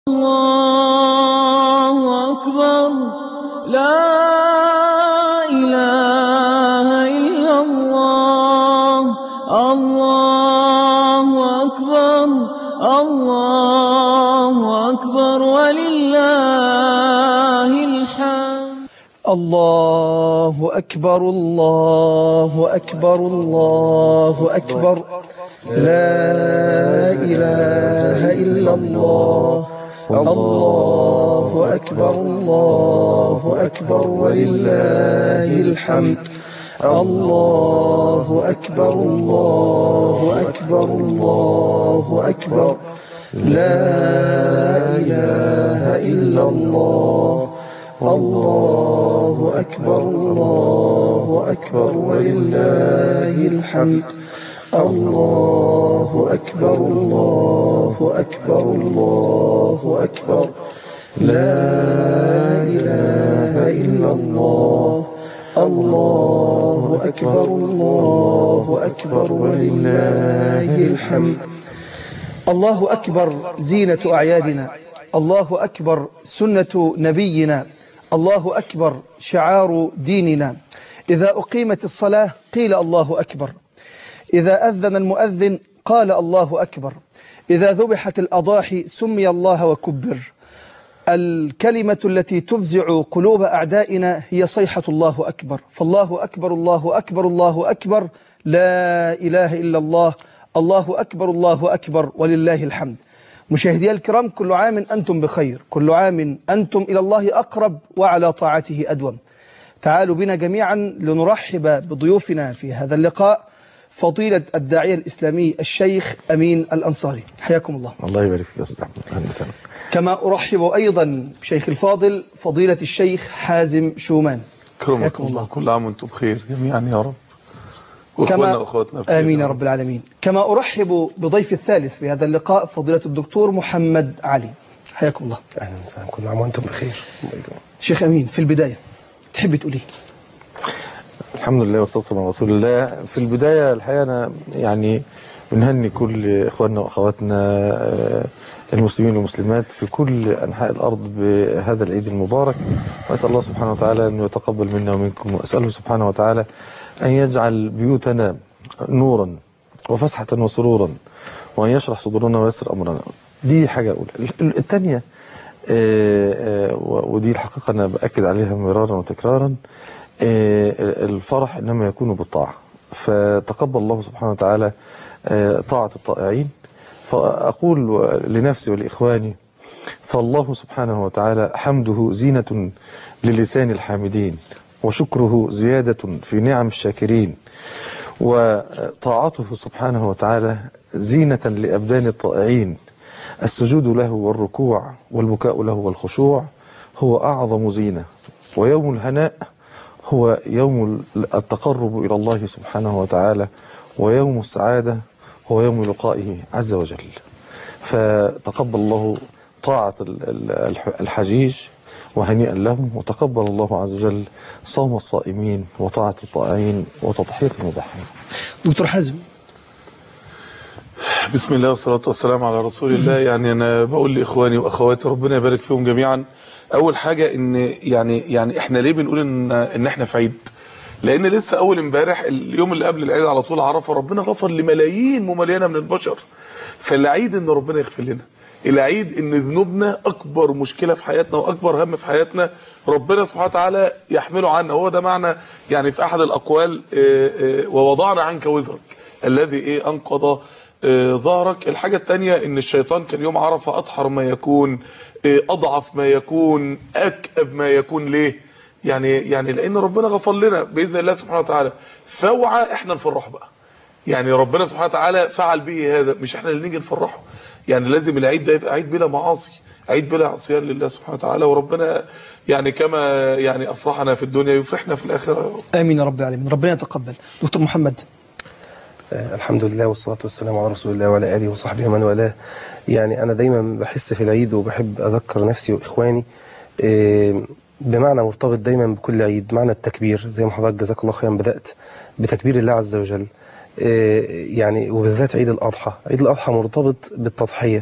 الله أكبر لا إله إلا الله الله أكبر الله أكبر ولله الحمد الله أكبر الله أكبر الله أكبر لا إله إلا الله الله أكبر الله أكبر ولله الحمد الله أكبر الله أكبر الله أكبر لا إله إلا الله الله أكبر الله أكبر ولله الحمد الله أكبر الله أكبر الله أكبر لا إله إلا الله الله أكبر الله أكبر ولله الحمد الله أكبر زينة أعيادنا الله أكبر سنة نبينا الله أكبر شعار ديننا إذا أقيمت الصلاة قيل الله أكبر إذا أذن المؤذن قال الله أكبر إذا ذبحت الأضاحي سمي الله وكبر الكلمة التي تفزع قلوب أعدائنا هي صيحة الله أكبر فالله أكبر الله أكبر الله أكبر لا إله إلا الله الله أكبر الله أكبر ولله الحمد مشاهدي الكرام كل عام أنتم بخير كل عام أنتم إلى الله أقرب وعلى طاعته أدوم تعالوا بنا جميعا لنرحب بضيوفنا في هذا اللقاء فضيلة الداعية الإسلامي الشيخ أمين الأنصاري حياكم الله الله يبارك فيك يا استاذ احمد اهلا وسهلا كما أرحب أيضا بشيخ الفاضل فضيلة الشيخ حازم شومان كرمكم حياكم الله الله. كل عام وانتم بخير جميعا يا رب واخواننا واخواتنا بخير آمين يا رب. رب العالمين كما أرحب بضيف الثالث في هذا اللقاء فضيلة الدكتور محمد علي حياكم الله اهلا وسهلا كل عام وانتم بخير شيخ أمين في البداية تحب تقولي الحمد لله والصلاه والسلام على رسول الله في البدايه الحقيقه انا يعني بنهني كل اخواننا واخواتنا آه، المسلمين والمسلمات في كل انحاء الارض بهذا العيد المبارك واسال الله سبحانه وتعالى ان يتقبل منا ومنكم واساله سبحانه وتعالى ان يجعل بيوتنا نورا وفسحه وسرورا وان يشرح صدورنا ويسر امرنا دي حاجه اولى الثانيه آه، آه، و- ودي الحقيقه انا باكد عليها مرارا وتكرارا آه، الفرح انما يكون بالطاعه فتقبل الله سبحانه وتعالى آه، طاعه الطائعين فاقول لنفسي ولاخواني فالله سبحانه وتعالى حمده زينه للسان الحامدين وشكره زياده في نعم الشاكرين وطاعته سبحانه وتعالى زينه لابدان الطائعين السجود له والركوع والبكاء له والخشوع هو أعظم زينة ويوم الهناء هو يوم التقرب إلى الله سبحانه وتعالى ويوم السعادة هو يوم لقائه عز وجل فتقبل الله طاعة ال- ال- الح- الحجيج وهنيئا لهم وتقبل الله عز وجل صوم الصائمين وطاعة الطائعين وتضحية المضحين دكتور حازم بسم الله والصلاة والسلام على رسول الله يعني أنا بقول لإخواني وأخواتي ربنا يبارك فيهم جميعا أول حاجة إن يعني يعني إحنا ليه بنقول إن إن إحنا في عيد؟ لأن لسه أول امبارح اليوم اللي قبل العيد على طول عرفة ربنا غفر لملايين ممليانة من البشر فالعيد إن ربنا يغفر لنا العيد ان ذنوبنا اكبر مشكله في حياتنا واكبر هم في حياتنا ربنا سبحانه وتعالى يحمله عنا هو ده معنى يعني في احد الاقوال آه، آه، ووضعنا عنك وزرك الذي ايه انقض آه، ظهرك الحاجه الثانيه ان الشيطان كان يوم عرفه اطهر ما يكون آه، اضعف ما يكون اكأب ما يكون ليه يعني يعني لان ربنا غفر لنا باذن الله سبحانه وتعالى فاوعى احنا نفرحه بقى يعني ربنا سبحانه وتعالى فعل به هذا مش احنا اللي نيجي نفرحه يعني لازم العيد ده يبقى عيد بلا معاصي عيد بلا عصيان لله سبحانه وتعالى وربنا يعني كما يعني افرحنا في الدنيا يفرحنا في الاخره آمين يا رب العالمين ربنا يتقبل دكتور محمد آه، الحمد لله والصلاة والسلام على رسول الله وعلى آله وصحبه ومن والاه يعني أنا دايما بحس في العيد وبحب أذكر نفسي وإخواني آه، بمعنى مرتبط دايما بكل عيد معنى التكبير زي ما حضرتك جزاك الله خيرا بدأت بتكبير الله عز وجل آه، يعني وبالذات عيد الأضحى عيد الأضحى مرتبط بالتضحية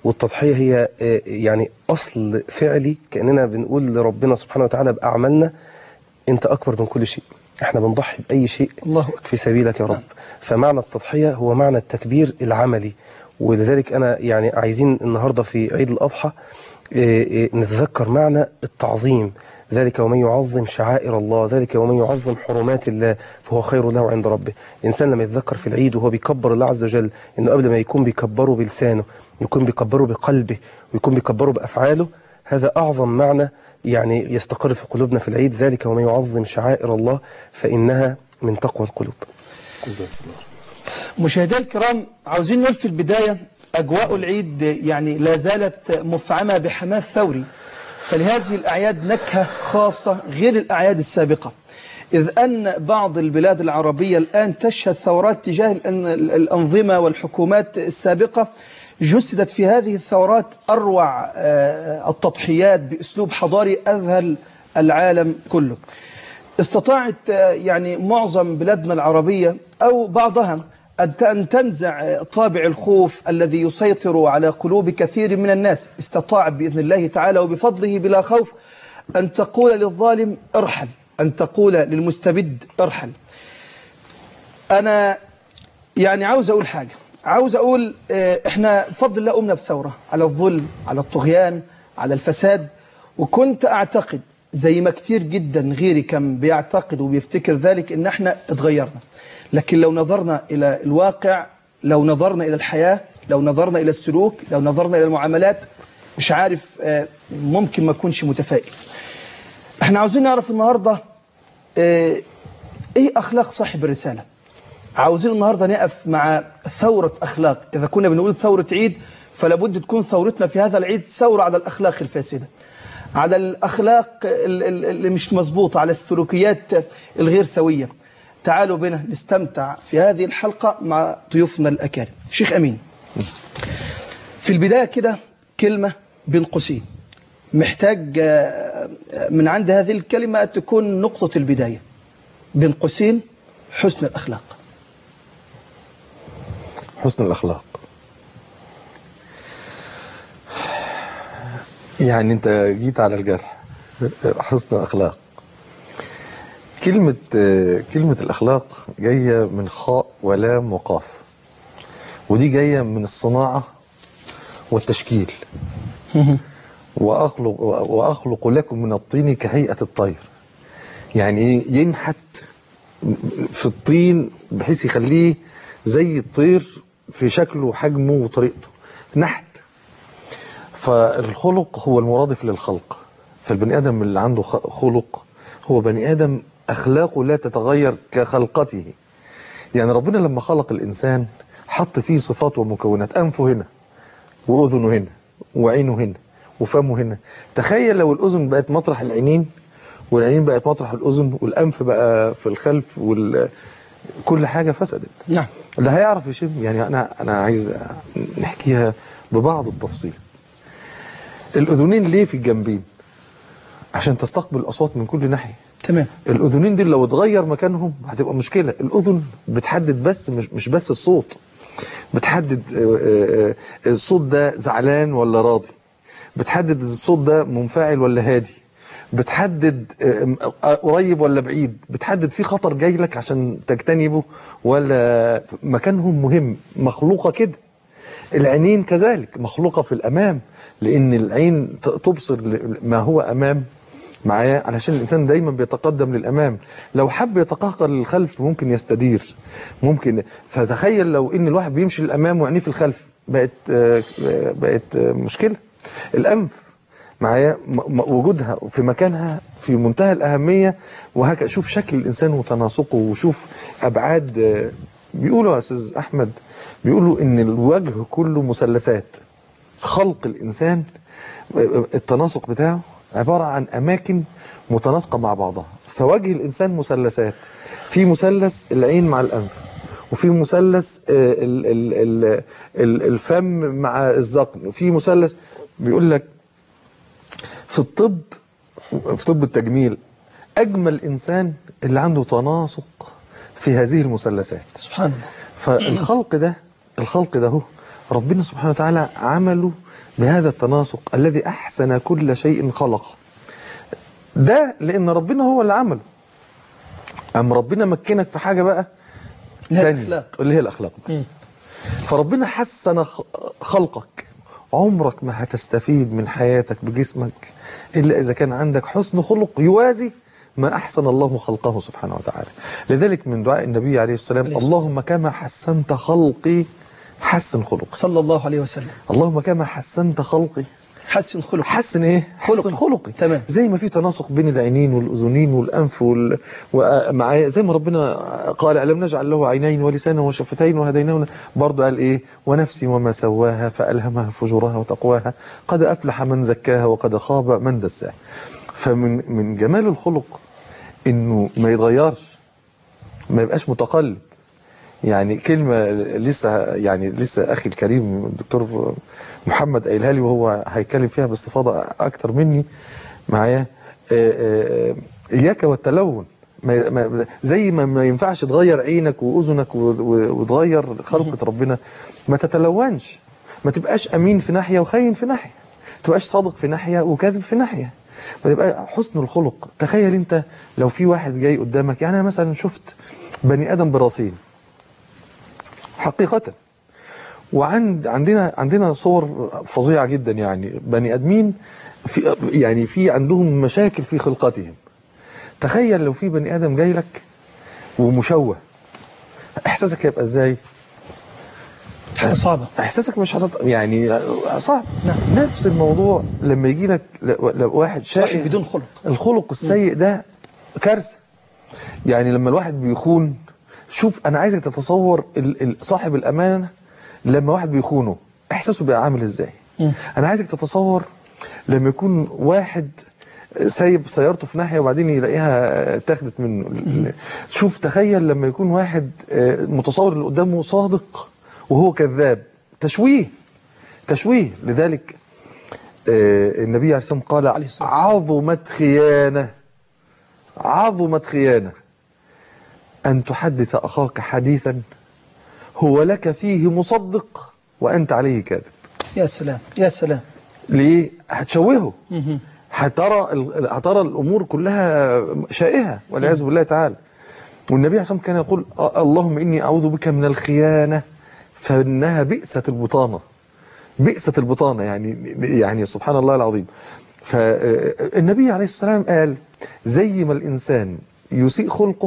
والتضحية هي آه، يعني أصل فعلي كأننا بنقول لربنا سبحانه وتعالى بأعمالنا أنت أكبر من كل شيء احنا بنضحي بأي شيء الله أكبر. في سبيلك يا رب فمعنى التضحية هو معنى التكبير العملي ولذلك أنا يعني عايزين النهاردة في عيد الأضحى آه، آه، نتذكر معنى التعظيم ذلك ومن يعظم شعائر الله ذلك ومن يعظم حرمات الله فهو خير له عند ربه الإنسان لما يتذكر في العيد وهو بيكبر الله عز وجل إنه قبل ما يكون بيكبره بلسانه يكون بيكبره بقلبه ويكون بيكبره بأفعاله هذا أعظم معنى يعني يستقر في قلوبنا في العيد ذلك ومن يعظم شعائر الله فإنها من تقوى القلوب مشاهدينا الكرام عاوزين نقول في البداية أجواء العيد يعني لا زالت مفعمة بحماس ثوري فلهذه الأعياد نكهة خاصة غير الأعياد السابقة إذ أن بعض البلاد العربية الآن تشهد ثورات تجاه الأن- الأنظمة والحكومات السابقة جسدت في هذه الثورات أروع آه، التضحيات بأسلوب حضاري أذهل العالم كله استطاعت آه، يعني معظم بلادنا العربية أو بعضها أن ت- أن تنزع آه، طابع الخوف الذي يسيطر على قلوب كثير من الناس استطاعت بإذن الله تعالى وبفضله بلا خوف أن تقول للظالم ارحل أن تقول للمستبد ارحل أنا يعني عاوز أقول حاجة عاوز أقول آه، إحنا بفضل الله قمنا بثورة على الظلم على الطغيان على الفساد وكنت أعتقد زي ما كتير جدا غيري كان بيعتقد وبيفتكر ذلك إن إحنا اتغيرنا لكن لو نظرنا إلى الواقع لو نظرنا إلى الحياة لو نظرنا إلى السلوك لو نظرنا إلى المعاملات مش عارف آه، ممكن ما أكونش متفائل احنا عاوزين نعرف النهاردة آه، ايه اخلاق صاحب الرسالة عاوزين النهاردة نقف مع ثورة اخلاق اذا كنا بنقول ثورة عيد فلا بد تكون ثورتنا في هذا العيد ثورة على الاخلاق الفاسدة على الاخلاق ال- ال- اللي مش مظبوطة على السلوكيات الغير سوية تعالوا بنا نستمتع في هذه الحلقة مع ضيوفنا الاكارم شيخ امين في البداية كده كلمة بين قوسين محتاج آه، من عند هذه الكلمة تكون نقطة البداية بين قوسين حسن الأخلاق حسن الأخلاق يعني أنت جيت على الجرح حسن الأخلاق كلمة كلمة الأخلاق جاية من خاء ولام وقاف ودي جاية من الصناعة والتشكيل وأخلق, وأخلق لكم من الطين كهيئة الطير يعني إيه؟ ينحت في الطين بحيث يخليه زي الطير في شكله وحجمه وطريقته نحت فالخلق هو المرادف للخلق فالبني ادم اللي عنده خ- خلق هو بني ادم اخلاقه لا تتغير كخلقته يعني ربنا لما خلق الانسان حط فيه صفات ومكونات انفه هنا واذنه هنا وعينه هنا وفمه هنا تخيل لو الاذن بقت مطرح العينين والعينين بقت مطرح الاذن والانف بقى في الخلف وال كل حاجه فسدت نعم اللي هيعرف يشم يعني انا انا عايز نحكيها ببعض التفصيل الاذنين ليه في الجنبين عشان تستقبل الاصوات من كل ناحيه تمام الاذنين دي لو اتغير مكانهم هتبقى مشكله الاذن بتحدد بس مش, مش بس الصوت بتحدد آه، آه، آه، الصوت ده زعلان ولا راضي بتحدد الصوت ده منفعل ولا هادي بتحدد آه، آه، قريب ولا بعيد بتحدد في خطر جاي لك عشان تجتنبه ولا مكانهم مهم مخلوقه كده العينين كذلك مخلوقة في الأمام لأن العين ت- تبصر ل- ما هو أمام معايا علشان الإنسان دايما بيتقدم للأمام لو حب يتقهقر للخلف ممكن يستدير ممكن فتخيل لو إن الواحد بيمشي للأمام وعينيه في الخلف بقت آه، آه، بقت آه، مشكلة الأنف معايا م- م- وجودها في مكانها في منتهى الأهمية وهكذا شوف شكل الإنسان وتناسقه وشوف أبعاد آه، بيقولوا يا أستاذ أحمد بيقولوا إن الوجه كله مثلثات خلق الإنسان آه، التناسق بتاعه عبارة عن أماكن متناسقة مع بعضها فوجه الإنسان مثلثات في مثلث العين مع الأنف وفي مثلث آه، ال- ال- ال- ال- الفم مع الذقن وفي مثلث بيقول لك في الطب في طب التجميل اجمل انسان اللي عنده تناسق في هذه المثلثات سبحان الله فالخلق ده الخلق ده هو ربنا سبحانه وتعالى عمله بهذا التناسق الذي أحسن كل شيء خلقه ده لأن ربنا هو اللي عمله أم ربنا مكنك في حاجة بقى اللي هي تانية، الأخلاق. اللي هي الأخلاق بقى. فربنا حسن خ- خلقك عمرك ما هتستفيد من حياتك بجسمك إلا إذا كان عندك حسن خلق يوازي ما أحسن الله خلقه سبحانه وتعالى لذلك من دعاء النبي عليه السلام عليه الصلاة اللهم كما حسنت خلقي حسن خلقي صلى الله عليه وسلم اللهم كما حسنت خلقي حسن خلق حسن ايه حسن خلقي. خلقي تمام. زي ما في تناسق بين العينين والاذنين والانف وال... ومع زي ما ربنا قال الم نجعل له عينين ولسانا وشفتين وهديناه برضه قال ايه ونفس وما سواها فالهمها فجورها وتقواها قد افلح من زكاها وقد خاب من دساها فمن من جمال الخلق انه ما يتغيرش ما يبقاش متقلب يعني كلمة لسه يعني لسه أخي الكريم الدكتور محمد قايلها لي وهو هيتكلم فيها باستفاضة أكتر مني معايا آه، آه، إياك والتلون ما ما زي ما ما ينفعش تغير عينك وأذنك و- و- وتغير خلقة ربنا ما تتلونش ما تبقاش أمين في ناحية وخاين في ناحية ما تبقاش صادق في ناحية وكاذب في ناحية ما تبقى حسن الخلق تخيل انت لو في واحد جاي قدامك يعني انا مثلا شفت بني ادم براسين حقيقة وعند عندنا عندنا صور فظيعة جدا يعني بني ادمين في يعني في عندهم مشاكل في خلقتهم تخيل لو في بني ادم جاي لك ومشوه احساسك هيبقى ازاي؟ حاجة صعبة احساسك مش هتط... يعني صعب نعم. نفس الموضوع لما يجي لك ل- ل- واحد شائع واحد بدون خلق الخلق السيء ده كارثه يعني لما الواحد بيخون شوف انا عايزك تتصور ال- ال- صاحب الامانه لما واحد بيخونه احساسه بيبقى عامل ازاي انا عايزك تتصور لما يكون واحد سايب سيارته في ناحيه وبعدين يلاقيها اتاخدت منه ال- شوف تخيل لما يكون واحد آه، متصور اللي قدامه صادق وهو كذاب تشويه تشويه لذلك آه، النبي عليه الصلاه والسلام قال عليه الصلاة والسلام. عظمت خيانه عظمت خيانه ان تحدث اخاك حديثا هو لك فيه مصدق وانت عليه كاذب يا سلام يا سلام ليه هتشوهه هترى ال- هترى الامور كلها شائهه والعياذ بالله تعالى والنبي عليه الصلاه والسلام كان يقول "آه، اللهم اني اعوذ بك من الخيانه فانها بئست البطانه بئست البطانه يعني يعني سبحان الله العظيم فالنبي عليه الصلاه والسلام قال زي ما الانسان يسيء خلقه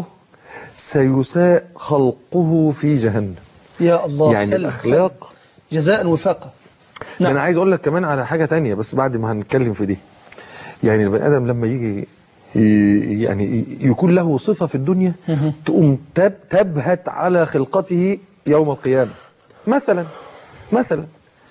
سيساء خلقه في جهنم يا الله يعني سلم الاخلاق سلم. جزاء وفاقة نعم. انا عايز اقول لك كمان على حاجه تانية بس بعد ما هنتكلم في دي يعني البني ادم لما يجي ي- يعني ي- يكون له صفه في الدنيا تقوم تب تبهت على خلقته يوم القيامه مثلا مثلا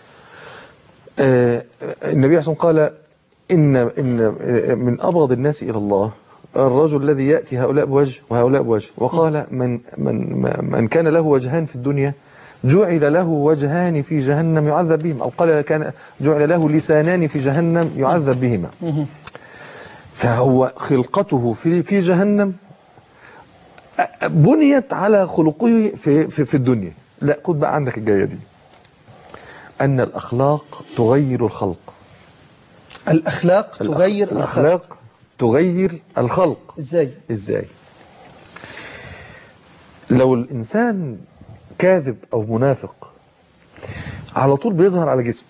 آه النبي عليه الصلاه والسلام قال ان ان آه، من ابغض الناس الى الله الرجل الذي ياتي هؤلاء بوجه وهؤلاء بوجه وقال من من من كان له وجهان في الدنيا جعل له وجهان في جهنم يعذب بهما او قال كان جعل له لسانان في جهنم يعذب بهما فهو خلقته في في جهنم أ- بنيت على خلقه في في, في الدنيا لا خد بقى عندك الجايه دي ان الاخلاق تغير الخلق الأخلاق تغير الخلق الاخلاق تغير الخلق إزاي ازاي لو الانسان كاذب او منافق على طول بيظهر على جسمه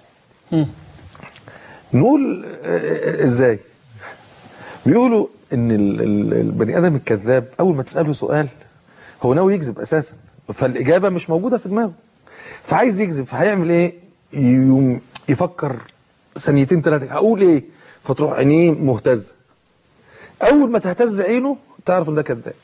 نقول آه، آه، ازاي بيقولوا ان ال- ال- البني ادم الكذاب اول ما تساله سؤال هو ناوي يكذب اساسا فالاجابه مش موجوده في دماغه فعايز يكذب فهيعمل ايه يقوم يفكر ثانيتين ثلاثه هقول ايه فتروح عينيه مهتزه اول ما تهتز عينه تعرف ان ده كذاب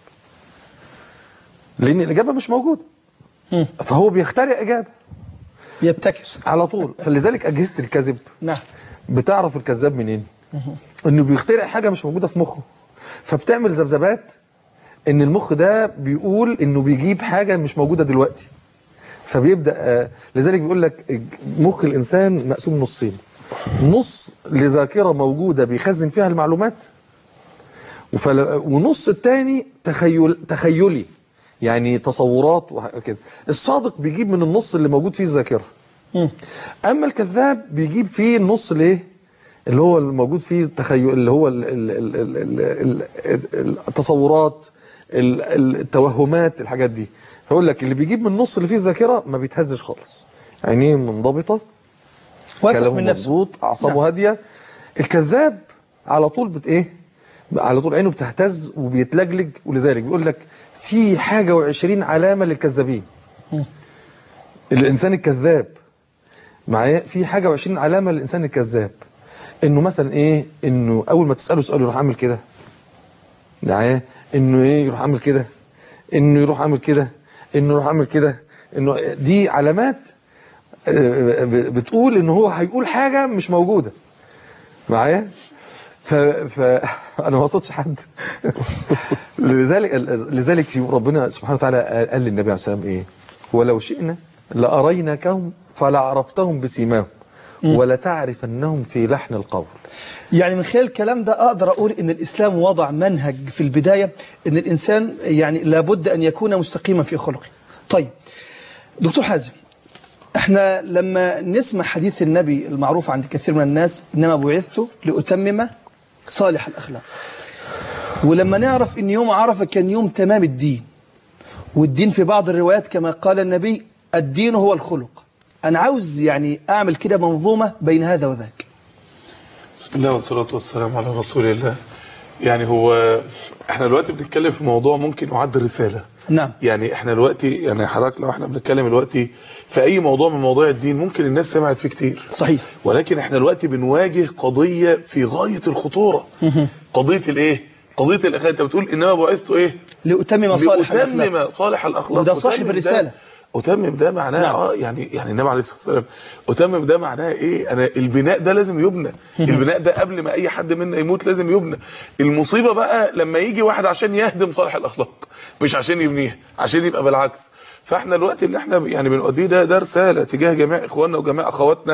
لان الاجابه مش موجوده فهو بيخترع اجابه يبتكر على طول فلذلك اجهزه الكذب نعم بتعرف الكذاب منين انه بيخترع حاجه مش موجوده في مخه فبتعمل ذبذبات ان المخ ده بيقول انه بيجيب حاجه مش موجوده دلوقتي فبيبدا آه، لذلك بيقول لك مخ الانسان مقسوم نصين نص لذاكره موجوده بيخزن فيها المعلومات وفل... ونص التاني تخيل تخيلي يعني تصورات وكده الصادق بيجيب من النص اللي موجود فيه الذاكره اما الكذاب بيجيب فيه النص ليه اللي هو الموجود فيه التخيل اللي هو ال ال ال ال ال ال التصورات ال- ال- التوهمات الحاجات دي فيقول لك اللي بيجيب من النص اللي فيه الذاكره ما بيتهزش خالص عينيه منضبطه واثق كلامه من نفسه مظبوط اعصابه هاديه الكذاب على طول بت ايه على طول عينه بتهتز وبيتلجلج ولذلك بيقول لك في حاجه وعشرين علامه للكذابين الانسان الكذاب معايا في حاجه وعشرين علامه للانسان الكذاب انه مثلا ايه انه اول ما تساله سؤال يروح عامل كده معايا انه ايه يروح عامل كده انه يروح عامل كده انه يروح عامل كده انه دي علامات آه، ب- بتقول ان هو هيقول حاجه مش موجوده معايا ف... ف انا ما اقصدش حد لذلك لذلك في ربنا سبحانه وتعالى قال للنبي عليه الصلاه والسلام ايه ولو شئنا لاريناكهم فلعرفتهم بسيماهم ولتعرفنهم في لحن القول يعني من خلال الكلام ده أقدر أقول إن الإسلام وضع منهج في البداية إن الإنسان يعني لابد أن يكون مستقيما في خلقه طيب دكتور حازم احنا لما نسمع حديث النبي المعروف عند كثير من الناس إنما بعثت لأتمم صالح الأخلاق ولما نعرف إن يوم عرفة كان يوم تمام الدين والدين في بعض الروايات كما قال النبي الدين هو الخلق أنا عاوز يعني أعمل كده منظومة بين هذا وذاك بسم الله والصلاة والسلام على رسول الله يعني هو احنا دلوقتي بنتكلم في موضوع ممكن يعد رسالة نعم. يعني احنا دلوقتي يعني حضرتك لو احنا بنتكلم دلوقتي في اي موضوع من مواضيع الدين ممكن الناس سمعت فيه كتير صحيح. ولكن احنا دلوقتي بنواجه قضية في غاية الخطورة قضية الايه قضية الاخلاق انت بتقول انما بعثت ايه لأتمم صالح الأخلاق لأتمم صالح الاخلاق وده صاحب أتمم ده- الرسالة. أتمم ده معناه نعم. اه يعني يعني النبي عليه الصلاه والسلام أتمم ده معناه ايه؟ انا البناء ده لازم يبنى، البناء ده قبل ما اي حد منا يموت لازم يبنى. المصيبه بقى لما يجي واحد عشان يهدم صالح الاخلاق مش عشان يبنيها، عشان يبقى بالعكس. فاحنا الوقت اللي احنا يعني بنؤديه ده ده رساله تجاه جميع اخواننا وجميع اخواتنا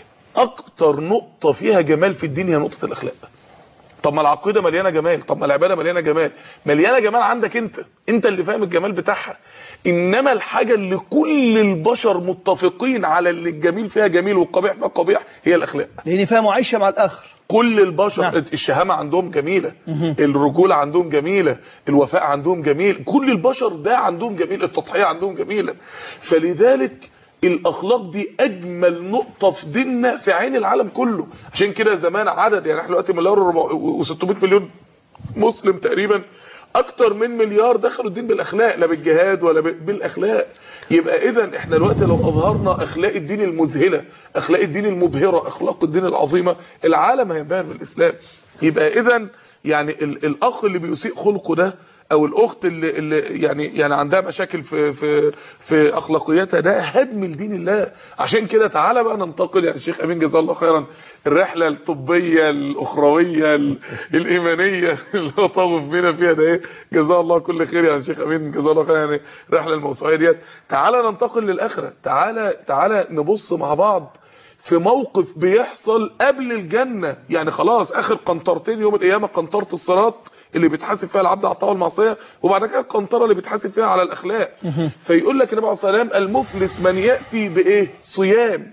اكتر نقطه فيها جمال في الدين هي نقطه الاخلاق. طب ما العقيده مليانه جمال طب ما العباده مليانه جمال مليانه جمال عندك انت انت اللي فاهم الجمال بتاعها انما الحاجه اللي كل البشر متفقين على اللي الجميل فيها جميل والقبيح فيها قبيح هي الاخلاق لأن فيها معايشة مع الآخر كل البشر نعم. نعم. الشهامه عندهم جميله الرجوله عندهم جميله الوفاء عندهم جميل كل البشر ده عندهم جميل التضحيه عندهم جميله فلذلك الاخلاق دي اجمل نقطه في ديننا في عين العالم كله عشان كده زمان عدد يعني احنا دلوقتي مليار و600 مليون مسلم تقريبا اكتر من مليار دخلوا الدين بالاخلاق لا بالجهاد ولا ب- بالاخلاق يبقى اذا احنا دلوقتي لو اظهرنا اخلاق الدين المذهله اخلاق الدين المبهره اخلاق الدين العظيمه العالم هينبهر بالاسلام يبقى اذا يعني ال- الاخ اللي بيسيء خلقه ده او الاخت اللي, اللي يعني يعني عندها مشاكل في في في اخلاقياتها ده هدم لدين الله عشان كده تعالى بقى ننتقل يعني الشيخ امين جزاه الله خيرا الرحله الطبيه الاخرويه ال- الايمانيه اللي هو طاوف بينا فيها ده ايه جزاه الله كل خير يعني الشيخ امين جزاه الله خير يعني الرحله الموسوعيه ديت تعالى ننتقل للاخره تعالى تعالى نبص مع بعض في موقف بيحصل قبل الجنة يعني خلاص آخر قنطرتين يوم القيامة قنطرة الصراط اللي بيتحاسب فيها العبد على الطاعة والمعصية وبعد كده القنطرة اللي بيتحاسب فيها على الأخلاق فيقول لك النبي عليه الصلاة والسلام المفلس من يأتي بإيه صيام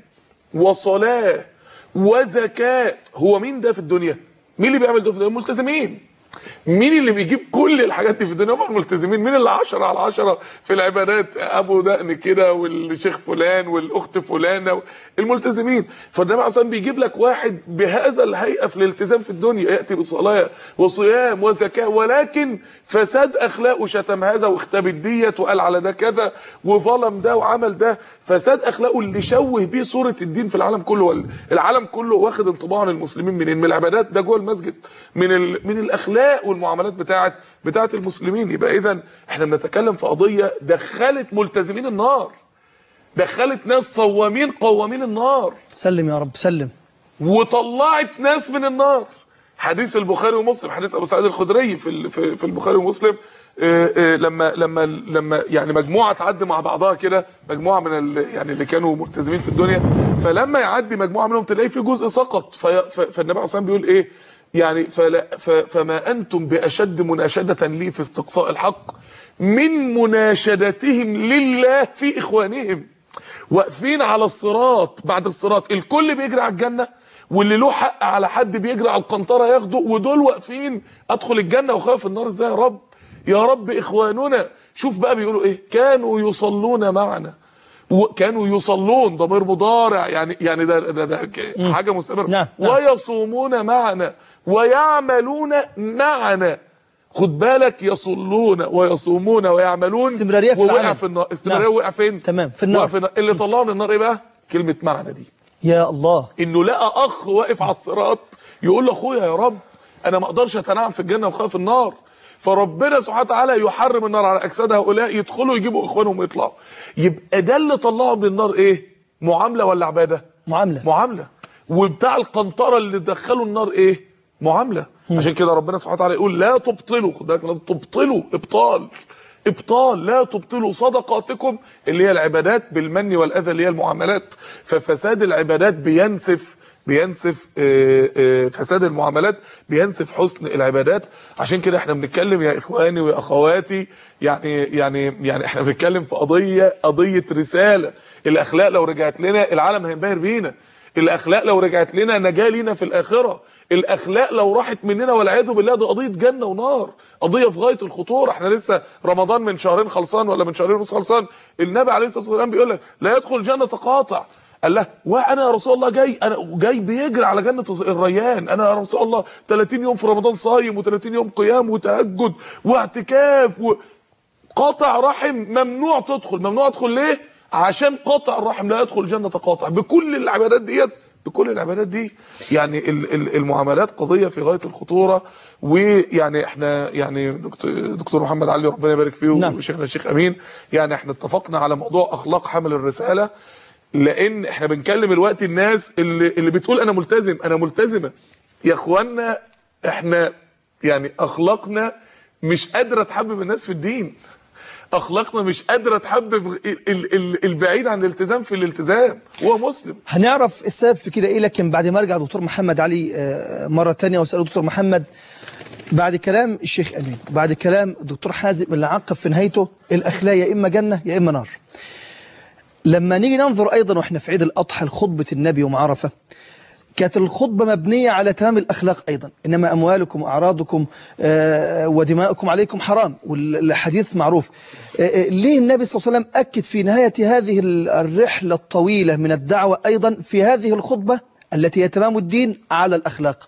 وصلاة وزكاة هو مين ده في الدنيا مين اللي بيعمل ده في الدنيا الملتزمين مين اللي بيجيب كل الحاجات دي في الدنيا هم الملتزمين مين اللي عشرة على عشرة في العبادات ابو دقن كده والشيخ فلان والاخت فلانه الملتزمين فالنبي عليه الصلاه والسلام بيجيب لك واحد بهذا الهيئه في الالتزام في الدنيا ياتي بصلاه وصيام وزكاه ولكن فساد اخلاقه شتم هذا واختبت ديت وقال على ده كذا وظلم ده وعمل ده فساد اخلاقه اللي شوه بيه صوره الدين في العالم كله العالم كله واخد انطباع عن المسلمين منين من العبادات ده جوه المسجد من ال... من الاخلاق والمعاملات بتاعت بتاعت المسلمين يبقى اذا احنا بنتكلم في قضيه دخلت ملتزمين النار دخلت ناس صوامين قوامين النار سلم يا رب سلم وطلعت ناس من النار حديث البخاري ومسلم حديث ابو سعيد الخدري في ال- في, في البخاري ومسلم آه، آه، لما لما لما يعني مجموعه تعدي مع بعضها كده مجموعه من ال يعني اللي كانوا ملتزمين في الدنيا فلما يعدي مجموعه منهم تلاقي في جزء سقط في ف- فالنبي عليه الصلاه والسلام بيقول ايه يعني فلا ف فما انتم باشد مناشده لي في استقصاء الحق من مناشدتهم لله في اخوانهم واقفين على الصراط بعد الصراط الكل بيجري على الجنه واللي له حق على حد بيجري على القنطره ياخده ودول واقفين ادخل الجنه وخاف النار ازاي يا رب يا رب اخواننا شوف بقى بيقولوا ايه كانوا يصلون معنا وكانوا يصلون ضمير مضارع يعني يعني ده ده, ده ك- حاجه مستمره نعم، نعم. ويصومون معنا ويعملون معنا خد بالك يصلون ويصومون ويعملون استمرارية في ووقع العمل. في النار استمراريه نعم. وقع فين تمام، في النار. وقع في النار اللي طلعه من النار ايه بقى كلمه معنا دي يا الله انه لقى اخ واقف على الصراط يقول لاخويا يا رب انا ما اقدرش اتنعم في الجنه وخاف النار فربنا سبحانه وتعالى يحرم النار على اجساد هؤلاء يدخلوا يجيبوا اخوانهم ويطلعوا يبقى ده اللي طلعهم من النار ايه معامله ولا عباده معاملة معامله وبتاع القنطره اللي دخلوا النار ايه معامله عشان كده ربنا سبحانه وتعالى يقول لا تبطلوا خد بالك لا تبطلوا ابطال ابطال لا تبطلوا صدقاتكم اللي هي العبادات بالمن والاذى اللي هي المعاملات ففساد العبادات بينسف بينسف آه، آه، فساد المعاملات بينسف حسن العبادات عشان كده احنا بنتكلم يا اخواني ويا اخواتي يعني يعني يعني احنا بنتكلم في قضيه قضيه رساله الاخلاق لو رجعت لنا العالم هينبهر بينا الاخلاق لو رجعت لنا نجاه لينا في الاخره الاخلاق لو راحت مننا والعياذ بالله دي قضيه جنه ونار قضيه في غايه الخطوره احنا لسه رمضان من شهرين خلصان ولا من شهرين ونص خلصان النبي عليه الصلاه والسلام بيقول لك لا يدخل الجنه قاطع قال له وانا يا رسول الله جاي انا جاي بيجري على جنه الريان انا يا رسول الله 30 يوم في رمضان صايم و30 يوم قيام وتهجد واعتكاف و... قاطع رحم ممنوع تدخل ممنوع تدخل ليه عشان قاطع الرحم لا يدخل جنة قاطع بكل العبادات ديت بكل العبادات دي يعني ال- ال- المعاملات قضية في غاية الخطورة ويعني احنا يعني دكتور, دكتور محمد علي ربنا يبارك فيه نعم. وشيخنا الشيخ امين يعني احنا اتفقنا على موضوع اخلاق حمل الرسالة لان احنا بنكلم الوقت الناس اللي اللي بتقول انا ملتزم انا ملتزمة يا اخوانا احنا يعني اخلاقنا مش قادرة تحبب الناس في الدين اخلاقنا مش قادره تحبب ال- ال- ال- البعيد عن الالتزام في الالتزام وهو مسلم هنعرف السبب في كده ايه لكن بعد ما ارجع دكتور محمد علي آه، مرة تانية واسأله دكتور محمد بعد كلام الشيخ امين بعد كلام الدكتور حازم اللي عقب في نهايته الاخلاق يا اما جنة يا اما نار لما نيجي ننظر ايضا واحنا في عيد الاضحى لخطبة النبي يوم عرفة كانت الخطبة مبنية على تمام الأخلاق أيضا إنما أموالكم وأعراضكم آه، ودماؤكم عليكم حرام والحديث معروف آه، آه، ليه النبي صلى الله عليه وسلم أكد في نهاية هذه ال- الرحلة الطويلة من الدعوة أيضا في هذه الخطبة التي هي تمام الدين على الأخلاق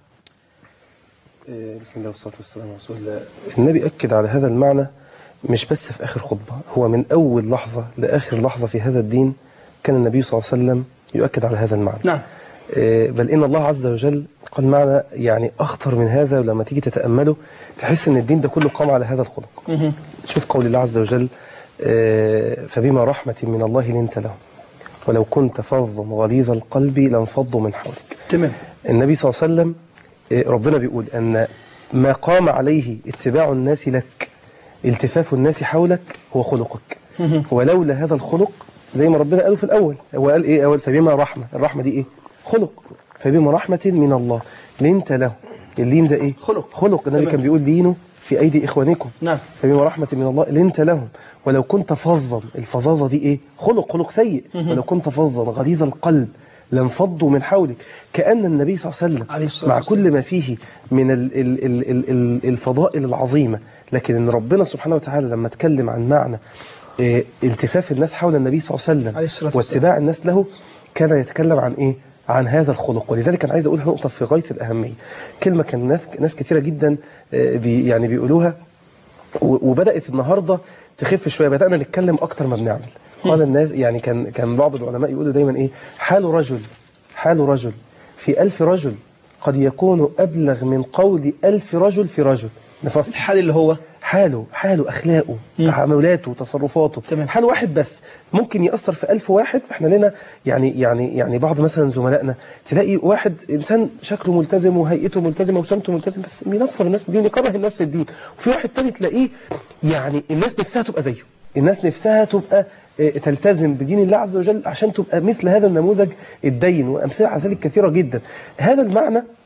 إيه، بسم الله والصلاة والسلام على رسول الله النبي أكد على هذا المعنى مش بس في آخر خطبة هو من أول لحظة لآخر لحظة في هذا الدين كان النبي صلى الله عليه وسلم يؤكد على هذا المعنى نعم إيه، بل إن الله عز وجل قال معنى يعني أخطر من هذا ولما تيجي تتأمله تحس إن الدين ده كله قام على هذا الخلق شوف قول الله عز وجل إيه، فبما رحمة من الله لنت لهم ولو كنت فظا غليظ القلب لانفضوا من حولك تمام النبي صلى الله عليه وسلم إيه، ربنا بيقول أن ما قام عليه اتباع الناس لك التفاف الناس حولك هو خلقك ولولا هذا الخلق زي ما ربنا قاله في الأول هو قال إيه أول فبما رحمة الرحمة دي إيه خلق فبما رحمة من الله لنت له اللين ده إيه خلق. خلق النبي تمام. كان بيقول لينوا في أيدي إخوانكم نعم. فبما رحمة من الله لنت لهم ولو كنت فظا الفظاظة دي إيه خلق خلق سيء ولو كنت فظا غليظ القلب لانفضوا من حولك كأن النبي صلى الله عليه وسلم عليه الصلاة مع والسلام. كل ما فيه من ال ال ال ال ال الفضائل العظيمة لكن ان ربنا سبحانه وتعالى لما اتكلم عن معنى آه، التفاف الناس حول النبي صلى الله عليه وسلم عليه الصلاة والسلام. واتباع الناس له كان يتكلم عن ايه عن هذا الخلق ولذلك انا عايز اقول نقطه في غايه الاهميه كلمه كان ناس ناس كثيره جدا آه، بي يعني بيقولوها و- وبدات النهارده تخف شويه بدانا نتكلم اكتر ما بنعمل قال الناس يعني كان كان بعض العلماء يقولوا دايما ايه حال رجل حال رجل في ألف رجل قد يكون أبلغ من قول ألف رجل في رجل نفصل الحال اللي هو حاله حاله أخلاقه تعاملاته تصرفاته تمام. حال واحد بس ممكن يأثر في ألف واحد احنا لنا يعني يعني يعني بعض مثلا زملائنا تلاقي واحد إنسان شكله ملتزم وهيئته ملتزمة وسمته ملتزم بس بينفر الناس بالدين يكره الناس في الدين وفي واحد تاني تلاقيه يعني الناس نفسها تبقى زيه الناس نفسها تبقى آه، تلتزم بدين الله عز وجل عشان تبقى مثل هذا النموذج الدين وأمثلة على ذلك كثيرة جدا هذا المعنى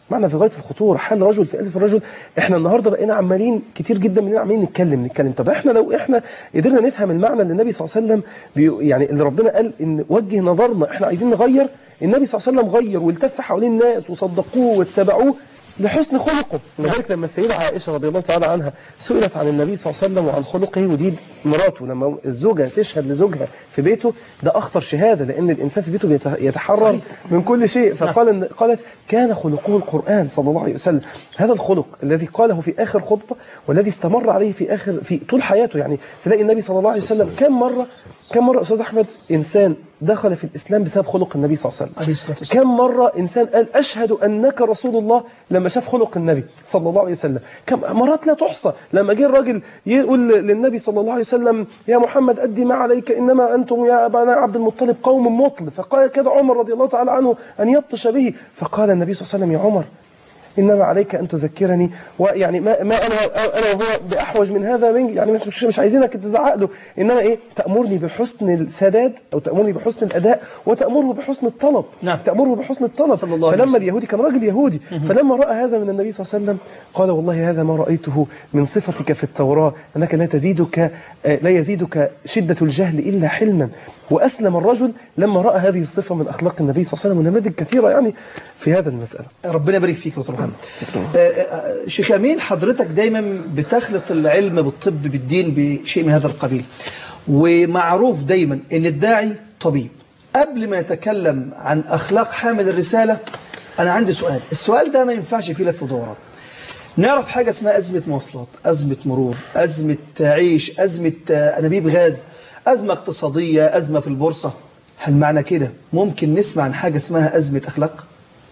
معنى في غايه الخطوره حال رجل في الف رجل احنا النهارده بقينا عمالين كتير جدا مننا عمالين نتكلم نتكلم طب احنا لو احنا قدرنا نفهم المعنى اللي النبي صلى الله عليه وسلم بي يعني اللي ربنا قال ان وجه نظرنا احنا عايزين نغير النبي صلى الله عليه وسلم غير والتف حوالين الناس وصدقوه واتبعوه لحسن خلقه لذلك لما السيدة عائشة رضي الله تعالى عنها سئلت عن النبي صلى الله عليه وسلم وعن خلقه ودي مراته لما الزوجة تشهد لزوجها في بيته ده أخطر شهادة لأن الإنسان في بيته بيت- يتحرر صحيح. من كل شيء فقال إن- قالت كان خلقه القرآن صلى الله عليه وسلم هذا الخلق الذي قاله في آخر خطبة والذي استمر عليه في آخر في طول حياته يعني تلاقي النبي صلى الله عليه وسلم كم مرة كم مرة أستاذ أحمد إنسان دخل في الإسلام بسبب خلق النبي صلى الله عليه وسلم عليه الصلاة والسلام. كم مرة إنسان قال أشهد أنك رسول الله لما شاف خلق النبي صلى الله عليه وسلم كم مرات لا تحصى لما جه الراجل يقول للنبي صلى الله عليه وسلم يا محمد أدي ما عليك إنما أنتم يا أبانا عبد المطلب قوم مطل فقال كده عمر رضي الله تعالى عنه أن يبطش به فقال النبي صلى الله عليه وسلم يا عمر انما عليك ان تذكرني ويعني ما, ما انا انا وهو باحوج من هذا منك يعني مش مش, مش عايزينك تزعق له انما ايه تامرني بحسن السداد او تامرني بحسن الاداء وتامره بحسن الطلب نعم. تامره بحسن الطلب صلى الله عليه فلما وسلم. اليهودي كان راجل يهودي فلما راى هذا من النبي صلى الله عليه وسلم قال والله هذا ما رايته من صفتك في التوراه انك لا تزيدك آه، لا يزيدك شده الجهل الا حلما واسلم الرجل لما راى هذه الصفه من اخلاق النبي صلى الله عليه وسلم ونماذج كثيره يعني في هذا المساله ربنا يبارك فيك يا دكتور محمد آه، آه، شيخ امين حضرتك دايما بتخلط العلم بالطب بالدين بشيء من هذا القبيل ومعروف دايما ان الداعي طبيب قبل ما يتكلم عن اخلاق حامل الرساله انا عندي سؤال السؤال ده ما ينفعش فيه لف ودوران نعرف حاجه اسمها ازمه مواصلات ازمه مرور ازمه عيش ازمه آه، انابيب غاز ازمه اقتصاديه ازمه في البورصه هل معنى كده ممكن نسمع عن حاجه اسمها ازمه اخلاق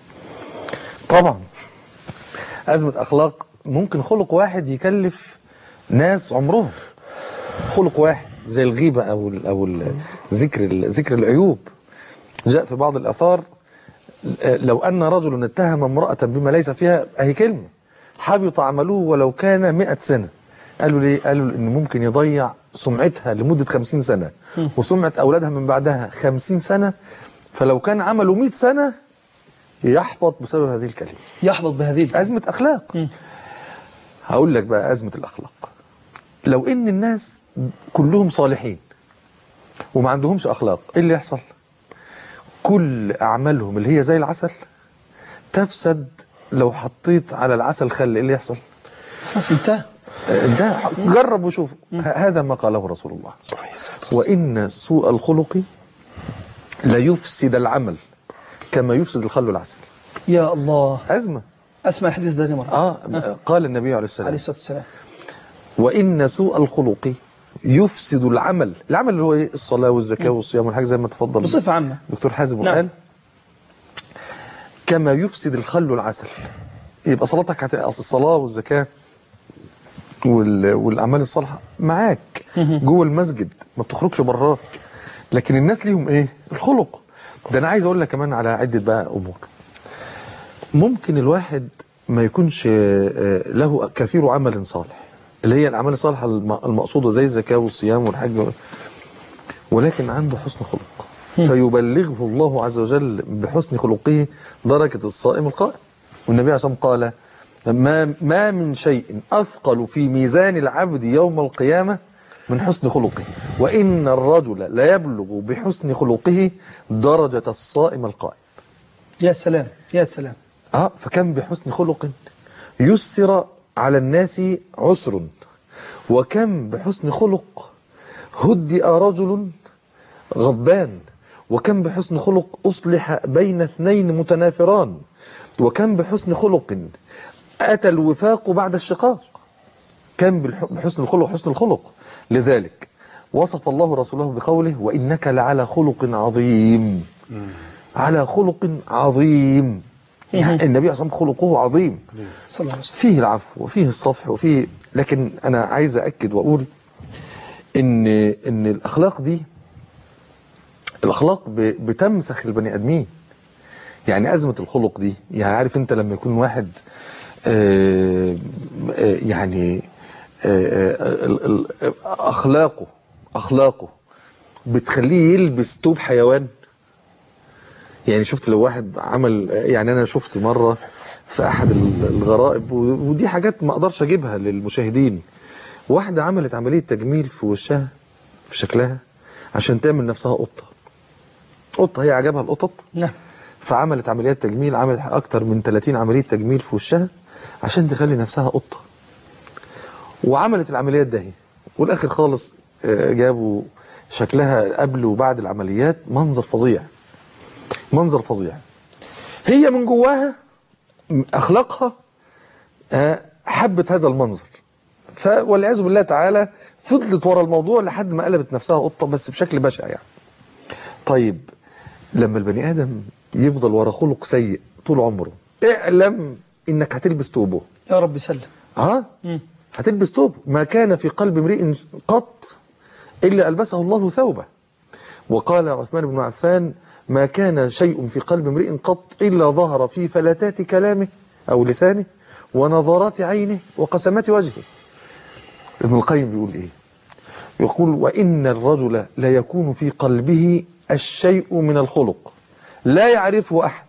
طبعا أزمة أخلاق ممكن خلق واحد يكلف ناس عمرهم خلق واحد زي الغيبة أو ال أو ال ذكر ال ذكر العيوب جاء في بعض الآثار آه، لو أن رجل اتهم امرأة بما ليس فيها أهي كلمة حبط عمله ولو كان مئة سنة قالوا ليه؟ قالوا إن ممكن يضيع سمعتها لمدة خمسين سنة وسمعة أولادها من بعدها خمسين سنة فلو كان عمله مئة سنة يحبط بسبب هذه الكلمة يحبط بهذه الكلمة. أزمة أخلاق هقول لك بقى أزمة الأخلاق لو إن الناس كلهم صالحين وما عندهمش أخلاق إيه اللي يحصل كل أعمالهم اللي هي زي العسل تفسد لو حطيت على العسل خل إيه اللي يحصل خلاص انتهى آه، ده جرب وشوف ه- هذا ما قاله رسول الله وإن سوء الخلق لا يفسد العمل كما يفسد الخل العسل يا الله أزمة اسمع الحديث ده مرة آه قال النبي عليه السلام عليه الصلاة والسلام وإن سوء الخلق يفسد العمل العمل اللي هو إيه الصلاة والزكاة والصيام والحاجة زي ما تفضل بصفة عامة دكتور حازم نعم. وقال كما يفسد الخل العسل يبقى صلاتك هت... أصل الصلاة والزكاة وال... والأعمال الصالحة معاك جوه المسجد ما بتخرجش براه لكن الناس ليهم إيه الخلق ده أنا عايز أقول لك كمان على عدة بقى أمور ممكن الواحد ما يكونش آه، له كثير عمل صالح اللي هي الأعمال الصالحة الم- المقصودة زي الزكاة والصيام والحج ولكن عنده حسن خلق فيبلغه الله عز وجل بحسن خلقه درجة الصائم القائم والنبي عليه الصلاة والسلام قال ما, ما من شيء أثقل في ميزان العبد يوم القيامة من حسن خلقه وإن الرجل لا يبلغ بحسن خلقه درجة الصائم القائم يا سلام يا سلام اه فكم بحسن خلق يسر على الناس عسر وكم بحسن خلق هدئ رجل غضبان وكم بحسن خلق أصلح بين اثنين متنافران وكم بحسن خلق أتى الوفاق بعد الشقاق كم بالح- بحسن الخلق حسن الخلق لذلك وصف الله رسوله بقوله وإنك لعلى خلق عظيم على خلق عظيم يعني النبي صلى الله عليه وسلم خلقه عظيم صلى الله عليه وسلم فيه العفو وفيه الصفح وفيه لكن انا عايز اكد واقول ان ان الاخلاق دي الاخلاق ب- بتمسخ البني ادمين يعني ازمه الخلق دي يعني عارف انت لما يكون واحد آه، آه، يعني آه، آه، ال- ال- اخلاقه اخلاقه بتخليه يلبس توب حيوان يعني شفت لو واحد عمل يعني انا شفت مره في احد ال- الغرائب و- ودي حاجات ما اقدرش اجيبها للمشاهدين واحده عملت عمليه تجميل في وشها في شكلها عشان تعمل نفسها قطه قطه هي عجبها القطط نعم فعملت عمليات تجميل عملت اكتر من 30 عمليه تجميل في وشها عشان تخلي نفسها قطه وعملت العمليات ده هي. والاخر خالص آه، جابوا شكلها قبل وبعد العمليات منظر فظيع منظر فظيع هي من جواها م- اخلاقها آه، حبت هذا المنظر ف والعياذ بالله تعالى فضلت ورا الموضوع لحد ما قلبت نفسها قطه بس بشكل بشع يعني طيب لما البني ادم يفضل ورا خلق سيء طول عمره اعلم انك هتلبس توبه يا رب سلم ها هتلبس توب ما كان في قلب امرئ قط الا البسه الله ثوبه وقال عثمان بن عفان ما كان شيء في قلب امرئ قط الا ظهر في فلتات كلامه او لسانه ونظرات عينه وقسمات وجهه ابن القيم بيقول ايه يقول وان الرجل لا يكون في قلبه الشيء من الخلق لا يعرفه احد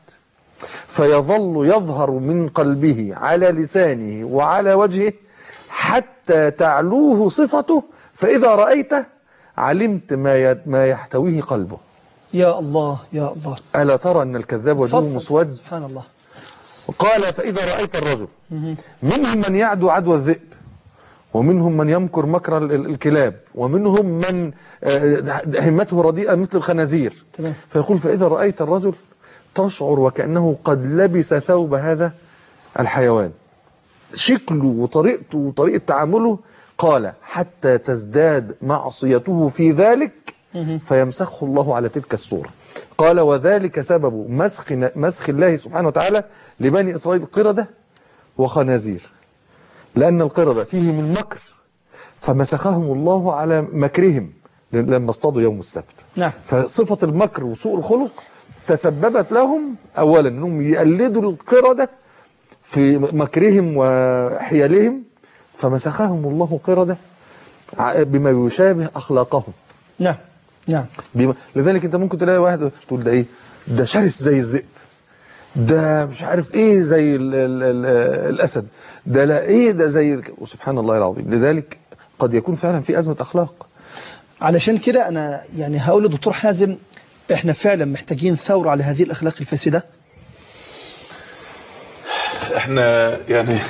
فيظل يظهر من قلبه على لسانه وعلى وجهه حتى تعلوه صفته فإذا رأيته علمت ما يد- ما يحتويه قلبه يا الله يا الله ألا ترى أن الكذاب وجهه فصل. مسود سبحان الله قال فإذا رأيت الرجل منهم من يعدو عدوى الذئب ومنهم من يمكر مكر ال- ال- الكلاب ومنهم من آه، همته رديئة مثل الخنازير تمام. فيقول فإذا رأيت الرجل تشعر وكأنه قد لبس ثوب هذا الحيوان شكله وطريقته وطريقة تعامله قال حتى تزداد معصيته في ذلك فيمسخه الله على تلك الصورة قال وذلك سبب مسخ مسخ الله سبحانه وتعالى لبني إسرائيل قردة وخنازير لأن القردة فيه من مكر فمسخهم الله على مكرهم لما اصطادوا يوم السبت نعم. فصفة المكر وسوء الخلق تسببت لهم أولا أنهم يقلدوا القردة في مكرهم وحيالهم فمسخهم الله قردة ع- بما يشابه أخلاقهم نعم نعم بما لذلك انت ممكن تلاقي واحد تقول ده ايه ده شرس زي الذئب ده مش عارف ايه زي ال ال ال الاسد ده لا ايه ده زي الك- وسبحان الله العظيم لذلك قد يكون فعلا في ازمه اخلاق علشان كده انا يعني هقول لدكتور حازم احنا فعلا محتاجين ثوره على هذه الاخلاق الفاسده احنا يعني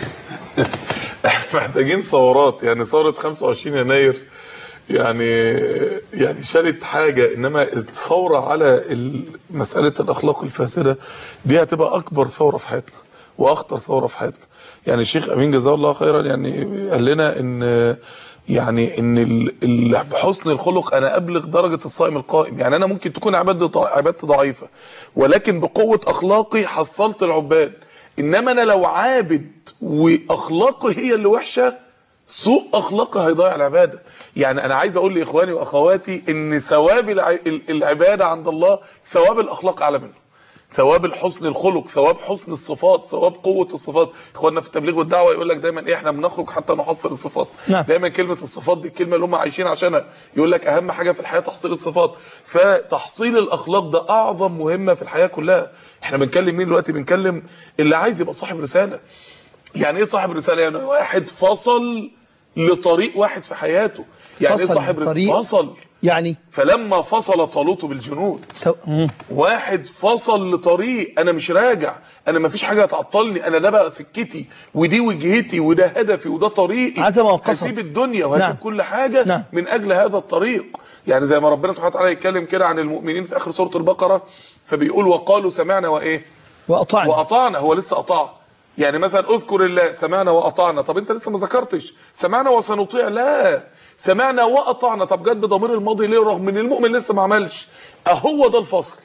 احنا محتاجين ثورات يعني ثورة 25 يناير يعني يعني شالت حاجة انما الثورة على ال- مسألة الاخلاق الفاسدة دي هتبقى اكبر ثورة في حياتنا واخطر ثورة في حياتنا يعني الشيخ امين جزاه الله خيرا يعني قال لنا ان يعني ان ال- ال- بحسن الخلق انا ابلغ درجه الصائم القائم يعني انا ممكن تكون عبادتي عبادتي ضعيفه ولكن بقوه اخلاقي حصلت العباد انما انا لو عابد واخلاقي هي اللي وحشه سوء اخلاقي هيضيع العباده يعني انا عايز اقول لاخواني واخواتي ان ثواب الع- ال- العباده عند الله ثواب الاخلاق اعلى منه ثواب الحسن الخلق ثواب حسن الصفات ثواب قوه الصفات اخواننا في التبليغ والدعوه يقول لك دايما ايه احنا بنخرج حتى نحصل الصفات نعم. دايما كلمه الصفات دي الكلمه اللي هم عايشين عشانها يقول لك اهم حاجه في الحياه تحصيل الصفات فتحصيل الاخلاق ده اعظم مهمه في الحياه كلها احنا بنكلم مين دلوقتي بنكلم اللي عايز يبقى صاحب رساله يعني ايه صاحب رساله يعني واحد فصل لطريق واحد في حياته يعني ايه فصل صاحب لطريق؟ رساله فصل يعني فلما فصل طالوت بالجنود تو... مم. واحد فصل لطريق انا مش راجع انا مفيش حاجه تعطلني انا ده بقى سكتي ودي وجهتي وده هدفي وده طريقي عزم وقصد. هسيب الدنيا وهسيب نعم. كل حاجه نعم. من اجل هذا الطريق يعني زي ما ربنا سبحانه وتعالى يتكلم كده عن المؤمنين في اخر سوره البقره فبيقول وقالوا سمعنا وايه واطعنا واطعنا هو لسه اطاع يعني مثلا اذكر الله سمعنا واطعنا طب انت لسه ما ذكرتش سمعنا وسنطيع لا سمعنا واطعنا طب جت بضمير الماضي ليه رغم ان المؤمن لسه ما عملش اهو ده الفصل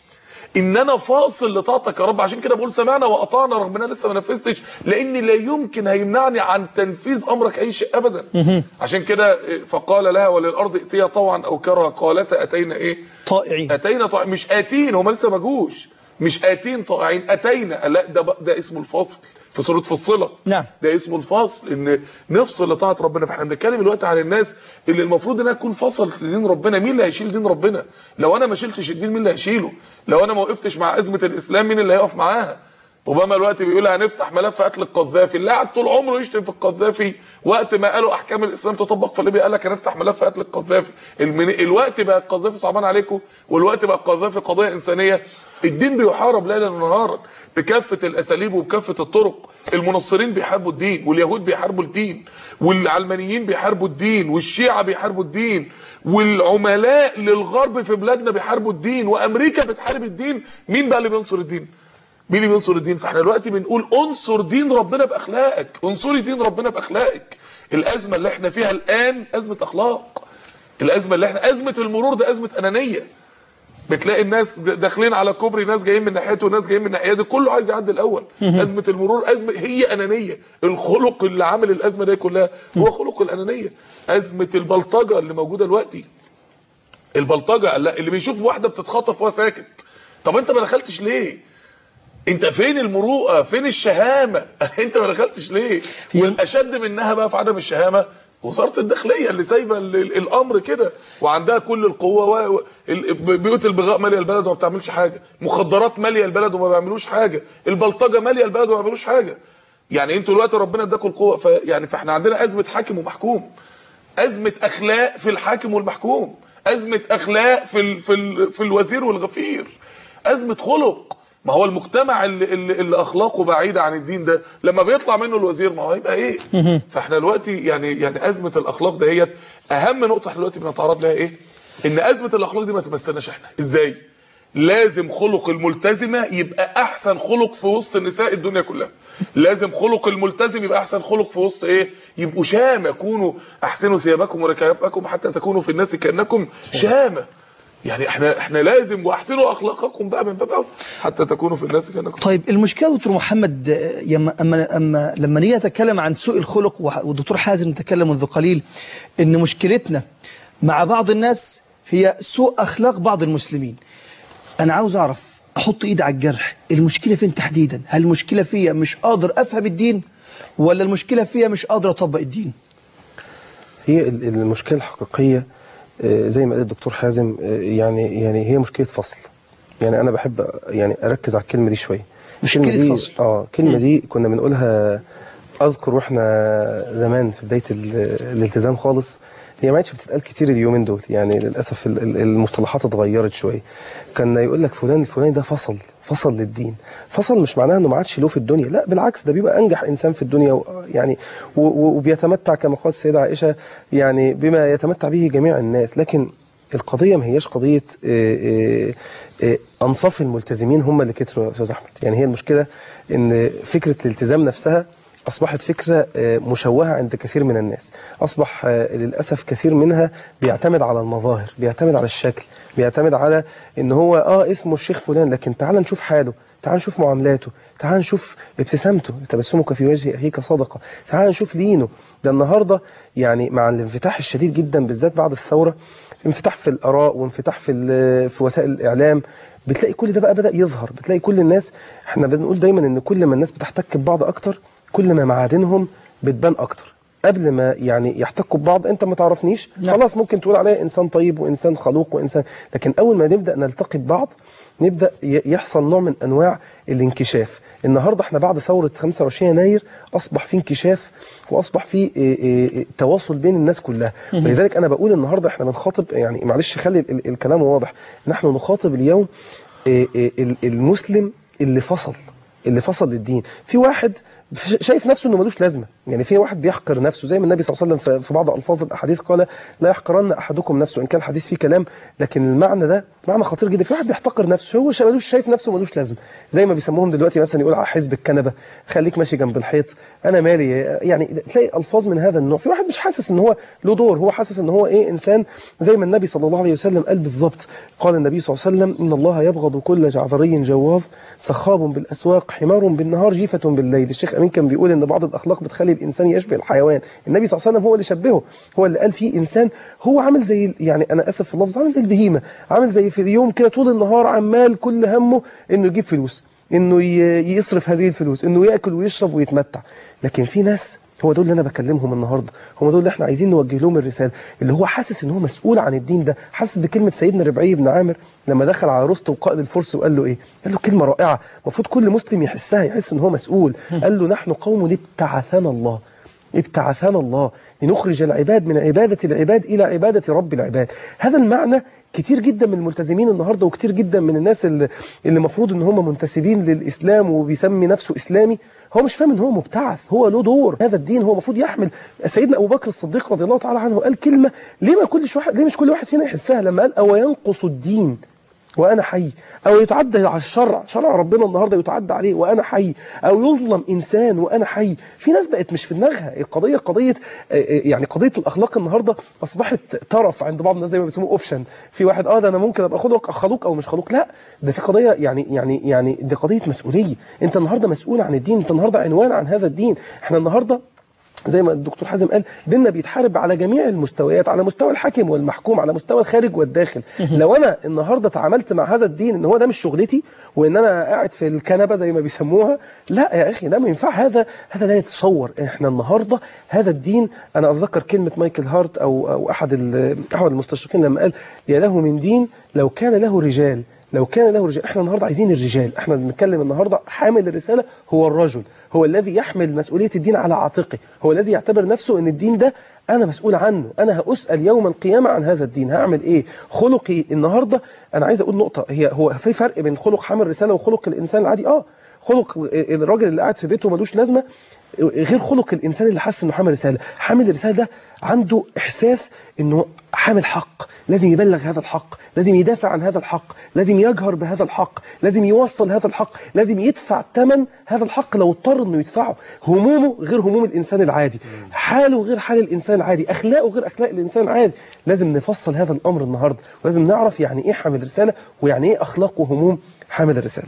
ان انا فاصل لطاعتك يا رب عشان كده بقول سمعنا واطعنا رغم ان انا لسه ما نفذتش لان لا يمكن هيمنعني عن تنفيذ امرك اي شيء ابدا عشان كده فقال لها وللارض ائتيا طوعا او كرها قالتا اتينا ايه طائعين اتينا طائعين مش اتين هم لسه ما جوش مش اتين طائعين اتينا لا ده بقى- ده اسمه الفصل في سوره فصلت نعم. ده اسمه الفصل ان نفصل لطاعه ربنا فاحنا بنتكلم دلوقتي عن الناس اللي المفروض انها تكون فصلت لدين ربنا مين اللي هيشيل دين ربنا لو انا ما شلتش الدين مين اللي هيشيله لو انا ما وقفتش مع ازمه الاسلام مين اللي هيقف معاها اوباما دلوقتي بيقول هنفتح ملف قتل القذافي اللي قعد طول عمره يشتم في القذافي وقت ما قالوا احكام الاسلام تطبق في ليبيا قال لك هنفتح ملف قتل القذافي المن... الوقت بقى القذافي صعبان عليكم والوقت بقى القذافي قضيه انسانيه الدين بيحارب ليلا ونهارا بكافه الاساليب وبكافه الطرق المنصرين بيحاربوا الدين واليهود بيحاربوا الدين والعلمانيين بيحاربوا الدين والشيعه بيحاربوا الدين والعملاء للغرب في بلادنا بيحاربوا الدين وامريكا بتحارب الدين مين بقى اللي بينصر الدين مين اللي بينصر الدين فاحنا دلوقتي بنقول انصر دين ربنا باخلاقك انصري دين ربنا باخلاقك الازمه اللي احنا فيها الان ازمه اخلاق الازمه اللي احنا ازمه المرور ده ازمه انانيه بتلاقي الناس داخلين على كوبري ناس جايين من ناحيته وناس جايين من ناحيته كله عايز يعدي الاول ازمه المرور ازمه هي انانيه الخلق اللي عامل الازمه دي كلها هو خلق الانانيه ازمه البلطجه اللي موجوده دلوقتي البلطجه لا اللي بيشوف واحده بتتخطف وهو ساكت طب انت ما دخلتش ليه انت فين المروءه فين الشهامه انت ما دخلتش ليه والاشد منها بقى في عدم الشهامه وزاره الداخليه اللي سايبه ال- ال- الامر كده وعندها كل القوه و... و- ال- بيوت البغاء ماليه البلد وما بتعملش حاجه مخدرات ماليه البلد وما بيعملوش حاجه البلطجه ماليه البلد وما بيعملوش حاجه يعني انتوا دلوقتي ربنا اداكم القوه ف... يعني فاحنا عندنا ازمه حاكم ومحكوم ازمه اخلاق في الحاكم والمحكوم ازمه اخلاق في ال... في ال... في الوزير والغفير ازمه خلق ما هو المجتمع اللي, اللي, اللي اخلاقه بعيده عن الدين ده لما بيطلع منه الوزير ما هو هيبقى ايه فاحنا دلوقتي يعني يعني ازمه الاخلاق دهيت اهم نقطه احنا دلوقتي بنتعرض لها ايه ان ازمه الاخلاق دي ما تمسناش احنا ازاي لازم خلق الملتزمه يبقى احسن خلق في وسط نساء الدنيا كلها لازم خلق الملتزم يبقى احسن خلق في وسط ايه يبقوا شامه كونوا احسنوا ثيابكم وركابكم حتى تكونوا في الناس كانكم شامه يعني احنا احنا لازم واحسنوا اخلاقكم بقى من باب أول حتى تكونوا في الناس كانكم طيب المشكله يا دكتور محمد آه، يما اما اما لما نيجي نتكلم عن سوء الخلق وح- والدكتور حازم تكلم منذ قليل ان مشكلتنا مع بعض الناس هي سوء اخلاق بعض المسلمين انا عاوز اعرف احط ايدي على الجرح المشكله فين تحديدا هل المشكله فيا مش قادر افهم الدين ولا المشكله فيا مش قادر اطبق الدين هي ال- المشكله الحقيقيه آه، زي ما قال الدكتور حازم آه، يعني يعني هي مشكله فصل يعني انا بحب يعني اركز على الكلمه دي شويه مشكلة الكلمة دي- فصل. اه الكلمه دي كنا بنقولها اذكر واحنا زمان في بدايه ال- الالتزام خالص هي ما عادش بتتقال كتير اليومين دول يعني للاسف ال- ال- المصطلحات اتغيرت شويه كان يقول لك فلان الفلاني ده فصل فصل للدين فصل مش معناه انه ما عادش له في الدنيا لا بالعكس ده بيبقى انجح انسان في الدنيا و- يعني و- و- وبيتمتع كما قالت السيده عائشه يعني بما يتمتع به جميع الناس لكن القضيه ما هياش قضيه آه، آه، آه، انصاف الملتزمين هم اللي كتروا يا استاذ احمد يعني هي المشكله ان فكره الالتزام نفسها أصبحت فكرة آه، مشوهة عند كثير من الناس أصبح آه، للأسف كثير منها بيعتمد على المظاهر بيعتمد على الشكل بيعتمد على إن هو آه اسمه الشيخ فلان لكن تعال نشوف حاله تعال نشوف معاملاته تعال نشوف ابتسامته تبسمك في وجه أخيك صدقة تعال نشوف لينه ده النهاردة يعني مع الانفتاح الشديد جدا بالذات بعد الثورة انفتاح في الآراء وانفتاح في ال- في وسائل الإعلام بتلاقي كل ده بقى بدأ يظهر بتلاقي كل الناس احنا بنقول دايما ان كل ما الناس بتحتك ببعض اكتر كل ما معادنهم بتبان اكتر قبل ما يعني يحتكوا ببعض انت ما تعرفنيش نعم. خلاص ممكن تقول عليا انسان طيب وانسان خلوق وانسان لكن اول ما نبدا نلتقي ببعض نبدا ي- يحصل نوع من انواع الانكشاف النهارده احنا بعد ثوره 25 يناير اصبح في انكشاف واصبح في إيه إيه تواصل بين الناس كلها ولذلك انا بقول النهارده احنا بنخاطب يعني معلش خلي ال- ال- الكلام واضح نحن نخاطب اليوم إيه إيه ال- المسلم اللي فصل اللي فصل للدين في واحد ف- شايف نفسه انه ملوش لازمه يعني في واحد بيحقر نفسه زي ما النبي صلى الله عليه وسلم في- في بعض الفاظ الاحاديث قال لا يحقرن احدكم نفسه ان كان الحديث فيه كلام لكن المعنى ده معنى خطير جدا في واحد بيحتقر نفسه هو شا- ملوش شايف نفسه ملوش لازمه زي ما بيسموهم دلوقتي مثلا يقول على حزب الكنبه خليك ماشي جنب الحيط انا مالي يعني تلاقي الفاظ من هذا النوع في واحد مش حاسس ان هو له دور هو حاسس ان هو ايه انسان زي ما النبي صلى الله عليه وسلم قال بالظبط قال النبي صلى الله عليه وسلم ان الله يبغض كل جعفري جواظ سخاب بالاسواق حمار بالنهار جيفه بالليل الشيخ امين كان بيقول ان بعض الاخلاق بتخلي الانسان يشبه الحيوان النبي صلى الله عليه وسلم هو اللي شبهه هو اللي قال فيه انسان هو عامل زي يعني انا اسف في اللفظ عامل زي البهيمه عامل زي في اليوم كده طول النهار عمال كل همه انه يجيب فلوس انه ي- يصرف هذه الفلوس انه ياكل ويشرب ويتمتع لكن في ناس هو دول اللي انا بكلمهم النهارده هم دول اللي احنا عايزين نوجه لهم الرساله اللي هو حاسس ان هو مسؤول عن الدين ده حاسس بكلمه سيدنا ربعي بن عامر لما دخل على رستم قائد الفرس وقال له ايه قال له كلمه رائعه المفروض كل مسلم يحسها يحس ان هو مسؤول قال له نحن قوم ابتعثنا الله ابتعثنا الله لنخرج العباد من عبادة العباد إلى عبادة رب العباد هذا المعنى كتير جدا من الملتزمين النهاردة وكتير جدا من الناس اللي اللي المفروض ان هم منتسبين للإسلام وبيسمي نفسه إسلامي هو مش فاهم ان هو مبتعث هو له دور هذا الدين هو المفروض يحمل سيدنا ابو بكر الصديق رضي الله تعالى عنه قال كلمه ليه ما كل واحد ليه مش كل واحد فينا يحسها لما قال او ينقص الدين وانا حي او يتعدى على الشرع شرع ربنا النهارده يتعدى عليه وانا حي او يظلم انسان وانا حي في ناس بقت مش في دماغها القضيه قضيه آه، آه، يعني قضيه الاخلاق النهارده اصبحت طرف عند بعض الناس زي ما بيسموه اوبشن في واحد اه ده انا ممكن ابقى خلق خلوق او مش خلوق لا ده في قضيه يعني يعني يعني دي قضيه مسؤوليه انت النهارده مسؤول عن الدين انت النهارده عنوان عن هذا الدين احنا النهارده زي ما الدكتور حازم قال ديننا بيتحارب على جميع المستويات على مستوى الحاكم والمحكوم على مستوى الخارج والداخل لو انا النهارده تعاملت مع هذا الدين ان هو ده مش شغلتي وان انا قاعد في الكنبه زي ما بيسموها لا يا اخي ده ما ينفع هذا هذا لا يتصور احنا النهارده هذا الدين انا اتذكر كلمه مايكل هارت او او احد ال- احد المستشرقين لما قال يا له من دين لو كان له رجال لو كان له رجال احنا النهارده عايزين الرجال احنا بنتكلم النهارده حامل الرساله هو الرجل هو الذي يحمل مسؤوليه الدين على عاتقه هو الذي يعتبر نفسه ان الدين ده انا مسؤول عنه انا هاسال يوم القيامه عن هذا الدين هعمل ايه خلقي النهارده انا عايز اقول نقطه هي هو في فرق بين خلق حامل الرساله وخلق الانسان العادي اه خلق الراجل اللي قاعد في بيته ملوش لازمه غير خلق الانسان اللي حاسس انه حامل رساله حامل الرساله ده عنده احساس انه حامل حق لازم يبلغ هذا الحق لازم يدافع عن هذا الحق لازم يجهر بهذا الحق لازم يوصل هذا الحق لازم يدفع ثمن هذا الحق لو اضطر انه يدفعه همومه غير هموم الانسان العادي حاله غير حال الانسان العادي اخلاقه غير اخلاق الانسان العادي لازم نفصل هذا الامر النهارده ولازم نعرف يعني ايه حامل رساله ويعني ايه اخلاق وهموم حامل الرساله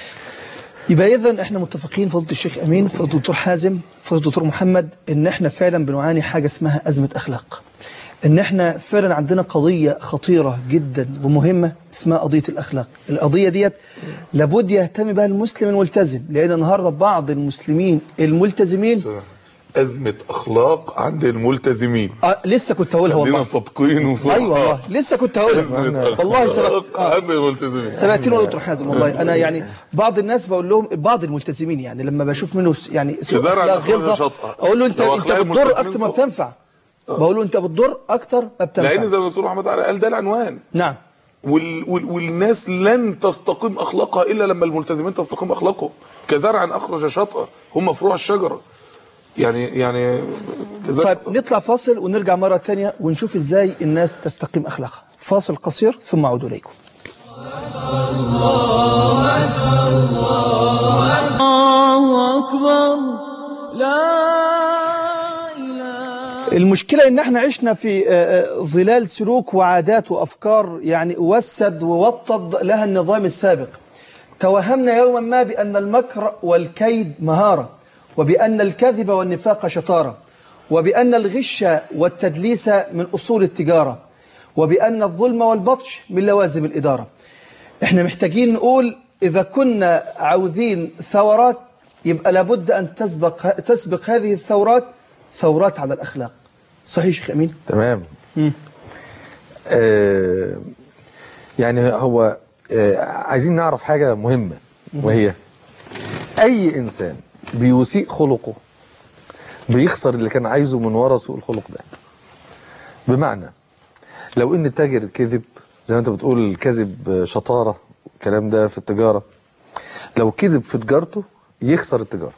يبقى اذا احنا متفقين فضيله الشيخ امين فضيله الدكتور حازم فضيله الدكتور محمد ان احنا فعلا بنعاني حاجه اسمها ازمه اخلاق ان احنا فعلا عندنا قضيه خطيره جدا ومهمه اسمها قضيه الاخلاق القضيه ديت لابد يهتم بها المسلم الملتزم لان النهارده بعض المسلمين الملتزمين أزمة أخلاق عند الملتزمين آه لسه كنت هقولها خلينا والله صادقين وصراحة ايوه والله لسه كنت هقولها والله سبقت آه. عند الملتزمين سبقتني يا دكتور حازم والله انا يعني بعض الناس بقول لهم بعض الملتزمين يعني لما بشوف منه س- يعني سوء كزرع اخلاق الأخلاق غلظه شطأة. اقول له انت لو انت أخلاق بتضر الملتزمين اكتر ما سوء. بتنفع بقول له انت بتضر اكتر ما بتنفع لأن زي ما الدكتور محمد علي قال ده العنوان نعم وال وال والناس لن تستقيم أخلاقها إلا لما الملتزمين تستقيم أخلاقهم كزرع أخرج شطأة هم فروع الشجرة يعني يعني جزاك طيب نطلع فاصل ونرجع مرة تانية ونشوف ازاي الناس تستقيم اخلاقها فاصل قصير ثم اعود اليكم الله أكبر لا إله المشكلة ان احنا عشنا في آه، آه، ظلال سلوك وعادات وافكار يعني وسد ووطد لها النظام السابق توهمنا يوما ما بان المكر والكيد مهارة وبان الكذب والنفاق شطارة وبان الغش والتدليس من اصول التجارة وبان الظلم والبطش من لوازم الادارة احنا محتاجين نقول اذا كنا عاوزين ثورات يبقى لابد ان تسبق تسبق هذه الثورات ثورات على الاخلاق صحيح يا شيخ امين تمام آه يعني هو آه عايزين نعرف حاجة مهمة وهي أي إنسان بيسيء خلقه بيخسر اللي كان عايزه من ورا سوء الخلق ده بمعنى لو إن التاجر الكذب زي ما أنت بتقول الكذب شطارة الكلام ده في التجارة لو كذب في تجارته يخسر التجارة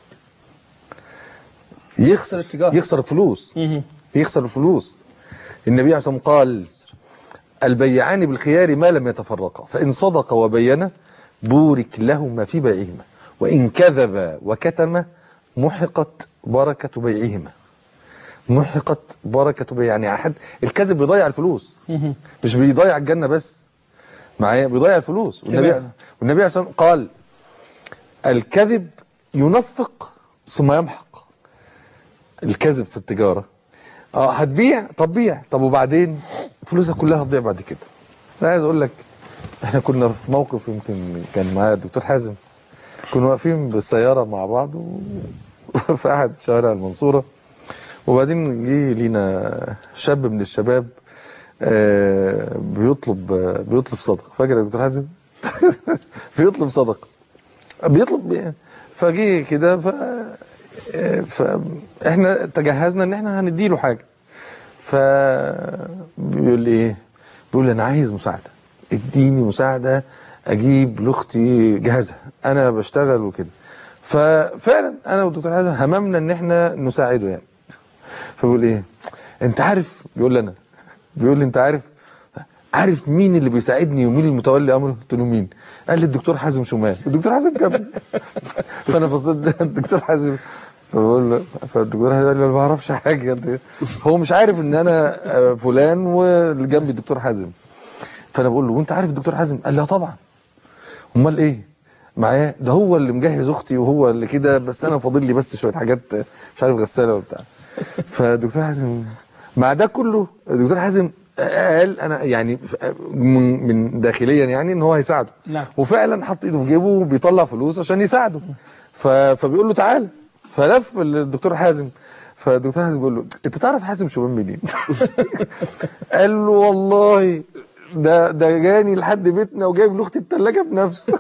يخسر التجارة. يخسر الفلوس يخسر الفلوس النبي عليه الصلاة والسلام قال البيعان بالخيار ما لم يتفرقا فإن صدق وبين بورك لهما في بيعهما وإن كذب وكتم محقت بركة بيعهما محقت بركة بيع يعني أحد الكذب بيضيع الفلوس مش بيضيع الجنة بس معايا بيضيع الفلوس والنبي تمام. والنبي عليه الصلاة والسلام قال الكذب ينفق ثم يمحق الكذب في التجارة اه هتبيع طب بيع طب وبعدين فلوسك كلها هتضيع بعد كده انا عايز اقول لك احنا كنا في موقف يمكن كان معايا الدكتور حازم كنا واقفين بالسيارة مع بعض و... في احد شوارع المنصورة وبعدين جه لينا شاب من الشباب آه، بيطلب آه، بيطلب صدقه فاكر يا دكتور حازم بيطلب صدقه بيطلب بي- فجه كده ف آه، فاحنا تجهزنا ان احنا هنديله حاجه ف بيقول لي ايه بيقول لي انا عايز مساعده اديني مساعده اجيب لاختي جهازها انا بشتغل وكده ففعلا انا والدكتور حازم هممنا ان احنا نساعده يعني فبيقول ايه انت عارف بيقول لي انا بيقول لي انت عارف عارف مين اللي بيساعدني ومين المتولي امره قلت له مين قال لي الدكتور حازم شمال الدكتور حازم كمل فانا بصيت ده الدكتور حازم فبقول له فالدكتور حازم قال لي انا ما بعرفش حاجه هو مش عارف ان انا آه، فلان واللي جنبي الدكتور حازم فانا بقول له وانت عارف الدكتور حازم قال لي اه طبعا امال ايه معايا ده هو اللي مجهز اختي وهو اللي كده بس انا فاضل لي بس شويه حاجات مش عارف غساله وبتاع فالدكتور حازم مع ده كله الدكتور حازم قال انا يعني من من داخليا يعني ان هو هيساعده نعم. وفعلا حط ايده في جيبه وبيطلع فلوس عشان يساعده ف- فبيقول له تعالى فلف الدكتور حازم فالدكتور حازم بيقول له انت تعرف حازم شومان منين؟ قال له والله ده ده جاني لحد بيتنا وجايب لاختي الثلاجه بنفسه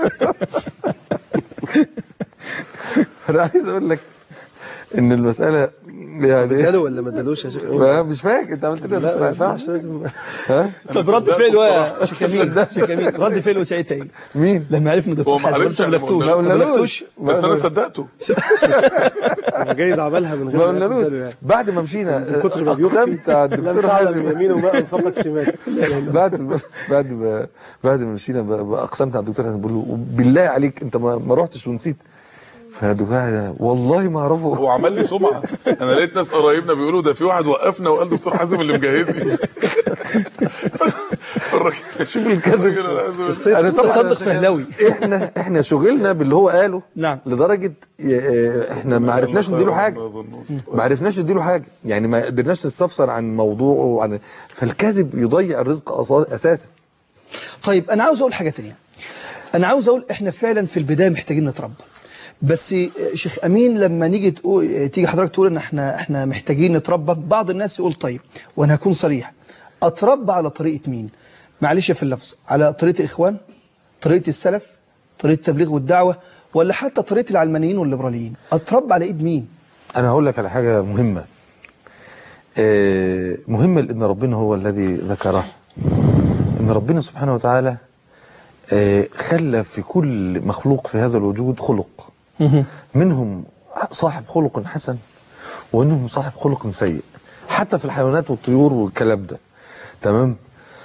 فانا عايز اقول لك ان المساله يعني اداله ولا ما ادالوش يا شيخ ما- مش فاكر انت عملت لي لا ما ينفعش لازم ها طب رد فعله ايه يا شيخ امين شيخ امين رد فعله ساعتها ايه؟ مين؟ لما عرف ان هو الدكتور ما حازم عرفش انت ما إحنا بلغتوش ما ما بلغتوش بس انا صدقته جايز عملها من غير ما ما ياخد قلنالوش باله يعني. بعد ما مشينا من كتر ما بيخفي اقسمت على لم الدكتور تعلم حازم يمينه بقى فقط شمال بعد ما بعد ما بعد ما مشينا ب- ب- اقسمت على الدكتور حازم بقول له بالله عليك انت ما, ما رحتش ونسيت فالدكتور حازم والله ما اعرفه هو عمل لي سمعه انا لقيت ناس قرايبنا بيقولوا ده في واحد وقفنا وقال دكتور حازم اللي مجهزني فالراجل شوف الكذب انا تصدق فهلاوي احنا احنا شغلنا باللي هو قاله نعم. لدرجه ي- اه، احنا ما عرفناش نديله حاجه ما عرفناش نديله حاجه يعني ما قدرناش نستفسر عن موضوعه وعن فالكذب يضيع الرزق أصا- اساسا طيب انا عاوز اقول حاجه تانية انا عاوز اقول احنا فعلا في البدايه محتاجين نتربى بس آه، شيخ امين لما نيجي تقول آه، تيجي حضرتك تقول ان احنا احنا محتاجين نتربى بعض الناس يقول طيب وانا هكون صريح اتربى على طريقه مين معلش في اللفظ على طريقه الاخوان طريقه السلف طريقه التبليغ والدعوه ولا حتى طريقه العلمانيين والليبراليين اتربى على ايد مين انا هقول لك على حاجه مهمه اه، مهمه لان ربنا هو الذي ذكره ان ربنا سبحانه وتعالى اه، خلى في كل مخلوق في هذا الوجود خلق منهم صاحب خلق حسن ومنهم صاحب خلق سيء حتى في الحيوانات والطيور والكلام ده تمام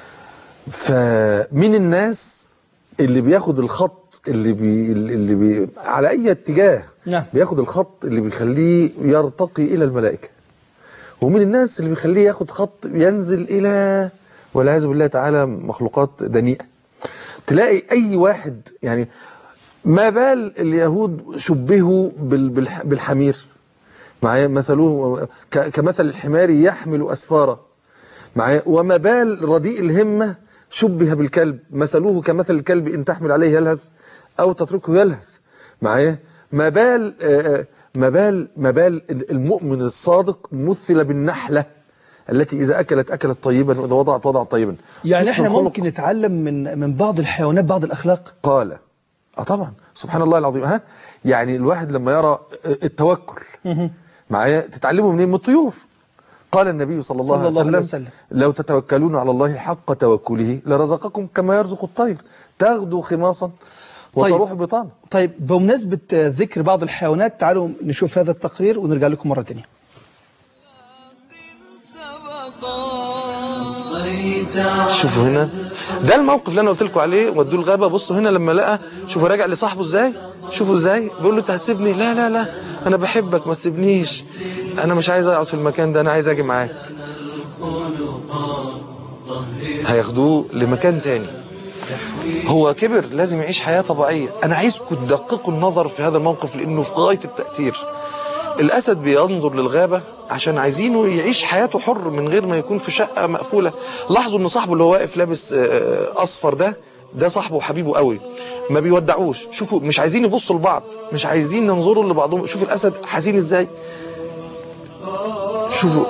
فمن الناس اللي بياخد الخط اللي بي اللي بي على اي اتجاه نعم. بياخد الخط اللي بيخليه يرتقي الى الملائكه ومن الناس اللي بيخليه ياخد خط ينزل الى والعياذ بالله تعالى مخلوقات دنيئه تلاقي اي واحد يعني ما بال اليهود شبهوا بال- بالح- بالحمير معايا مثله ك- كمثل الحمار يحمل اسفارا معايا وما بال رديء الهمه شبه بالكلب مثله كمثل الكلب ان تحمل عليه يلهث او تتركه يلهث معايا ما بال آه، آه، ما بال ما بال المؤمن الصادق مثل بالنحله التي اذا اكلت اكلت طيبا واذا وضعت وضعت طيبا يعني حسن احنا الخلق ممكن نتعلم من من بعض الحيوانات بعض الاخلاق قال اه طبعا سبحان الله العظيم ها يعني الواحد لما يرى التوكل معايا تتعلمه منين من الطيور قال النبي صلى الله, صلى الله عليه عليه وسلم. وسلم لو تتوكلون على الله حق توكله لرزقكم كما يرزق الطير تغدو خماصا طيب. وتروح بطانا طيب بمناسبة آه، ذكر بعض الحيوانات تعالوا نشوف هذا التقرير ونرجع لكم مرة تانية شوفوا هنا ده الموقف اللي انا قلت لكم عليه ودوه الغابه بصوا هنا لما لقى شوفوا راجع لصاحبه ازاي شوفوا ازاي بيقول له انت هتسيبني لا لا لا انا بحبك ما تسيبنيش انا مش عايز اقعد في المكان ده انا عايز اجي معاك هياخدوه لمكان تاني هو كبر لازم يعيش حياة طبيعية أنا عايزكم تدققوا النظر في هذا الموقف لأنه في غاية التأثير الأسد بينظر للغابة عشان عايزينه يعيش حياته حر من غير ما يكون في شقة مقفولة لاحظوا إن صاحبه اللي هو واقف لابس آه، أصفر ده ده صاحبه وحبيبه قوي ما بيودعوش شوفوا مش عايزين يبصوا لبعض مش عايزين ينظروا لبعضهم شوف الأسد حزين إزاي شوفوا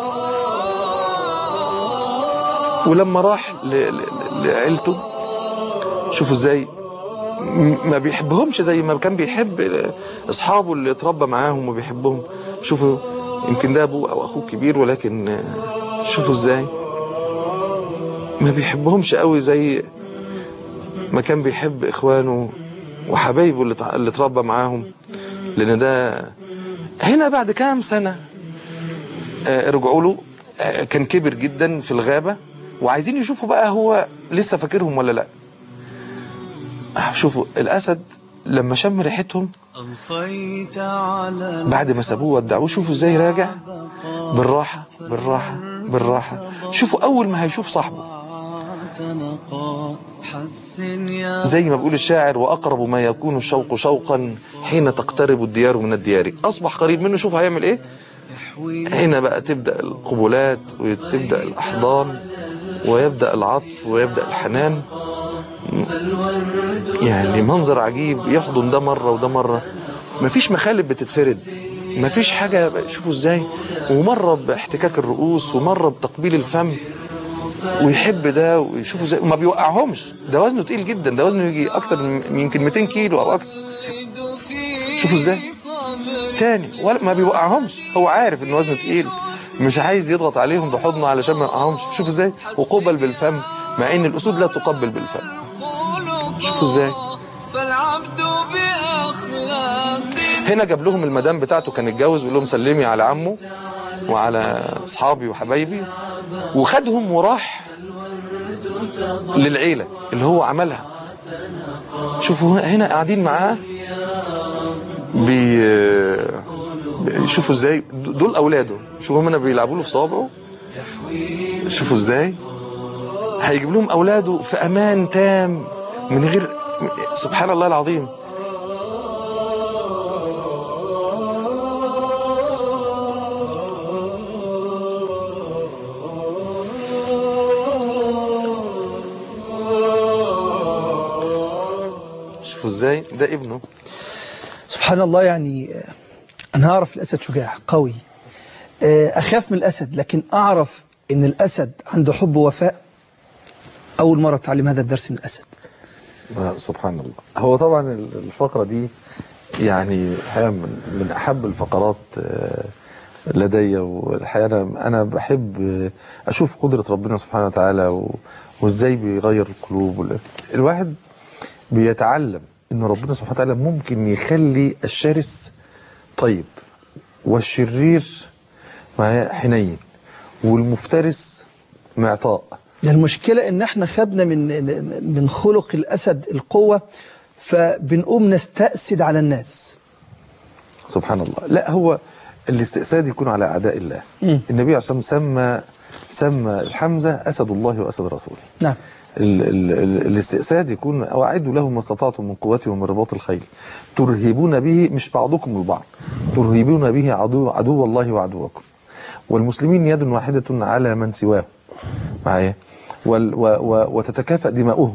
ولما راح ل- ل- لعيلته شوفوا ازاي م- ما بيحبهمش زي ما كان بيحب اصحابه اللي اتربى معاهم وبيحبهم شوفوا يمكن ده ابوه او اخوه كبير ولكن آه، شوفوا ازاي ما بيحبهمش قوي زي ما كان بيحب اخوانه وحبايبه اللي اتع- اللي اتربى معاهم لان ده هنا بعد كام سنه آه، رجعوا له آه، كان كبر جدا في الغابه وعايزين يشوفوا بقى هو لسه فاكرهم ولا لا آه، شوفوا الاسد لما شم ريحتهم أضفيت على بعد ما سابوه ودعوه شوفوا ازاي راجع بالراحه بالراحه بالراحه شوفوا اول ما هيشوف صاحبه تنقى حسن يا زي ما بيقول الشاعر واقرب ما يكون الشوق شوقا حين تقترب الديار من الديار اصبح قريب منه شوف هيعمل ايه هنا بقى تبدا القبلات وتبدا الاحضان ويبدا العطف ويبدا الحنان يعني منظر عجيب يحضن ده مره وده مره مفيش مخالب بتتفرد مفيش حاجه شوفوا ازاي ومره باحتكاك الرؤوس ومره بتقبيل الفم ويحب ده ويشوفوا ازاي وما بيوقعهمش ده وزنه تقيل جدا ده وزنه يجي اكتر من يمكن 200 كيلو او اكتر شوفوا ازاي تاني ولا ما بيوقعهمش هو عارف ان وزنه تقيل مش عايز يضغط عليهم بحضنه علشان ما يوقعهمش شوفوا ازاي وقبل بالفم مع ان الاسود لا تقبل بالفم شوفوا ازاي فالعبد بأخلاق هنا جاب لهم المدام بتاعته كان اتجوز ويقول لهم سلمي على عمه وعلى اصحابي وحبايبي وخدهم وراح للعيله اللي هو عملها شوفوا هنا قاعدين معاه بي شوفوا ازاي دول اولاده شوفوا هنا بيلعبوا له في صوابعه شوفوا ازاي هيجيب لهم اولاده في امان تام من غير سبحان الله العظيم شوفوا ازاي ده ابنه سبحان الله يعني آه، أنا أعرف الأسد شجاع قوي آه، أخاف من الأسد لكن أعرف إن الأسد عنده حب ووفاء أول مرة أتعلم هذا الدرس من الأسد آه، سبحان الله هو طبعا الفقرة دي يعني الحقيقة من, من أحب الفقرات آه، لدي والحقيقة أنا, أنا بحب آه، أشوف قدرة ربنا سبحانه وتعالى و- وإزاي بيغير القلوب وال- الواحد بيتعلم إن ربنا سبحانه وتعالى ممكن يخلي الشرس طيب والشرير معاه حنين والمفترس معطاء ده المشكلة إن إحنا خدنا من من خلق الأسد القوة فبنقوم نستأسد على الناس سبحان الله لا هو الاستئساد يكون على اعداء الله النبي عليه الصلاه والسلام سمى سمى الحمزه اسد الله واسد رسوله نعم ال ال ال الاستئساد يكون واعدوا له ما استطعتم من قوه ومن رباط الخيل ترهبون به مش بعضكم البعض ترهبون به عدو عدو الله وعدوكم والمسلمين يد واحده على من سواه معايا وال- و و وتتكافأ دماؤهم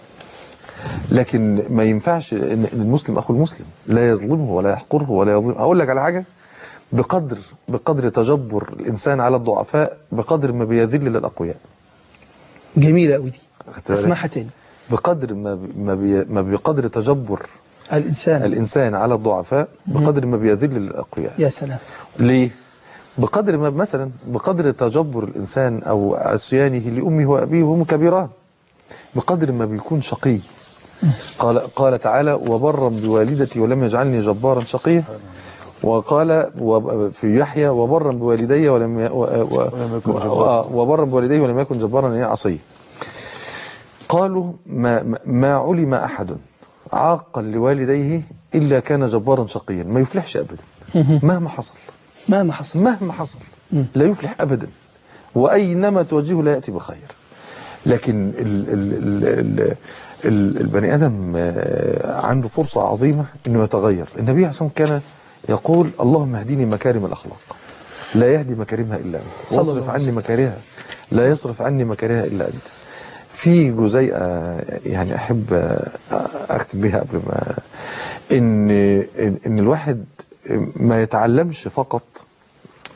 لكن ما ينفعش ان إن المسلم اخو المسلم لا يظلمه ولا يحقره ولا يظلمه اقول لك على حاجه بقدر بقدر تجبر الانسان على الضعفاء بقدر ما بيذل للاقوياء جميلة قوي دي خدت بالك؟ اسمعها تاني بقدر ما بي- ما, بي ما بقدر تجبر الإنسان الانسان على الضعفاء بقدر ما بيذل للاقوياء يا سلام ليه بقدر ما مثلا بقدر تجبر الانسان او عصيانه لامه وابيه وهم كبيران بقدر ما بيكون شقي قال قال تعالى وبرا بوالدتي ولم يجعلني جبارا شقيا وقال وب- في يحيى وبرا بوالدي ولم ي- و- و- و- وبرا بوالدي ولم يكن جبارا يعني عصيا قالوا ما ما- ما علم احد عاقا لوالديه الا كان جبارا شقيا ما يفلحش ابدا مهما حصل مهما حصل مهما حصل لا يفلح ابدا واينما توجهه لا ياتي بخير لكن ال ال ال ال ال البني ادم آه، عنده فرصه عظيمه انه يتغير النبي عليه الصلاه والسلام كان يقول اللهم اهدني مكارم الاخلاق لا يهدي مكارمها الا انت صلى الله واصرف عليه عني مكارهها لا يصرف عني مكارهها الا انت في جزيئه يعني احب آه، اختم بها قبل ما ان ان إن الواحد ما يتعلمش فقط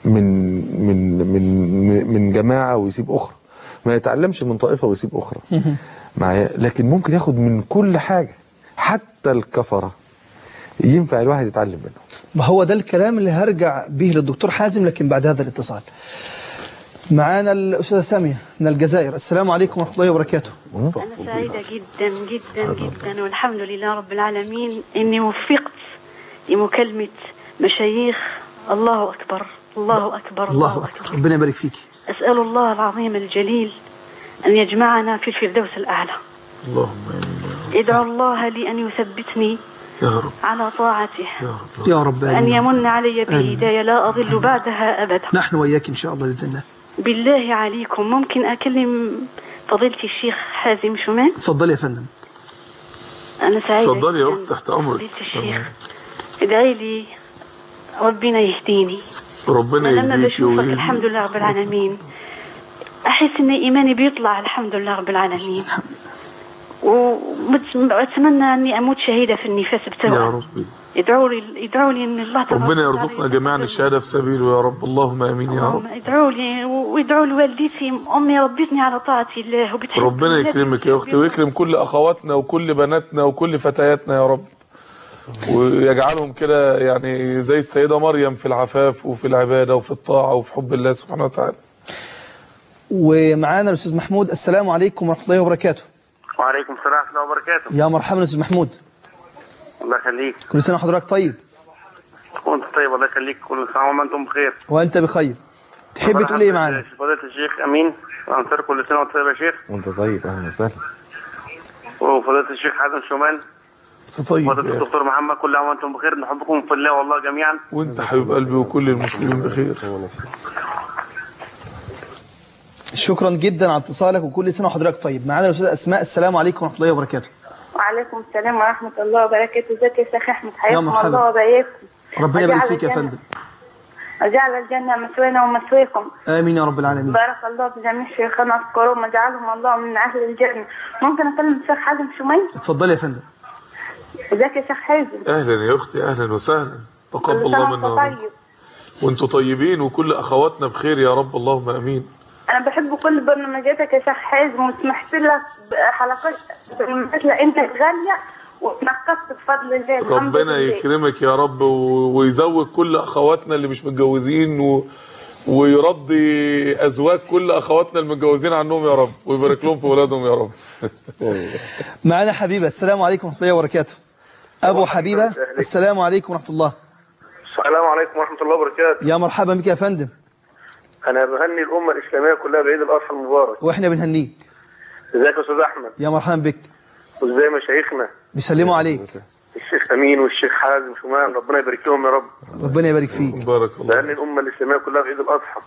من من من من جماعه ويسيب اخرى ما يتعلمش من طائفه ويسيب اخرى معايا لكن ممكن ياخد من كل حاجه حتى الكفره ينفع الواحد يتعلم منه ما هو ده الكلام اللي هرجع به للدكتور حازم لكن بعد هذا الاتصال معانا الأستاذة سامية من الجزائر السلام عليكم ورحمة الله وبركاته أنا سعيدة جدا جدا جدا والحمد لله رب العالمين إني وفقت لمكالمة مشايخ الله أكبر الله أكبر الله أكبر ربنا يبارك فيك أسأل الله العظيم الجليل أن يجمعنا في الفردوس الأعلى اللهم امين ادعو الله لي أن يثبتني يا رب على طاعته يا رب وأن آمين يمن علي آمين. بهداية لا أضل بعدها أبدا نحن وإياك إن شاء الله بإذن الله بالله عليكم ممكن أكلم فضيلة الشيخ حازم شومان اتفضلي يا فندم أنا سعيدة اتفضلي يا جداً. أخت تحت أمرك فضيلة الشيخ ادعي لي ربنا يهديني ربنا لما يهديك بشوفك ويهديك الحمد لله رب العالمين أحس إن إيماني بيطلع الحمد لله رب العالمين وأتمنى أني أموت شهيدة في النفاس يا بتوعي ربي ادعوا لي ادعوا لي ان الله تبارك ربنا وتعالى يرزقنا جميعا الشهاده في سبيله يا رب اللهم امين يا اللهم رب ادعوا لي وادعوا لوالدتي امي ربتني على طاعه الله وبتحب ربنا ولادي يكرمك يا اختي ويكرم كل اخواتنا وكل بناتنا وكل فتياتنا يا رب ويجعلهم كده يعني زي السيده مريم في العفاف وفي العباده وفي الطاعه وفي حب الله سبحانه وتعالى ومعانا الأستاذ محمود السلام عليكم ورحمة الله وبركاته وعليكم السلام ورحمة الله وبركاته يا مرحبا أستاذ محمود الله يخليك كل سنة وحضرتك طيب وانت طيب الله يخليك كل سنة وانتم بخير وأنت بخير تحب تقول إيه معانا فضيلة الشيخ أمين وأنصار كل سنة وانت طيب يا شيخ وانت طيب اهلا وسهلا وفضيلة الشيخ حازم شومان طيب وفضيلة يا أخي. الدكتور محمد كل عام وانتم بخير نحبكم في الله والله جميعا وانت حبيب قلبي وكل المسلمين بخير شكرا جدا على اتصالك وكل سنة وحضرتك طيب معانا الأستاذ أسماء السلام عليكم ورحمة الله وبركاته وعليكم السلام ورحمة الله وبركاته ازيك يا شيخ أحمد حياكم مرحبا. الله وبياكم ربنا يبارك وجعل فيك يا الجنة- فندم وجعل الجنة مثوانا ومثواكم آمين يا رب العالمين بارك الله بجميع شيخنا اذكرهم واجعلهم الله من أهل الجنة ممكن أكلم الشيخ حازم شومي اتفضلي يا فندم ازيك يا شيخ حازم اهلا يا اختي اهلا وسهلا تقبل كل الله سنة منا وانت ومنكم. طيب وانتم طيبين وكل اخواتنا بخير يا رب اللهم امين أنا بحب كل برنامجاتك يا شيخ حازم وسمحت لك حلقات برنامجات لأنك غالية واتنقصت بفضل الله الحمد ربنا لله. يكرمك يا رب و- ويزوج كل اخواتنا اللي مش متجوزين و... ويرضي ازواج كل اخواتنا المتجوزين عنهم يا رب ويبارك لهم في اولادهم يا رب معانا حبيبة السلام عليكم ورحمة الله وبركاته أبو حبيبة السلام عليكم ورحمة الله السلام عليكم ورحمة الله وبركاته يا مرحبا بك يا فندم أنا بهني الأمة الإسلامية كلها بعيد الأضحى المبارك وإحنا بنهنيك ازيك يا أستاذ أحمد يا مرحبا بك وازاي مشايخنا بيسلموا عليك الشيخ أمين والشيخ حازم شومان ربنا يبارك لهم يا رب ربنا يبارك فيك بارك الله لأن الأمة الإسلامية كلها في عيد الأضحى.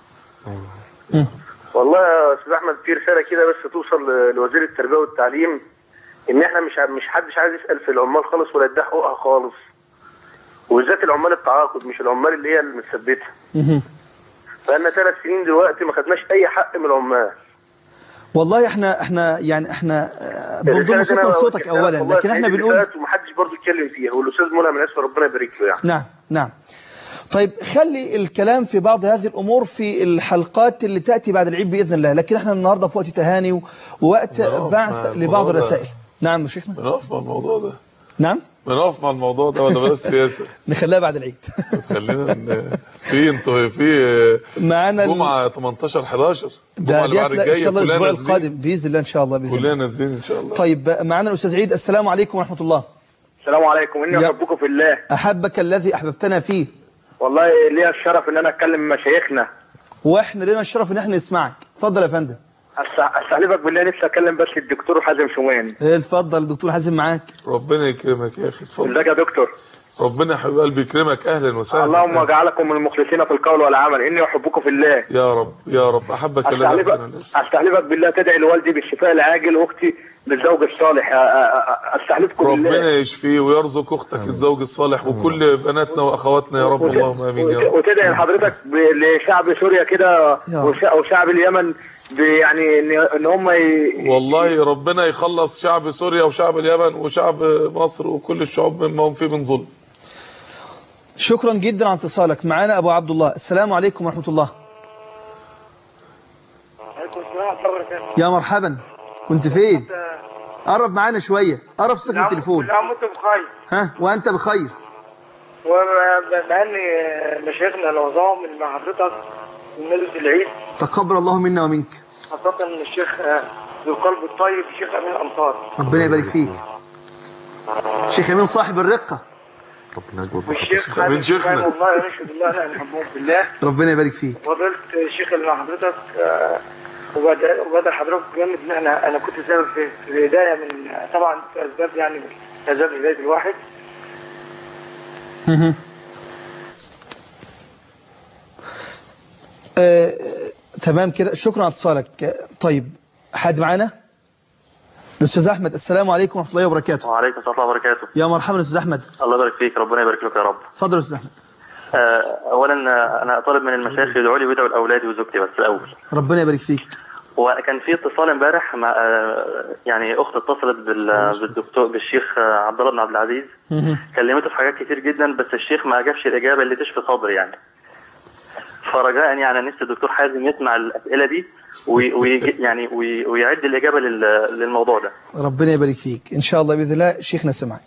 والله يا أستاذ أحمد في رسالة كده بس توصل ل- لوزير التربية والتعليم إن إحنا مش ع- مش حدش عايز يسأل في العمال خالص ولا يدي حقوقها خالص. وبالذات العمال التعاقد مش العمال اللي هي المتثبتة. بقالنا ثلاث سنين دلوقتي ما خدناش أي حق من العمال. والله احنا احنا يعني احنا آه، بنضم الرسالة دي صوتنا أنا لصوتك وجهتها اولا والله لكن في احنا عيد بنقول الرسالة ومحدش برضه يتكلم فيها والأستاذ منى من أسفل ربنا يبارك له يعني. نعم نعم طيب خلي الكلام في بعض هذه الامور في الحلقات اللي تاتي بعد العيد باذن الله لكن احنا النهارده في وقت تهاني و- ووقت نقف بعث مع لبعض الموضوع ده. الرسائل نعم يا شيخنا بنقف مع الموضوع ده نعم بنقف مع الموضوع ده ولا بس سياسه نخليها بعد العيد خلينا ن- في انتوا في معانا ال- جمعه 18 11 ده الجمعه اللي دي بعد هتلاقي ان الجايه شاء الله كلنا الاسبوع نازلين القادم باذن الله ان شاء الله باذن كلنا الله نازلين ان شاء الله طيب معانا الاستاذ عيد السلام عليكم ورحمه الله السلام عليكم إني يا- أحبكم في الله. احبك الذي احببتنا فيه والله ليا الشرف إن أنا أتكلم مشايخنا. واحنا لنا الشرف ان احنا نسمعك اتفضل يا فندم أست- استحلفك بالله نفسي أكلم بس الدكتور حازم شومان. إيه، اتفضل الدكتور حازم معاك ربنا يكرمك يا اخي اتفضل ازيك يا دكتور؟ ربنا يا حبيب قلبي يكرمك اهلا وسهلا اللهم اجعلكم من المخلصين في القول والعمل اني احبكم في الله يا رب يا رب احبك الله استحلفك ربنا استحلفك بالله تدعي لوالدي بالشفاء العاجل واختي بالزوج الصالح أ- أ- أ- استحلفكم ربنا بالله يشفيه ويرزق اختك الزوج الصالح وكل بناتنا واخواتنا يا رب وت- اللهم امين يا وت- رب وتدعي لحضرتك ب- لشعب سوريا كده يا رب. وش- وشعب اليمن ب- يعني ان ان هم ي... والله ربنا يخلص شعب سوريا وشعب اليمن وشعب مصر وكل الشعوب مما هم فيه من ظلم شكرا جدا على اتصالك معانا ابو عبد الله السلام عليكم ورحمه الله عليكم السلام ورحمة الله وبركاته يا مرحبا كنت فين قرب معانا شويه قرب صوتك من التليفون نعم انت بخير ها وانت بخير وبأن مشايخنا العظام اللي مع حضرتك من مجلس العيد تقبل الله منا ومنك خاصة من الشيخ آه، ذو القلب الطيب الشيخ أمين الأنصار ربنا يبارك فيك شيخ امين صاحب الرقه ربنا يجبر والشيخ بخاطر من خالد شيخنا والله نشهد الله لا نحبهم في الله ربنا يبارك فيك فضلت الشيخ اللي مع حضرتك آه، وبدأ وبدأ حضرتك جامد ان انا انا كنت سبب في في الهدايه من طبعا في اسباب يعني من اسباب هدايه الواحد آه تمام كده شكرا على اتصالك آه، طيب حد معانا الاستاذ احمد السلام عليكم ورحمه الله وبركاته وعليكم السلام ورحمه الله وبركاته يا مرحبا استاذ احمد الله يبارك فيك ربنا يبارك لك يا رب اتفضل يا استاذ احمد آه، اولا آه، انا طالب من المشايخ يدعوا لي ويدعوا لاولادي وزوجتي بس الاول ربنا يبارك فيك وكان في اتصال امبارح مع آه، يعني اخت اتصلت بال- بالدكتور بالشيخ آه، عبد الله بن عبد العزيز كلمته في حاجات كتير جدا بس الشيخ ما اجابش الاجابه اللي تشفي صدري يعني فرجاء يعني نفسي الدكتور حازم يسمع الاسئله دي وي وي يعني وي ويعد الاجابه لل- للموضوع ده ربنا يبارك فيك ان شاء الله باذن الله شيخنا سمعك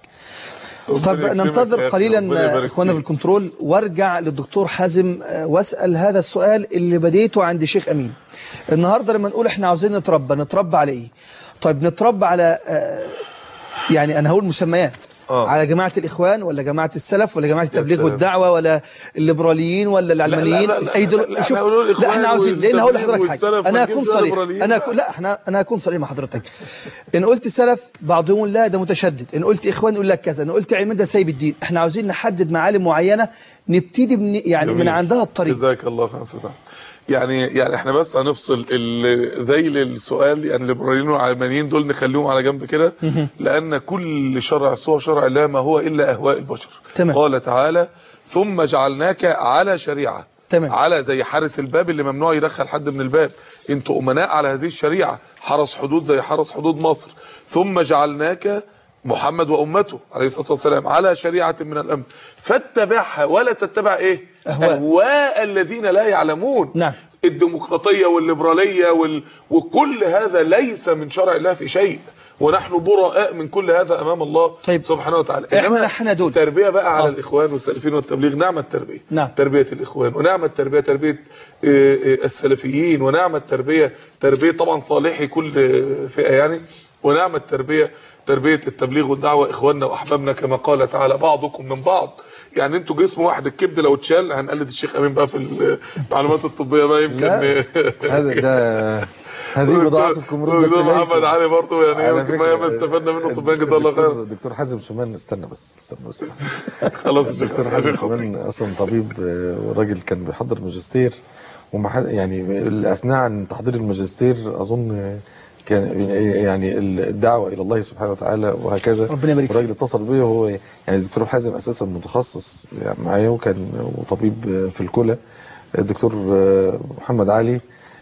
طب يكرمك يا ننتظر أخي، قليلا ربنا يبارك آه، اخواننا في فيك. الكنترول وارجع للدكتور حازم آه، واسال هذا السؤال اللي بديته عند شيخ امين النهارده لما نقول احنا عاوزين نتربى نتربى على ايه طيب نتربى على آه، يعني انا هقول مسميات آه. على جماعه الاخوان ولا جماعه السلف ولا جماعه التبليغ سلام. والدعوه ولا الليبراليين ولا العلمانيين لا، لا، اي لا، دول لا، شوف إحنا هنقول لا الإخوان احنا عاوزين لان هقول والتبليغ لحضرتك حاجه والسلف انا ما هكون نجيبش صريح الليبراليين. انا هكون لا احنا انا هكون صريح مع حضرتك ان قلت سلف بعضهم يقول لا ده متشدد ان قلت اخوان يقول لك كذا ان قلت علم ده سايب الدين احنا عاوزين نحدد معالم معينه نبتدي من يعني من جميل. عندها الطريق جزاك الله خير استاذ أحمد. يعني يعني احنا بس هنفصل ال- ذيل السؤال يعني الليبراليين والعلمانيين دول نخليهم على جنب كده لان كل شرع سوى شرع الله ما هو الا اهواء البشر تمام. قال تعالى ثم جعلناك على شريعه تمام. على زي حارس الباب اللي ممنوع يدخل حد من الباب انتوا امناء على هذه الشريعه حرس حدود زي حرس حدود مصر ثم جعلناك محمد وامته عليه الصلاه والسلام على شريعه من الامر فاتبعها ولا تتبع ايه أهواء. اهواء الذين لا يعلمون نعم. الديمقراطيه والليبراليه وال... وكل هذا ليس من شرع الله في شيء ونحن براء من كل هذا امام الله طيب. سبحانه وتعالى إحنا إنما نحن دول. التربيه بقى على آه. الاخوان والسلفيين والتبليغ نعم التربيه نعم. تربيه الاخوان ونعم التربيه تربيه آه، آه، السلفيين ونعم التربيه تربيه طبعا صالحي كل آه، فئه يعني ونعم التربيه تربيه التبليغ والدعوه اخواننا واحبابنا كما قال تعالى بعضكم من بعض يعني انتوا جسم واحد الكبد لو اتشال هنقلد الشيخ امين بقى في المعلومات الطبيه بقى يمكن لا. هذا ده هذه بضاعتكم ردت دكتور إليكم. محمد علي برضه يعني على يمكن فكرة، ما ياما استفدنا منه طبيا جزاه الله الدكتور- خير دكتور حازم شومان استنى بس استنى بس خلاص الشيخ دكتور حازم شومان اصلا طبيب آه، وراجل كان بيحضر ماجستير وما حد- يعني اثناء عن تحضير الماجستير اظن آه، كان يعني الدعوه الى الله سبحانه وتعالى وهكذا ربنا يبارك فيك. الراجل اتصل بيا وهو يعني الدكتور حازم اساسا متخصص يعني معايا وكان وطبيب آه، في الكلى الدكتور آه، محمد علي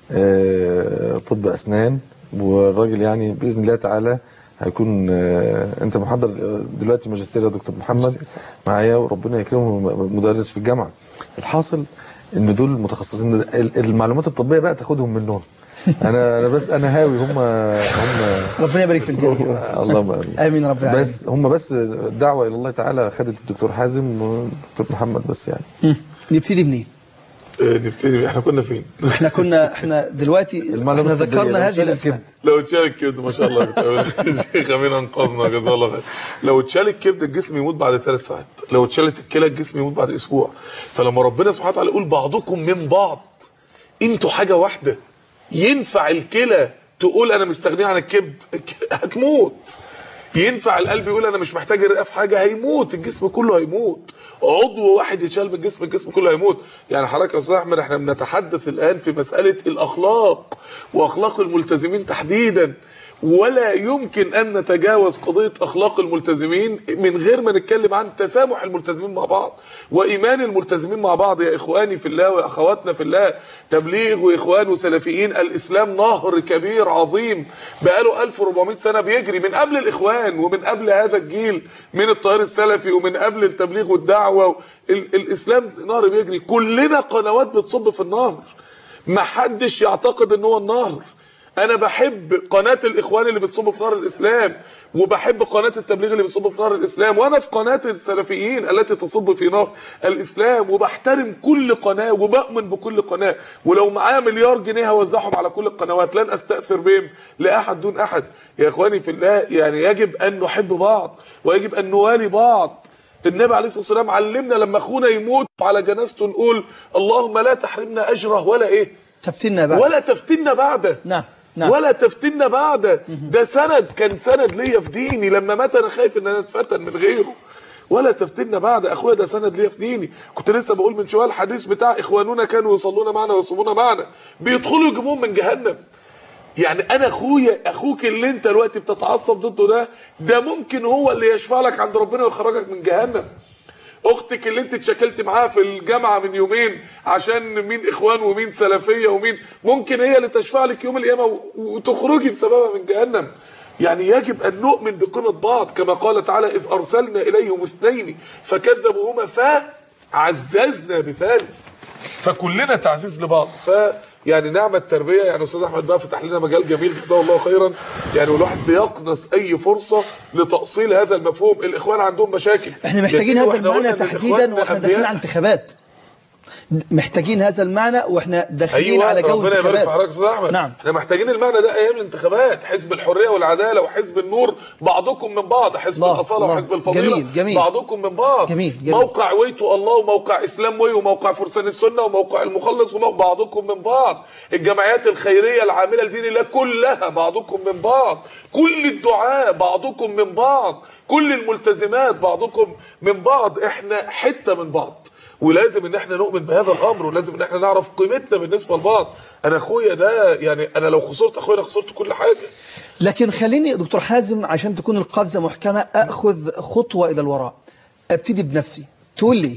آه، طب اسنان والراجل يعني باذن الله تعالى هيكون آه، انت محضر دلوقتي ماجستير يا دكتور محمد معايا وربنا يكرمه مدرس في الجامعه الحاصل ان دول متخصصين ال- المعلومات الطبيه بقى تاخدهم منهم انا انا بس انا هاوي هم هم ربنا يبارك في الجميع اللهم امين امين رب العالمين بس هم بس الدعوه الى الله تعالى خدت الدكتور حازم والدكتور محمد بس يعني مم. نبتدي منين آه، نبتدي احنا كنا فين؟ احنا كنا احنا دلوقتي احنا المعلومات الطبية، ذكرنا لو هذه شال الاسماء الكبد. لو اتشال الكبد ما شاء الله الشيخ امين انقذنا جزاه الله خير لو اتشال الكبد الجسم يموت بعد ثلاث ساعات لو اتشالت الكلى الجسم يموت بعد اسبوع فلما ربنا سبحانه وتعالى يقول بعضكم من بعض انتوا حاجه واحده ينفع الكلى تقول انا مستغني عن الكبد هتموت ينفع القلب يقول انا مش محتاج الرئه في حاجه هيموت الجسم كله هيموت عضو واحد يتشال من الجسم الجسم كله هيموت يعني حضرتك يا استاذ احمد احنا بنتحدث الان في مساله الاخلاق واخلاق الملتزمين تحديدا ولا يمكن ان نتجاوز قضيه اخلاق الملتزمين من غير ما نتكلم عن تسامح الملتزمين مع بعض وايمان الملتزمين مع بعض يا اخواني في الله واخواتنا في الله تبليغ واخوان وسلفيين الاسلام نهر كبير عظيم بقاله 1400 سنه بيجري من قبل الاخوان ومن قبل هذا الجيل من التيار السلفي ومن قبل التبليغ والدعوه ال- الاسلام نهر بيجري كلنا قنوات بتصب في النهر ما حدش يعتقد ان هو النهر انا بحب قناه الاخوان اللي بتصب في نار الاسلام وبحب قناه التبليغ اللي بتصب في نار الاسلام وانا في قناه السلفيين التي تصب في نار الاسلام وبحترم كل قناه وبؤمن بكل قناه ولو معايا مليار جنيه هوزعهم على كل القنوات لن استاثر بهم لاحد دون احد يا اخواني في الله يعني يجب ان نحب بعض ويجب ان نوالي بعض النبي عليه الصلاه والسلام علمنا لما اخونا يموت على جنازته نقول اللهم لا تحرمنا اجره ولا ايه تفتنا بعد ولا تفتنا بعده نعم نعم ولا تفتنا بعده ده سند كان سند ليا في ديني لما مات انا خايف ان انا اتفتن من غيره ولا تفتنا بعد اخويا ده سند ليا في ديني كنت لسه بقول من شويه الحديث بتاع اخواننا كانوا يصلون معنا ويصومون معنا بيدخلوا يجيبوهم من جهنم يعني انا اخويا اخوك اللي انت دلوقتي بتتعصب ضده ده ده ممكن هو اللي يشفع لك عند ربنا ويخرجك من جهنم اختك اللي انت اتشكلت معاها في الجامعه من يومين عشان مين اخوان ومين سلفيه ومين ممكن هي اللي تشفع لك يوم القيامه و- وتخرجي بسببها من جهنم يعني يجب ان نؤمن بقيمه بعض كما قال تعالى اذ ارسلنا اليهم اثنين فكذبوهما فعززنا بثالث فكلنا تعزيز لبعض ف يعني نعمة التربية يعني أستاذ أحمد بقى فتح لنا مجال جميل جزاه الله خيرا يعني والواحد بيقنص أي فرصة لتأصيل هذا المفهوم الإخوان عندهم مشاكل احنا يا محتاجين سيدي هذا وإحنا المعنى قلنا إن تحديدا إخواننا واحنا داخلين أنبياء. على انتخابات محتاجين هذا المعنى واحنا داخلين ايوه على جو ربنا يبارك في انتخابات حضرتك يا استاذ احمد نعم احنا محتاجين المعنى ده ايام الانتخابات حزب الحريه والعداله وحزب النور بعضكم من بعض حزب الله، الاصاله الله. وحزب الفضيله جميل، جميل. بعضكم من بعض جميل، جميل. موقع ويتو الله وموقع اسلام وي وموقع فرسان السنه وموقع المخلص وموقع بعضكم من بعض الجمعيات الخيريه العامله لدين الله كلها بعضكم من بعض كل الدعاء بعضكم من بعض كل الملتزمات بعضكم من بعض احنا حته من بعض ولازم ان احنا نؤمن بهذا الامر ولازم ان احنا نعرف قيمتنا بالنسبه لبعض انا اخويا ده يعني انا لو خسرت اخويا انا خسرت كل حاجه لكن خليني دكتور حازم عشان تكون القفزه محكمه اخذ خطوه الى الوراء ابتدي بنفسي تقول لي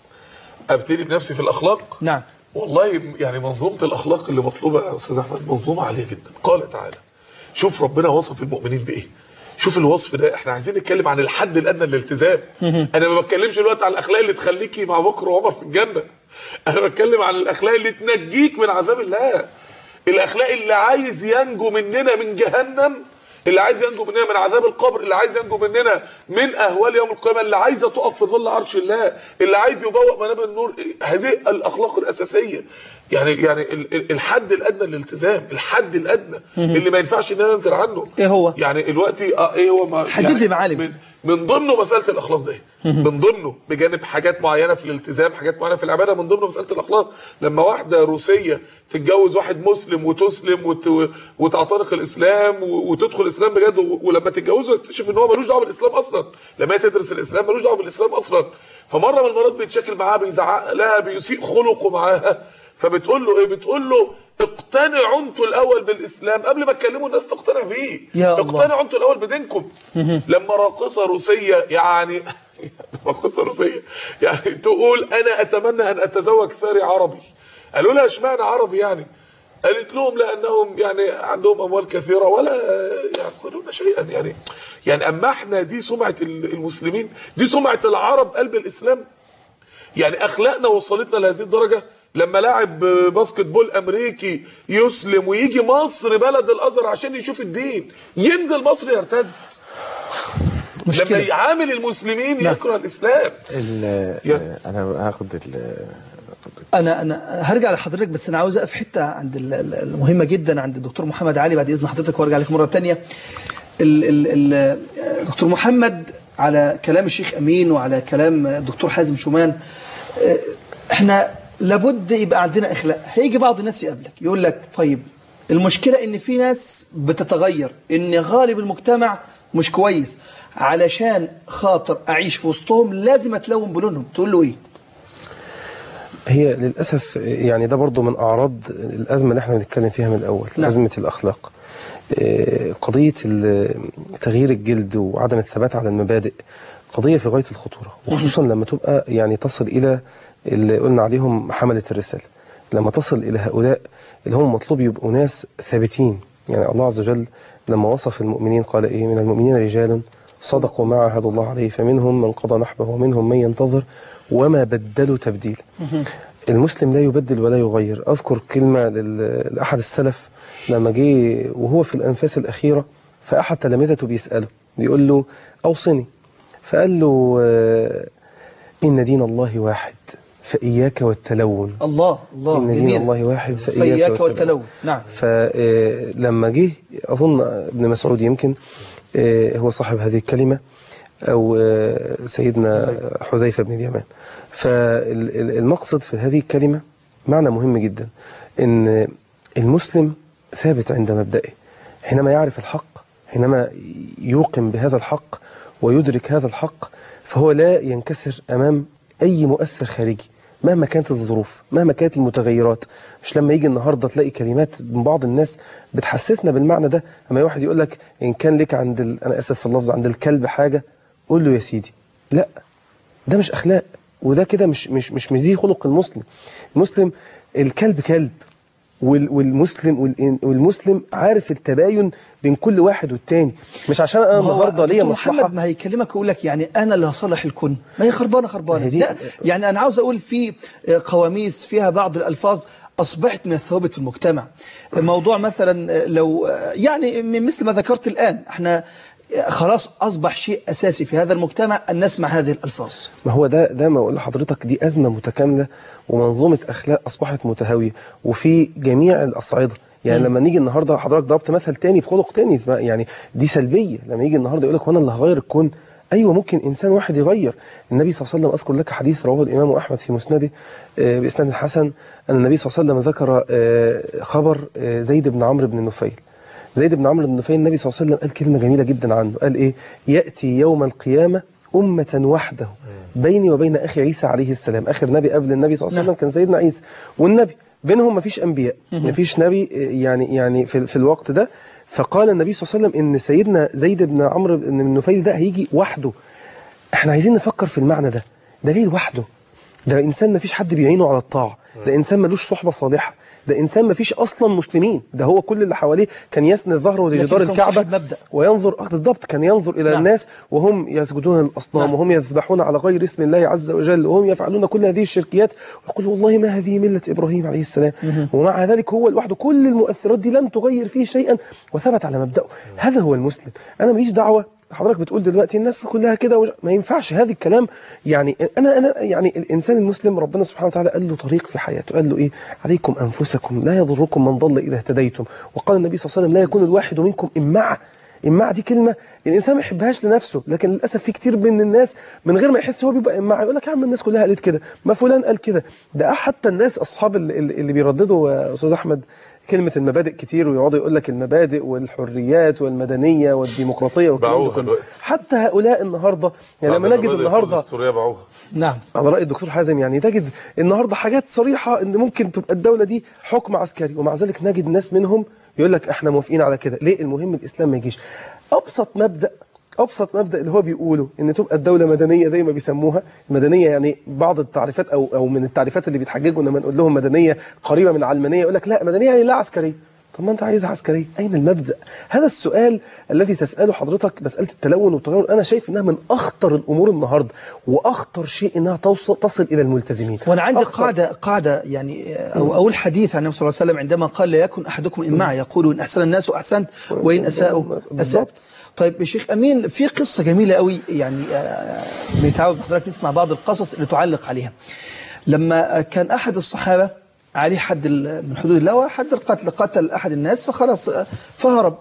ابتدي بنفسي في الاخلاق نعم والله يعني منظومه الاخلاق اللي مطلوبه يا استاذ احمد منظومه عاليه جدا قال تعالى شوف ربنا وصف المؤمنين بايه شوف الوصف ده احنا عايزين نتكلم عن الحد الادنى للالتزام انا ما بتكلمش دلوقتي عن الاخلاق اللي تخليكي مع بكر وعمر في الجنه انا بتكلم عن الاخلاق اللي تنجيك من عذاب الله الاخلاق اللي عايز ينجو مننا من جهنم اللي عايز ينجو مننا من عذاب القبر اللي عايز ينجو مننا من اهوال يوم القيامه اللي عايزه تقف في ظل عرش الله اللي عايز يبوأ منابر النور هذه الاخلاق الاساسيه يعني يعني ال- ال- الحد الادنى للالتزام الحد الادنى اللي ما ينفعش ان انا انزل عنه ايه هو يعني دلوقتي اه ايه هو ما حدد لي معالم. من, من ضمنه مساله الاخلاق دي من ضمنه بجانب حاجات معينه في الالتزام حاجات معينه في العباده من ضمنه مساله الاخلاق لما واحده روسيه تتجوز واحد مسلم وتسلم وت... وتعتنق الاسلام و... وتدخل الاسلام بجد و... ولما تتجوزه تكتشف ان هو ملوش دعوه بالاسلام اصلا لما هي تدرس الاسلام ملوش دعوه بالاسلام اصلا فمره من المرات بيتشكل معاها بيزعق لها بيسيء خلقه معاها فبتقول له ايه بتقول له اقتنعوا انتوا الاول بالاسلام قبل ما تكلموا الناس تقتنع بيه يا الله. اقتنعوا انتوا الاول بدينكم لما راقصه روسيه يعني راقصه روسيه يعني تقول انا اتمنى ان اتزوج ثري عربي قالوا لها اشمعنى عربي يعني قالت لهم لانهم يعني عندهم اموال كثيره ولا يعقلون شيئا يعني يعني اما احنا دي سمعه المسلمين دي سمعه العرب قلب الاسلام يعني اخلاقنا وصلتنا لهذه الدرجه لما لاعب باسكت بول امريكي يسلم ويجي مصر بلد الازهر عشان يشوف الدين ينزل مصر يرتد مشكلة. لما يعامل المسلمين يكره الاسلام ال- يا- انا هاخد ال- انا انا هرجع لحضرتك بس انا عاوز اقف حته عند ال- ال- المهمه جدا عند الدكتور محمد علي بعد اذن حضرتك وارجع لك مره ثانيه دكتور محمد على كلام الشيخ امين وعلى كلام الدكتور حازم شومان آه، احنا لابد يبقى عندنا اخلاق هيجي بعض الناس يقابلك يقول لك طيب المشكله ان في ناس بتتغير ان غالب المجتمع مش كويس علشان خاطر اعيش في وسطهم لازم اتلون بلونهم تقول له ايه هي للأسف يعني ده برضو من أعراض الأزمة اللي احنا بنتكلم فيها من الأول نعم. أزمة الأخلاق آه، قضية ال- تغيير الجلد وعدم الثبات على المبادئ قضية في غاية الخطورة وخصوصا لما تبقى يعني تصل إلى اللي قلنا عليهم حملة الرسالة لما تصل إلى هؤلاء اللي هم مطلوب يبقوا ناس ثابتين يعني الله عز وجل لما وصف المؤمنين قال إيه من المؤمنين رجال صدقوا ما عاهدوا الله عليه فمنهم من قضى نحبه ومنهم من ينتظر وما بدلوا تبديلا المسلم لا يبدل ولا يغير أذكر كلمة لل- لأحد السلف لما جه وهو في الأنفاس الأخيرة فأحد تلامذته بيسأله بيقول له أوصني فقال له آه، إن دين الله واحد فإياك والتلون الله الله إن دين جميل الله واحد فإياك, فإياك والتلون نعم فلما جه أظن ابن مسعود يمكن آه، هو صاحب هذه الكلمة أو آه، سيدنا حذيفة بن اليمان فالمقصد في هذه الكلمة معنى مهم جدا إن المسلم ثابت عند مبدئه حينما يعرف الحق حينما يوقن بهذا الحق ويدرك هذا الحق فهو لا ينكسر أمام أي مؤثر خارجي مهما كانت الظروف مهما كانت المتغيرات مش لما يجي النهارده تلاقي كلمات من بعض الناس بتحسسنا بالمعنى ده اما واحد يقول لك ان كان لك عند ال... انا اسف في اللفظ عند الكلب حاجه قول له يا سيدي لا ده مش اخلاق وده كده مش مش مش مش دي خلق المسلم المسلم الكلب كلب وال- والمسلم والإن- والمسلم عارف التباين بين كل واحد والتاني مش عشان انا ما هو النهارده ليا دكتور مصلحه محمد ما هيكلمك ويقول لك يعني انا اللي هصلح الكون ما هي خربانه خربانه هي دي- لا يعني انا عاوز اقول في قواميس فيها بعض الالفاظ اصبحت من الثوابت في المجتمع موضوع مثلا لو يعني مثل ما ذكرت الان احنا خلاص اصبح شيء اساسي في هذا المجتمع ان نسمع هذه الالفاظ ما هو ده ده ما اقول لحضرتك دي ازمه متكامله ومنظومه اخلاق اصبحت متهاويه وفي جميع الاصعده يعني لما نيجي النهارده حضرتك ضربت مثل تاني بخلق تاني يعني دي سلبيه لما يجي النهارده يقول لك وانا اللي هغير الكون ايوه ممكن انسان واحد يغير النبي صلى الله عليه وسلم اذكر لك حديث رواه الامام احمد في مسنده آه، باسناد حسن ان النبي صلى الله عليه وسلم ذكر آه، خبر آه، زيد بن عمرو بن نفيل زيد بن عمرو بن نفيل النبي صلى الله عليه وسلم قال كلمه جميله جدا عنه قال ايه ياتي يوم القيامه امه وحده بيني وبين اخي عيسى عليه السلام اخر نبي قبل النبي صلى الله عليه وسلم كان سيدنا عيسى والنبي بينهم مفيش انبياء مفيش نبي آه، يعني يعني في, في الوقت ده فقال النبي صلى الله عليه وسلم ان سيدنا زيد بن عمرو بن نفيل ده هيجي وحده احنا عايزين نفكر في المعنى ده ده جاي لوحده ده انسان ما فيش حد بيعينه على الطاعه ده انسان ملوش صحبه صالحه ده انسان ما فيش اصلا مسلمين ده هو كل اللي حواليه كان يسند ظهره لجدار لكن كان الكعبه صاحب مبدأ. وينظر آه بالضبط كان ينظر الى نعم. الناس وهم يسجدون للاصنام نعم. وهم يذبحون على غير اسم الله عز وجل وهم يفعلون كل هذه الشركيات ويقول والله ما هذه مله ابراهيم عليه السلام ومع ذلك هو لوحده كل المؤثرات دي لم تغير فيه شيئا وثبت على مبدأه هذا هو المسلم انا ماليش دعوه حضرتك بتقول دلوقتي الناس كلها كده ومش- ما ينفعش هذا الكلام يعني انا انا يعني الانسان المسلم ربنا سبحانه وتعالى قال له طريق في حياته قال له ايه عليكم انفسكم لا يضركم من ضل اذا eهتديتم وقال النبي صلى الله عليه وسلم لا يكون الواحد منكم امعه امعه دي كلمه الانسان ما يحبهاش لنفسه لكن للاسف في كتير من الناس من غير ما يحس هو بيبقى امعه يقول لك يا عم الناس كلها قالت كده ما فلان قال كده ده حتى الناس اصحاب اللي, اللي بيرددوا يا استاذ احمد كلمة المبادئ كتير ويقعدوا يقول لك المبادئ والحريات والمدنية والديمقراطية والكلام ده باعوها كله. دلوقتي. حتى هؤلاء النهاردة يعني لما بعد نجد المبادئ النهاردة الدستورية باعوها نعم على رأي الدكتور حازم يعني تجد النهاردة حاجات صريحة ان ممكن تبقى الدولة دي حكم عسكري ومع ذلك نجد ناس منهم يقول لك احنا موافقين على كده ليه المهم الاسلام ما يجيش ابسط مبدأ ابسط مبدا اللي هو بيقوله ان تبقى الدوله مدنيه زي ما بيسموها مدنيه يعني بعض التعريفات او او من التعريفات اللي بيتحججوا لما نقول لهم مدنيه قريبه من علمانيه يقول لك لا مدنيه يعني لا عسكريه طب ما انت عايزها عسكريه اين المبدا هذا السؤال الذي تساله حضرتك مساله التلون والتغير انا شايف انها من اخطر الامور النهارده واخطر شيء انها توصل تصل الى الملتزمين وانا عندي أخطر. قاعده قاعده يعني او اقول حديث عن النبي صلى الله عليه وسلم عندما قال لا يكن احدكم امعا يقول ان احسن الناس احسنت وان اساءوا اساء بالضبط. طيب يا شيخ امين في قصه جميله قوي يعني آه، بنتعود حضرتك نسمع بعض القصص اللي تعلق عليها لما كان احد الصحابه عليه حد ال- من حدود الله وحد القتل قتل احد الناس فخلاص آه، فهرب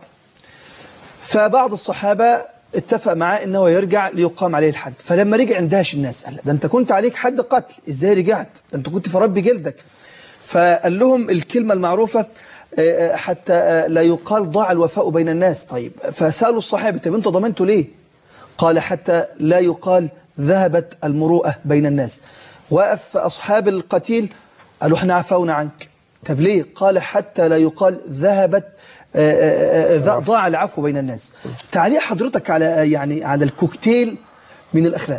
فبعض الصحابة اتفق معاه انه يرجع ليقام عليه الحد فلما رجع اندهش الناس قال ده انت كنت عليك حد قتل ازاي رجعت ده انت كنت في رب جلدك فقال لهم الكلمة المعروفة آه، آه، حتى آه، لا يقال ضاع الوفاء بين الناس طيب فسألوا الصحابة طب انتوا ضمنتوا ليه قال حتى لا يقال ذهبت المروءة بين الناس وقف أصحاب القتيل قالوا احنا عفونا عنك طب ليه قال حتى لا يقال ذهبت آه، آه، آه، ذا- ضاع العفو بين الناس تعليق حضرتك على يعني على الكوكتيل من الأخلاق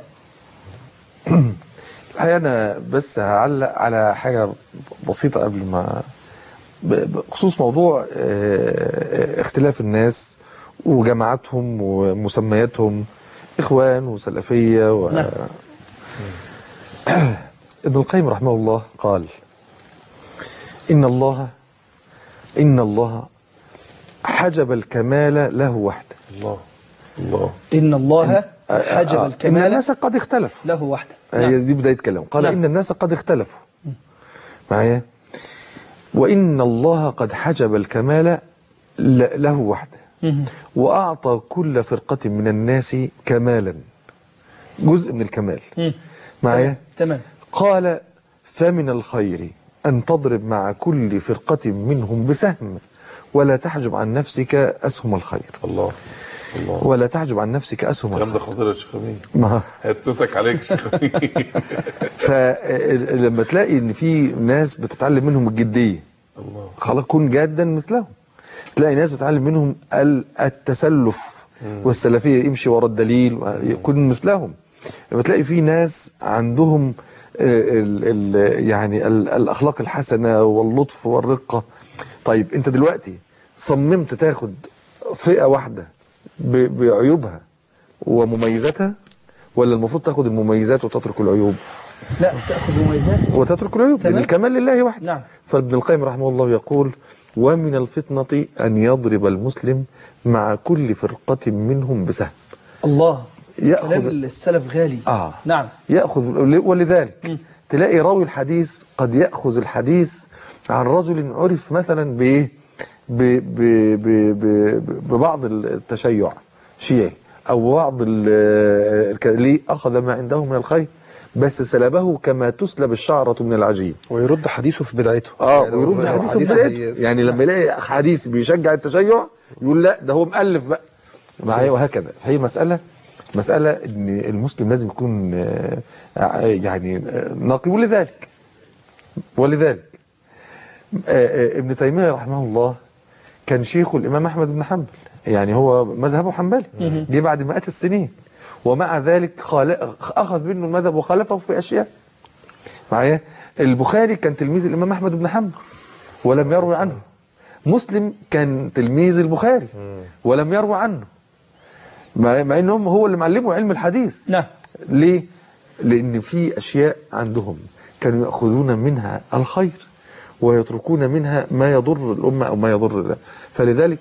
الحقيقة أنا بس هعلق على حاجة بسيطة قبل ما ب- بخصوص موضوع آه، آه، اختلاف الناس وجماعاتهم ومسمياتهم إخوان وسلفية و... نعم. ابن القيم رحمه الله قال إن الله إن الله حجب الكمال له وحده الله الله إن الله حجب آه، إن الكمال الناس قد اختلفوا له وحده هي دي بداية كلام قال نعم. إن الناس قد اختلفوا معايا وإن الله قد حجب الكمال ل- له وحده مهم. وأعطى كل فرقة من الناس كمالا جزء من الكمال مم. معايا تمام قال فمن الخير أن تضرب مع كل فرقة منهم بسهم ولا تحجب عن نفسك أسهم الخير الله الله ولا تحجب عن نفسك أسهم الكلام ده الخير خطير يا شيخ أمين ما هيتمسك عليك يا شيخ أمين. فلما تلاقي ان في ناس بتتعلم منهم الجديه الله خلاص كن جادا مثلهم تلاقي ناس بتتعلم منهم ال- التسلف والسلفيه يمشي ورا الدليل يكون مثلهم لما تلاقي في ناس عندهم ال ال يعني ال الاخلاق الحسنه واللطف والرقه طيب انت دلوقتي صممت تاخد فئه واحده ب- بعيوبها ومميزاتها ولا المفروض تاخد المميزات وتترك العيوب لا تأخذ مميزات وتترك العيوب تمام. لأن الكمال لله وحده نعم فابن القيم رحمه الله يقول ومن الفتنة أن يضرب المسلم مع كل فرقة منهم بسهم الله يأخذ- كلام السلف غالي آه نعم يأخذ ولذلك تلاقي راوي الحديث قد يأخذ الحديث عن رجل عرف مثلا بإيه ب- ب- ب- ب- ببعض التشيع شيعي أو بعض ال- الك- ليه أخذ ما عنده من الخير بس سلبه كما تسلب الشعرة من العجين ويرد حديثه في بدايته اه يعني ويرد لو حديث حديث بدايته هي- يعني لما يلاقي حديث بيشجع التشيع يقول لا ده هو مؤلف بقى معايا وهكذا فهي مسألة مسألة ان المسلم لازم يكون آه، آه، يعني آه، نقي ولذلك ولذلك آه، آه، ابن تيمية رحمه الله كان شيخ الإمام أحمد بن حنبل يعني هو مذهبه حنبلي مهم. جه بعد مئات السنين ومع ذلك خال... أخذ منه المذهب وخالفه في أشياء معايا البخاري كان تلميذ الإمام أحمد بن حنبل ولم يروي عنه مسلم كان تلميذ البخاري ولم يروي عنه مع مع انهم هو اللي معلمه علم الحديث نعم ليه لان في اشياء عندهم كانوا ياخذون منها الخير ويتركون منها ما يضر الامه او ما يضر الله فلذلك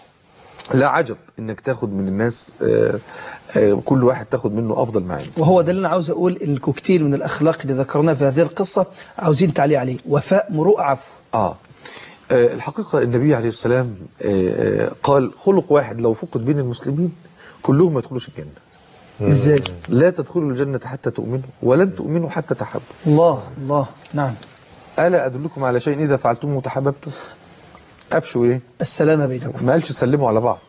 لا عجب انك تاخد من الناس آه، آه، كل واحد تاخد منه افضل ما عنده وهو ده اللي انا عاوز اقول ان الكوكتيل من الاخلاق اللي ذكرناه في هذه القصه عاوزين تعليق عليه وفاء مروءه عفو آه. آه الحقيقة النبي عليه السلام آه آه قال خلق واحد لو فقد بين المسلمين كلهم ما يدخلوش الجنة ازاي لا تدخلوا الجنة حتى تؤمنوا ولن تؤمنوا حتى تحبوا الله الله نعم ألا أدلكم على شيء إذا فعلتموه تحببتم أفشوا إيه السلام بينكم ما قالش سلموا على بعض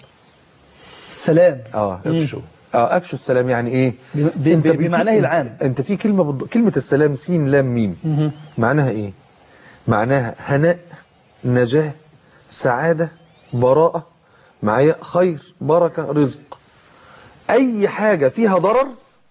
السلام اه افشوا اه افشوا السلام يعني ايه ب- ب- انت ب- في- بمعناه العام. انت في كلمه بض... كلمه السلام سين لام ميم مهم. معناها ايه معناها هناء نجاه سعاده براءه معايا خير بركه رزق اي حاجه فيها ضرر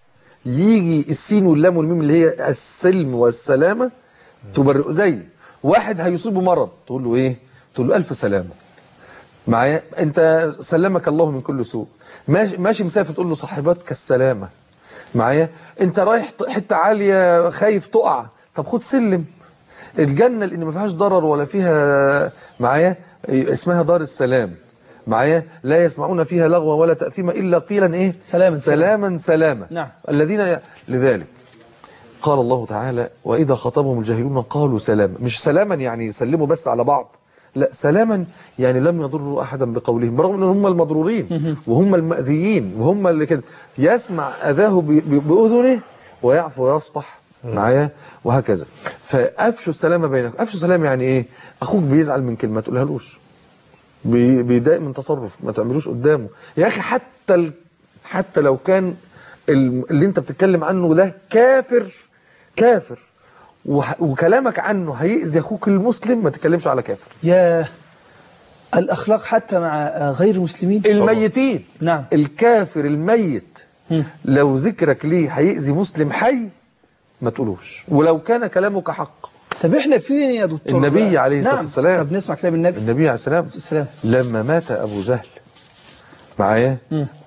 يجي السين واللام والميم اللي هي السلم والسلامه تبرئ زي واحد هيصيبه مرض تقول له ايه تقول له الف سلامه معايا انت سلمك الله من كل سوء ماشي, ماشي مسافر تقول له صاحباتك السلامه معايا انت رايح ط- حته عاليه خايف تقع طب خد سلم الجنه اللي ما فيهاش ضرر ولا فيها معايا اسمها دار السلام معايا لا يسمعون فيها لغوا ولا تاثيما الا قيلا ايه سلاما سلاما سلاما نعم. الذين ي... لذلك قال الله تعالى واذا خاطبهم الجاهلون قالوا سلاما مش سلاما يعني يسلموا بس على بعض لا سلاما يعني لم يضروا احدا بقولهم برغم ان هم المضرورين وهم المأذيين وهم اللي كده يسمع اذاه ب- ب- باذنه ويعفو ويصفح معايا وهكذا فافشوا السلام بينكم افشوا السلام يعني ايه اخوك بيزعل من كلمه ما تقولهالوش بي- بيضايق من تصرف ما تعملوش قدامه يا اخي حتى ال... حتى لو كان ال- اللي انت بتتكلم عنه ده كافر كافر وح- وكلامك عنه هيأذي اخوك المسلم ما تتكلمش على كافر يا الأخلاق حتى مع آه، غير المسلمين الميتين نعم الكافر الميت لو ذكرك ليه هيأذي مسلم حي ما تقولوش ولو كان كلامك حق طب احنا فين يا دكتور النبي عليه الصلاة نعم. والسلام طب نسمع كلام النبي النبي عليه السلام السلام لما مات أبو جهل معايا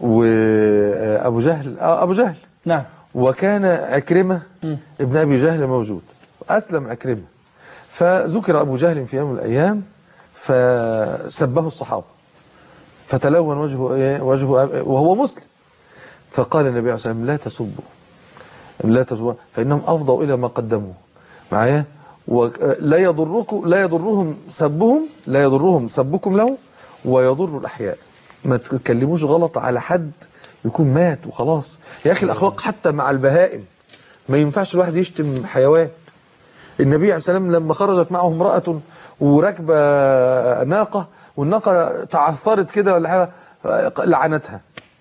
وأبو جهل آه، أبو جهل نعم وكان عكرمة ابن أبي جهل موجود أسلم عكرمة فذكر أبو جهل في يوم من الأيام فسبه الصحابة فتلون وجهه إيه؟ وجهه أب- وهو مسلم فقال النبي عليه الصلاة والسلام لا تسبوا لا تسبوا فإنهم أفضوا إلى ما قدموا معايا ولا يضركم لا يضرهم سبهم لا يضرهم سبكم له ويضر الأحياء ما تتكلموش غلط على حد يكون مات وخلاص يا أخي الأخلاق حتى مع البهائم ما ينفعش الواحد يشتم حيوان النبي عليه السلام لما خرجت معه امرأة وراكبة ناقة والناقة تعثرت كده ولا حاجة لعنتها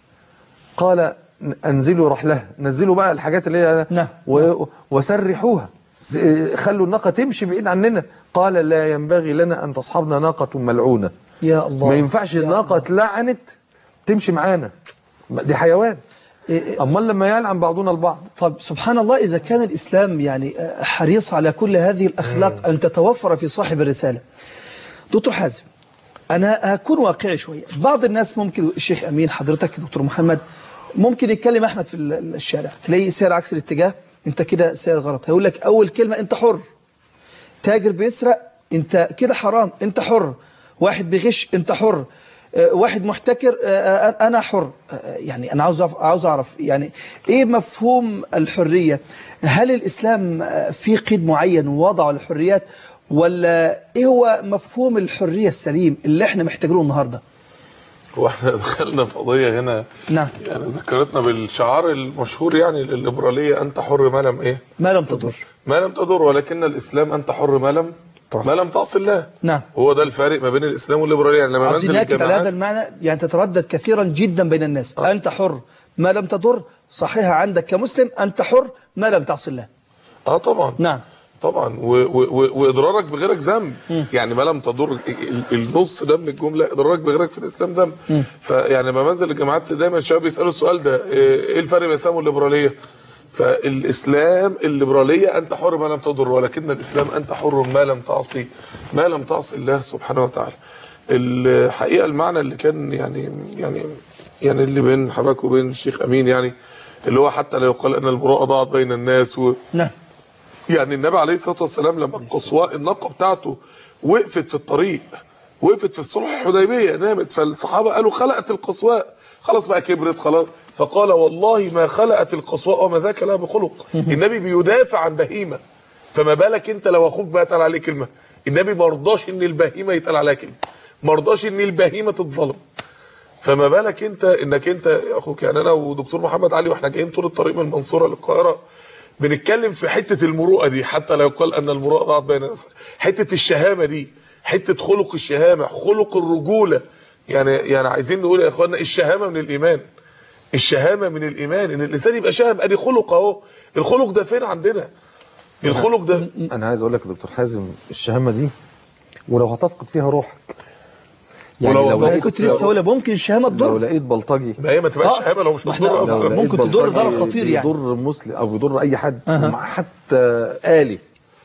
قال انزلوا رحلها نزلوا بقى الحاجات اللي هي نعم. و- وسرحوها س- خلوا الناقة تمشي بعيد عننا قال لا ينبغي لنا أن تصحبنا ناقة ملعونة يا الله ما ينفعش الناقة اتلعنت تمشي معانا دي حيوان أمال لما يلعن بعضنا البعض طب سبحان الله إذا كان الإسلام يعني آه، حريص على كل هذه الأخلاق أن تتوفر في صاحب الرسالة دكتور حازم أنا هكون واقعي شوية بعض الناس ممكن الشيخ أمين حضرتك دكتور محمد ممكن يتكلم أحمد في ال- الشارع تلاقيه سير عكس الاتجاه أنت كده سير غلط هيقول لك أول كلمة أنت حر تاجر بيسرق أنت كده حرام أنت حر واحد بيغش أنت حر آه، واحد محتكر آه، آه، انا حر آه، يعني انا عاوز أعرف- عاوز اعرف يعني ايه مفهوم الحريه هل الاسلام آه، في قيد معين وضعه للحريات ولا ايه هو مفهوم الحريه السليم اللي احنا محتاجينه النهارده واحنا دخلنا في قضيه هنا نعم يعني ذكرتنا بالشعار المشهور يعني الليبراليه انت حر ما لم ايه ما لم تضر ما لم تضر ولكن الاسلام انت حر ما لم ما لم تعصي الله نعم هو ده الفارق ما بين الاسلام والليبراليه يعني لما عاوزين ننزل ناكد على هذا الجامعات المعنى يعني تتردد كثيرا جدا بين الناس انت حر ما لم تضر صحيحه عندك كمسلم انت حر ما لم تعصي الله اه طبعا نعم طبعا و و و واضرارك بغيرك ذنب يعني ما لم تضر ال- ال- النص ده من الجمله اضرارك بغيرك في الاسلام ذنب فيعني لما بنزل الجامعات دايما الشباب بيسالوا السؤال ده ايه إيه الفرق بين الاسلام والليبراليه فالاسلام الليبراليه انت حر ما لم تضر ولكن الاسلام انت حر ما لم تعصي ما لم تعصي الله سبحانه وتعالى الحقيقه المعنى اللي كان يعني يعني يعني اللي بين حضرتك وبين الشيخ امين يعني اللي هو حتى لا يقال ان المروءه ضاعت بين الناس و نعم يعني النبي عليه الصلاه والسلام لما القصواء الناقه بتاعته وقفت في الطريق وقفت في الصلح الحديبيه نامت فالصحابه قالوا خلقت القصواء خلاص بقى كبرت خلاص فقال والله ما خلقت القصواء وما ذاك لها بخلق النبي بيدافع عن بهيمه فما بالك انت لو اخوك بقى اتقال عليه كلمه النبي ما رضاش ان البهيمه يتقال عليها كلمه ما رضاش ان البهيمه تتظلم فما بالك انت انك انت يا اخوك يعني انا ودكتور محمد علي واحنا جايين طول الطريق من المنصوره للقاهره بنتكلم في حته المروءه دي حتى لا يقال ان المروءه ضاعت بين الناس حته الشهامه دي حته خلق الشهامه خلق الرجوله يعني يعني عايزين نقول يا اخوانا الشهامه من الايمان الشهامه من الايمان ان الانسان يبقى شهم ادي خلق اهو الخلق ده فين عندنا الخلق ده انا عايز اقول لك يا دكتور حازم الشهامه دي ولو هتفقد فيها روحك يعني ولو لو انا لقيت كنت لسه هقول ممكن الشهامه لو تضر لقيت بلطجي ما هي ما تبقاش آه. شهامه لو مش ما احنا- مضطر لو اصلا لقيت ممكن تضر بلطجي ضرر خطير يعني. بيضر مسلم او بيضر اي حد مع حتى آلي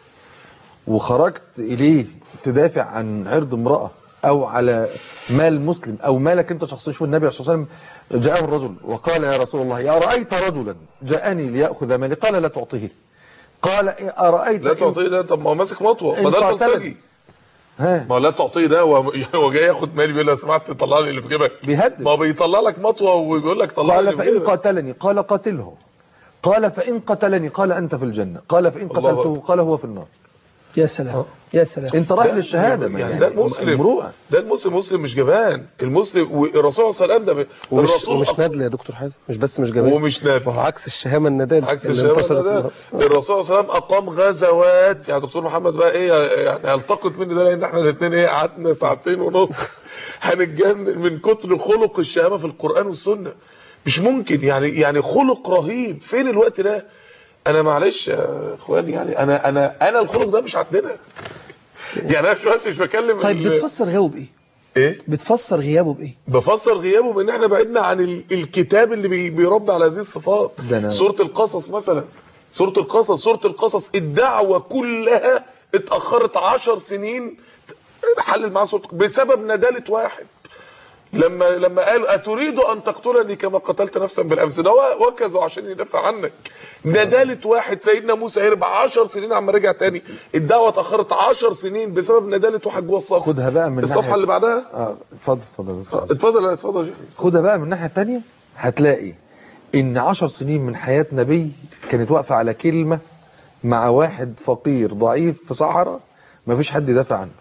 وخرجت اليه تدافع عن عرض امراه او على مال مسلم او مالك انت شخصيا شوف النبي صلى الله عليه وسلم جاءه الرجل وقال يا رسول الله يا رايت رجلا جاءني لياخذ مالي قال لا تعطيه قال ارايت لا إن- تعطيه ده طب ما هو ماسك مطوه إن ما ده قاتلني. البلطجي ها ما هو لا تعطيه ده هو هو جاي ياخد مالي بيقول له لو سمحت طلع لي اللي في جيبك بيهدد. ما هو بيطلع لك مطوه وبيقول لك طلع لي قال اللي في فإن جيبك قاتلني قال قاتله قال فإن قتلني قال أنت في الجنة قال فإن الله قتلته أكبر. قال هو في النار يا سلام يا سلام أنت رايح للشهادة ما يعني ده المسلم المروءة ده المسلم مسلم مش جبان المسلم والرسول صلى الله عليه وسلم ده ومش الرسول ومش أق- نادل يا دكتور حازم مش بس مش جبان ومش نادل. ما هو عكس الشهامه الندال عكس اللي الشهامه انتشرت ده النهاردة. الرسول صلى الله عليه وسلم اقام غزوات يعني دكتور محمد بقى ايه يعني هيلتقط مني ده لان احنا الاثنين ايه قعدنا ساعتين ونص هنتجنن من كتر خلق الشهامه في القران والسنه مش ممكن يعني يعني خلق رهيب فين الوقت ده انا معلش يا اخواني يعني انا انا انا الخلق ده مش عندنا يعني انا دلوقتي مش بكلم طيب ال- بتفسر غيابه بايه ايه بتفسر غيابه بايه بفسر غيابه بان احنا بعدنا عن ال- الكتاب اللي بي- بيربي على هذه الصفات ده أنا- سوره القصص مثلا سوره القصص سوره القصص الدعوه كلها اتاخرت عشر سنين حلل معاه سوره بسبب نداله واحد لما لما قال اتريد ان تقتلني كما قتلت نفسا بالامس ده هو وكزوا عشان يدافع عنك نداله واحد سيدنا موسى هرب 10 سنين عما رجع تاني الدعوه اتاخرت 10 سنين بسبب نداله واحد جوه الصف خدها بقى من الصفحه ناحية- اللي بعدها اه اتفضل اتفضل اتفضل. اتفضل اتفضل يا شيخ خدها بقى من الناحيه الثانيه هتلاقي ان عشر سنين من حياه نبي كانت واقفه على كلمه مع واحد فقير ضعيف في صحراء ما فيش حد يدافع عنه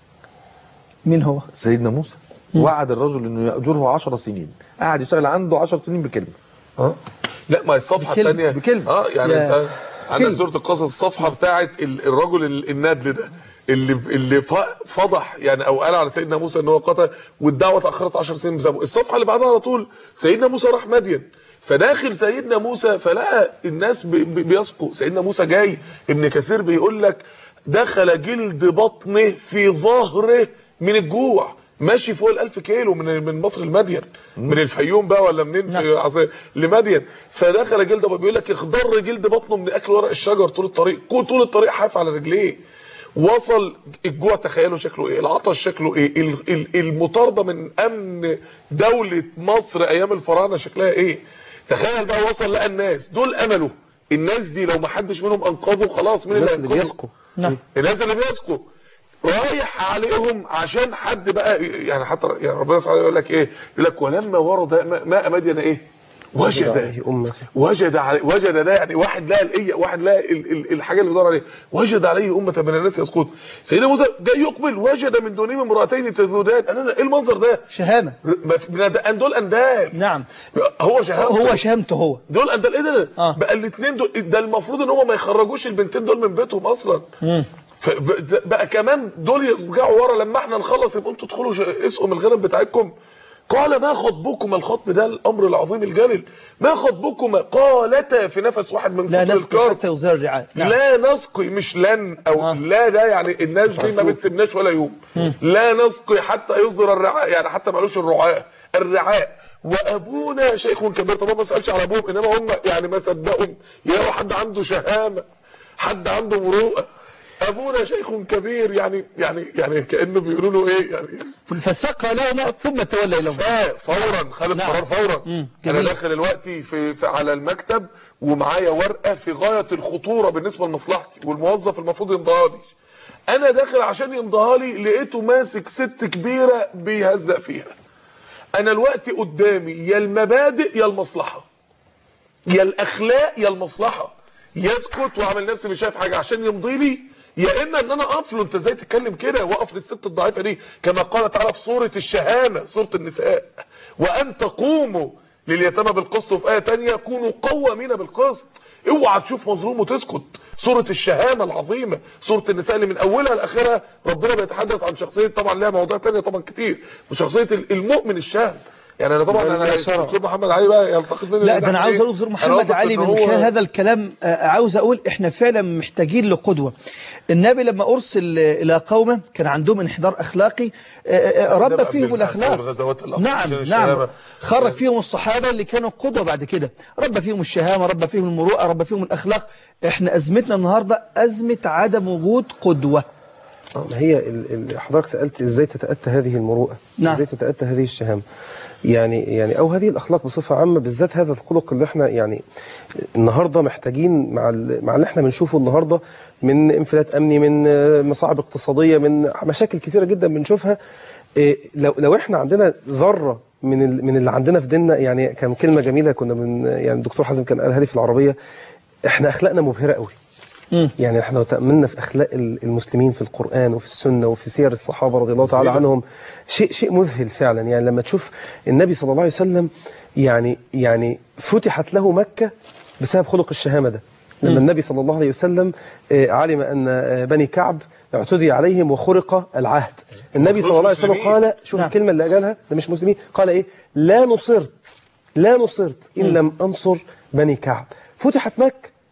مين هو سيدنا موسى وعد الرجل انه ياجره عشر سنين قعد يشتغل عنده عشر سنين بكلمه اه لا ما هي الصفحه بكلمة- الثانيه بكلمة. اه يعني يا- انت عندك كلمة. سوره القصص الصفحه بتاعت ال- الرجل ال- النادل ده اللي اللي ف- فضح يعني او قال على سيدنا موسى ان هو قتل والدعوه اتاخرت 10 سنين بسببه الصفحه اللي بعدها على طول سيدنا موسى راح مدين فداخل سيدنا موسى فلقى الناس بي- بي- بيسقوا سيدنا موسى جاي ابن كثير بيقول لك دخل جلد بطنه في ظهره من الجوع ماشي فوق الألف كيلو من من مصر لمدين من الفيوم بقى ولا منين في عصير لمدين فدخل جلد بيقول لك اخضر جلد بطنه من اكل ورق الشجر طول الطريق كل- طول الطريق حاف على رجليه وصل الجوع تخيلوا شكله ايه العطش شكله ايه ال- ال- المطارده من امن دوله مصر ايام الفراعنه شكلها ايه تخيل بقى وصل لقى الناس دول امله الناس دي لو ما حدش منهم انقذه خلاص مين الناس اللي اللي هينقذه؟ بيسقوا نعم الناس اللي بيسقوا رايح عليهم عشان حد بقى يعني حتى يعني ربنا سبحانه يقول لك ايه يقول لك ولما ورد ماء- ماء مدين ايه وجد وجد عليه أمة وجد علي وجد ده يعني واحد لقى الإيه واحد لقى ال- ال- الحاجه اللي بيدور عليها وجد عليه امه من الناس يسقط سيدنا موسى جاي يقبل وجد من دونهم امراتين تذودان انا أنا- ايه المنظر ده شهامه ما في- من ده- دول اندال نعم هو شهامه هو شهامته هو دول اندال ايه ده آه. بقى الاثنين دول ده المفروض ان هم ما يخرجوش البنتين دول من بيتهم اصلا ف- ف- بقى كمان دول يرجعوا ورا لما احنا نخلص يبقوا انتوا تدخلوا ش- اسقوا من الغنم بتاعتكم قال ما خطبكما الخطب ده الامر العظيم الجلل ما خطبكما قالتا في نفس واحد من لا كتر نسقي الكرب. حتى يزال الرعاء نعم. لا نسقي مش لن او آه. لا ده يعني الناس دي ما بتسيبناش ولا يوم لا نسقي حتى يصدر الرعاء يعني حتى مالوش الرعاء الرعاء وابونا شيخ كبير طبعا ما سالش على ابوهم انما هم يعني ما صدقوا يا حد عنده شهامه حد عنده مروءه ابونا شيخ كبير يعني يعني يعني كانه بيقولوا له ايه يعني فسقى لهما ثم تولى اليهم فا- فورا خد القرار فورا مم، انا جميل. داخل دلوقتي في, في على المكتب ومعايا ورقه في غايه الخطوره بالنسبه لمصلحتي والموظف المفروض يمضيها لي انا داخل عشان يمضيها لي لقيته ماسك ست كبيره بيهزق فيها انا دلوقتي قدامي يا المبادئ يا المصلحه يا الاخلاق يا المصلحه يسكت واعمل نفسي مش شايف حاجه عشان يمضي لي يا اما ان انا اقف له انت ازاي تتكلم كده واقف للست الضعيفه دي كما قال تعالى في سوره الشهامه سوره النساء وان تقوموا لليتامى بالقسط وفي ايه تانية كونوا قوامين بالقسط اوعى تشوف مظلوم وتسكت سوره الشهامه العظيمه سوره النساء اللي من اولها لاخرها ربنا بيتحدث عن شخصيه طبعا لها مواضيع تانية طبعا كتير وشخصيه المؤمن الشهم يعني انا طبعا انا دكتور محمد علي بقى يلتقط مني لا ده انا عاوز اقول دكتور محمد علي من خلال هذا الكلام آه، عاوز اقول احنا فعلا محتاجين لقدوه النبي لما ارسل آه، الى قومه كان عندهم انحدار اخلاقي آه، آه، ربى قبل فيهم البعثة الاخلاق والغزوات الأخرى نعم عشان نعم الشهامة. خرج فيهم الصحابه اللي كانوا قدوه بعد كده ربى فيهم الشهامه ربى فيهم المروءه ربى فيهم الاخلاق احنا ازمتنا النهارده ازمه عدم وجود قدوه آه، ما هي ال- ال- حضرتك سألت ازاي تتأتى هذه المروءة نعم. ازاي تتأتى هذه الشهامة يعني يعني او هذه الاخلاق بصفه عامه بالذات هذا الخلق اللي احنا يعني النهارده محتاجين مع ال- مع اللي احنا بنشوفه النهارده من انفلات امني من آه، مصاعب اقتصاديه من مشاكل كثيره جدا بنشوفها إيه، لو لو احنا عندنا ذره من ال- من اللي عندنا في ديننا يعني كان كلمه جميله كنا من يعني الدكتور حازم كان قالها لي في العربيه احنا اخلاقنا مبهره قوي يعني احنا لو تأملنا في أخلاق ال- المسلمين في القرآن وفي السنة وفي سير الصحابة رضي الله تعالى عنهم شيء شيء مذهل فعلا يعني لما تشوف النبي صلى الله عليه وسلم يعني يعني فتحت له مكة بسبب خلق الشهامة ده لما النبي صلى الله عليه وسلم آه، علم أن آه، بني كعب اعتدي عليهم وخرق العهد النبي صلى الله عليه وسلم مسلمين. قال شوف نعم. الكلمة اللي قالها ده مش مسلمين قال إيه لا نصرت لا نصرت إن لم أنصر بني كعب فتحت مكة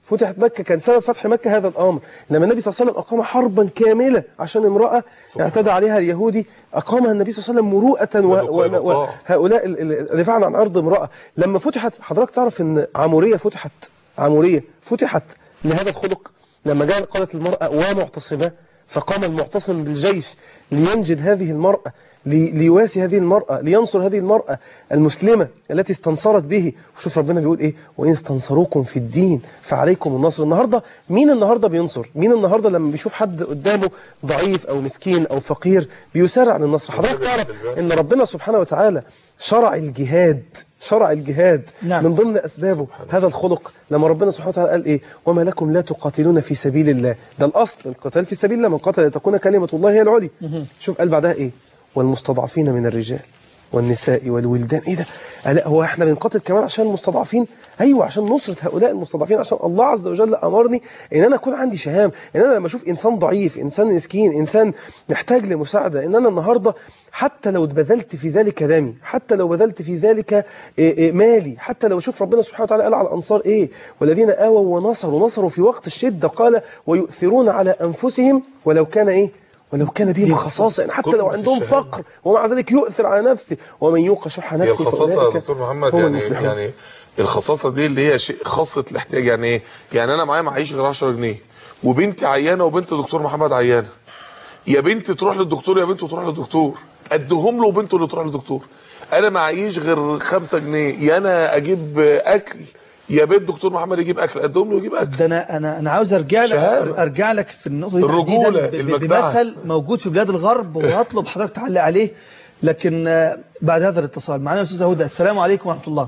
فتحت مكة كان سبب فتح مكة هذا الأمر لما النبي صلى الله عليه وسلم أقام حربا كاملة عشان امرأة اعتدى عليها اليهودي أقامها النبي صلى الله عليه وسلم مروءة و- و- وهؤلاء ال- ال- دفاعا عن أرض امرأة لما فتحت حضرتك تعرف أن عمورية فتحت عمورية فتحت لهذا الخلق لما جاء قالت المرأة ومعتصمة فقام المعتصم بالجيش لينجد هذه المرأة لي- ليواسي هذه المرأة لينصر هذه المرأة المسلمة التي استنصرت به وشوف ربنا بيقول ايه وإن استنصروكم في الدين فعليكم النصر النهاردة مين النهاردة بينصر مين النهاردة لما بيشوف حد قدامه ضعيف أو مسكين أو فقير بيسارع للنصر حضرتك تعرف ان ربنا سبحانه وتعالى شرع الجهاد شرع الجهاد نعم. من ضمن أسبابه هذا الخلق لما ربنا سبحانه وتعالى قال إيه وما لكم لا تقاتلون في سبيل الله ده الأصل القتال في سبيل الله من قتل لتكون كلمة الله هي العلي شوف قال بعدها إيه والمستضعفين من الرجال والنساء والولدان ايه ده ألا هو احنا بنقاتل كمان عشان المستضعفين ايوه عشان نصرة هؤلاء المستضعفين عشان الله عز وجل امرني ان انا اكون عندي شهام ان انا لما اشوف انسان ضعيف انسان مسكين انسان محتاج لمساعده ان انا النهارده حتى لو بذلت في ذلك دمي حتى لو بذلت في ذلك إيه إيه مالي حتى لو شوف ربنا سبحانه وتعالى قال على الانصار ايه والذين اووا ونصروا نصروا في وقت الشده قال ويؤثرون على انفسهم ولو كان ايه ولو كان بهم خصاصة يعني حتى لو عندهم فقر ومع ذلك يؤثر على نفسه ومن يوق شح هي نفسه الخصاصة فأولئك يا دكتور محمد هم يعني المفلحون. يعني الخصاصة دي اللي هي شيء خاصة الاحتياج يعني ايه؟ يعني انا معايا معيش غير 10 جنيه وبنتي عيانة وبنت دكتور محمد عيانة يا بنت تروح للدكتور يا بنت تروح للدكتور ادهم له وبنته اللي تروح للدكتور انا معيش غير 5 جنيه يا انا اجيب اكل يا بيت دكتور محمد يجيب اكل ادهم له يجيب اكل ده انا انا انا عاوز ارجع لك شهادة. ارجع لك في النقطه دي الرجولة، تحديداً ب- ب- المجدعة. بمثل موجود في بلاد الغرب وهطلب حضرتك تعلق عليه لكن آه، بعد هذا الاتصال معنا استاذه هدى السلام عليكم ورحمه الله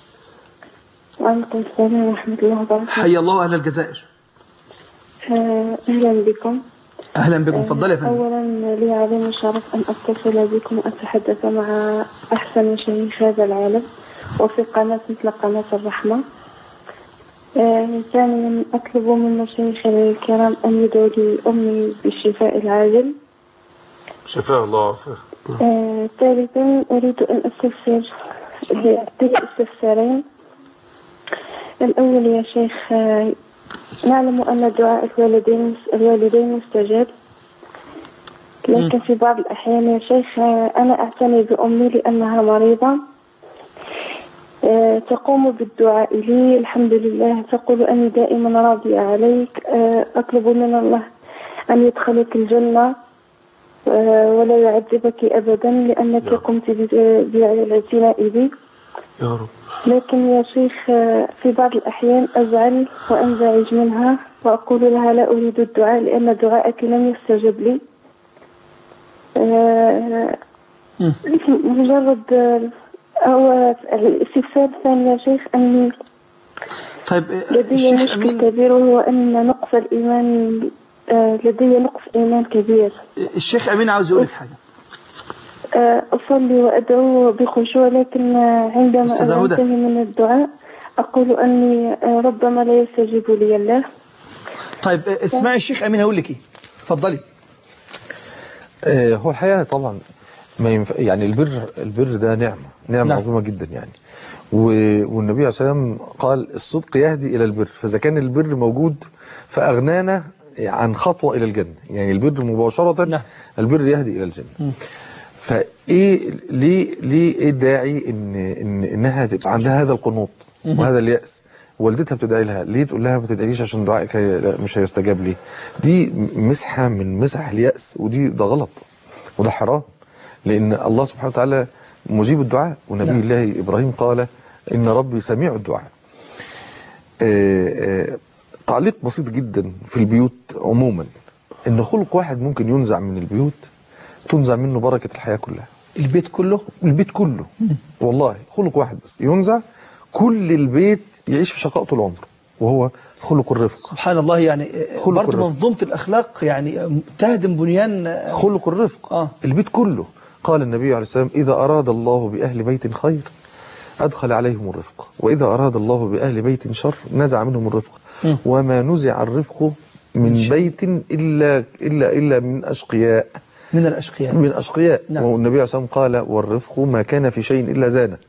وعليكم السلام ورحمة الله وبركاته حي الله اهل الجزائر آه، أهلا بكم اهلا بكم اتفضلي يا فندم أولا لي عظيم الشرف أن أتصل بكم وأتحدث مع أحسن مشايخ هذا العالم وفي قناة مثل قناة الرحمة آه، ثانيا أطلب من مشايخنا الكرام أن يدعوا لي أمي بالشفاء العاجل شفاء الله وعافاه آه، ثالثا أريد أن أستفسر لدي استفسارين الأول يا شيخ آه، نعلم أن دعاء الوالدين الوالدين مستجاب لكن في بعض الأحيان يا شيخ آه، أنا أعتني بأمي لأنها مريضة آه، تقوم بالدعاء لي الحمد لله تقول أني دائما راضية عليك آه، أطلب من الله أن يدخلك الجنة آه، ولا يعذبك أبدا لأنك قمت ب- بالاعتناء بي يا رب لكن يا شيخ آه، في بعض الأحيان أزعل وأنزعج منها وأقول لها لا أريد الدعاء لأن دعاءك لم يستجب لي آه، مجرد آه، أو الاستفسار الثاني يا شيخ أني طيب آه، لدي الشيخ مشكل امين كبير وهو أن نقص الإيمان آه، لدي نقص إيمان كبير الشيخ امين عاوز يقول لك حاجه آه، أصلي وأدعو بخشوع لكن آه، عندما أستاذة أنا هدى. أنتهي من الدعاء أقول أني آه، ربما لا يستجيب لي الله طيب آه، اسمعي الشيخ امين هقول لك ايه اتفضلي آه، هو الحقيقه طبعا ما ينفع يعني البر البر ده نعمه نعمه نعم. عظيمه جدا يعني و- والنبي عليه الصلاه والسلام قال الصدق يهدي الى البر فاذا كان البر موجود فاغنانا عن خطوه الى الجنه يعني البر مباشره نعم. البر يهدي الى الجنه فايه ليه ليه ايه الداعي ان ان انها تبقى عندها هذا القنوط وهذا الياس والدتها بتدعي لها ليه تقول لها ما تدعيليش عشان دعائك هي- لا، مش هيستجاب لي دي مسحه من مسح الياس ودي ده غلط وده حرام لان الله سبحانه وتعالى مجيب الدعاء ونبي نعم. الله ابراهيم قال ان ربي سميع الدعاء آه، آه، تعليق بسيط جدا في البيوت عموما ان خلق واحد ممكن ينزع من البيوت تنزع منه بركه الحياه كلها البيت كله البيت كله والله خلق واحد بس ينزع كل البيت يعيش في شقاء طول عمره وهو خلق الرفق سبحان الله يعني آه، خلق برضه الرفق. منظومه الاخلاق يعني آه، تهدم بنيان آه، خلق الرفق آه. البيت كله قال النبي عليه السلام إذا أراد الله بأهل بيت خير أدخل عليهم الرفق وإذا أراد الله بأهل بيت شر نزع منهم الرفق وما نزع الرفق من بيت إلا إلا إلا من أشقياء من الاشقياء من أشقياء نعم. والنبي عليه الصلاة والسلام قال والرفق ما كان في شيء إلا زانه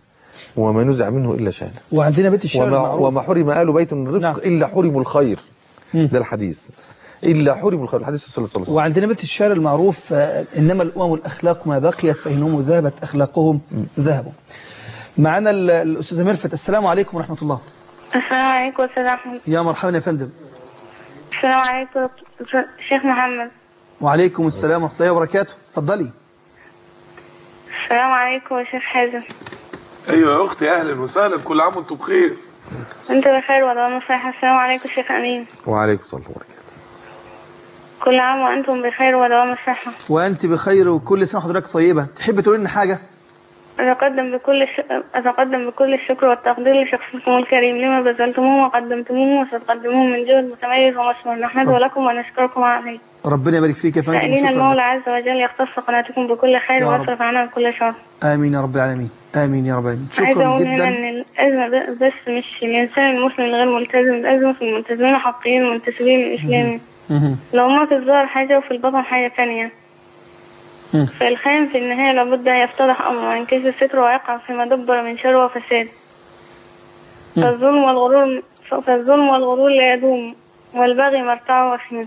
وما نزع منه الا شانه وعندنا بيت الشعر وما, المعروف وما حرم آل بيت من الرفق نعم. إلا حرموا الخير ده الحديث إلا حرموا الخير الحديث صلى الله عليه وسلم وعندنا بيت الشعر المعروف آه، إنما الأمم الأخلاق ما بقيت فإنهم ذهبت أخلاقهم ذهبوا معنا ال- الأستاذة ميرفت السلام عليكم ورحمة الله السلام عليكم أستاذ أحمد يا مرحبا يا فندم السلام عليكم شيخ محمد وعليكم السلام ورحمة الله وبركاته اتفضلي السلام عليكم يا شيخ حازم ايوه يا اختي اهلا وسهلا كل عام وانتم بخير أنت بخير ودوام صحيح السلام عليكم شيخ أمين وعليكم السلام وبركاته كل عام وأنتم بخير ودوام الصحة وأنت بخير وكل سنة وحضرتك طيبة تحب تقول لنا حاجة أتقدم بكل الش... أتقدم بكل الشكر والتقدير لشخصكم الكريم لما بذلتموه وقدمتموه وستقدموه من جهد متميز ومشهور نحمده لكم ونشكركم عليه ربنا يبارك فيك يا فندم سائلين شكرا المولى لك. عز وجل يختص قناتكم بكل خير يا رب. ويصرف عنها كل شر آمين يا رب العالمين آمين يا رب العالمين عايزة شكرا أقول هنا جدا إن الأزمة ب- بس مش الإنسان المسلم الغير ملتزم الأزمة في الملتزمين الحقيقيين المنتسبين للإسلام لو ما في الظاهر حاجة وفي البطن حاجة تانية فالخائن في النهاية لابد أن يفتضح أمره وينكشف ستره ويقع فيما دبر من شر وفساد فالظلم والغرور فالظلم والغرور لا يدوم والبغي مرتع وخيم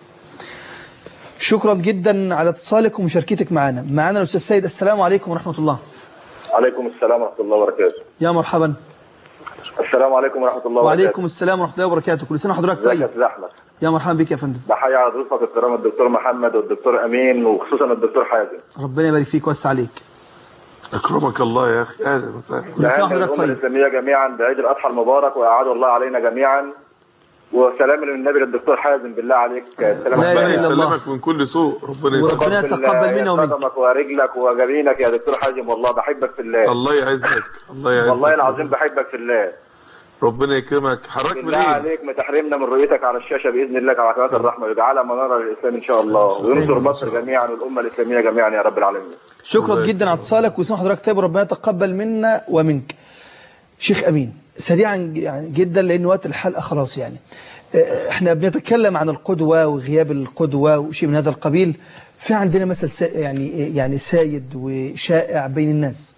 شكرا جدا على اتصالك ومشاركتك معنا معنا الأستاذ سيد السلام عليكم ورحمة الله عليكم السلام ورحمة الله وبركاته يا مرحبا السلام عليكم ورحمة الله وعليكم السلام ورحمة الله وبركاته كل سنة وحضرتك ازيك يا طيب أستاذ أحمد يا مرحبا بك يا فندم بحيي على ضيوفك الكرام الدكتور محمد والدكتور أمين وخصوصا الدكتور حازم ربنا يبارك فيك ويوسع عليك اكرمك الله يا اخي اهلا وسهلا كل سنة بهنئ وحضرتك الأمة طيب الإسلامية جميعا بعيد الأضحى المبارك وأعاد الله علينا جميعا وسلام للنبي للدكتور حازم بالله عليك سلام لا إله ربنا إلا الله. يسلمك من كل سوء ربنا يسلمك وربنا يتقبل منا ومنك قدمك ورجلك وجبينك يا دكتور حازم والله بحبك في الله الله يعزك الله يعزك والله العظيم بحبك في الله ربنا يكرمك حضرتك بالله منين عليك ما تحرمنا من رؤيتك على الشاشه باذن الله على قناه الرحمه ويجعلها مناره للاسلام ان شاء الله وينصر مصر جميعا والامه الاسلاميه جميعا يا رب العالمين شكرا جدا على اتصالك وسنة حضرتك طيب وربنا يتقبل منا ومنك شيخ أمين سريعا يعني جدا لأن وقت الحلقة خلاص يعني آه، احنا بنتكلم عن القدوة وغياب القدوة وشيء من هذا القبيل في عندنا مثل سا يعني يعني سايد وشائع بين الناس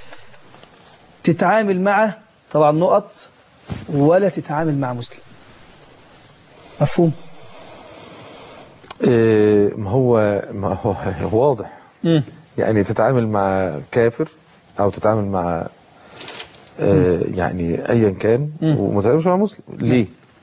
تتعامل مع طبعا نقط ولا تتعامل مع مسلم مفهوم إيه ما هو ما هو واضح يعني تتعامل مع كافر او تتعامل مع آه يعني ايا كان وما تتعاملش مع مسلم ليه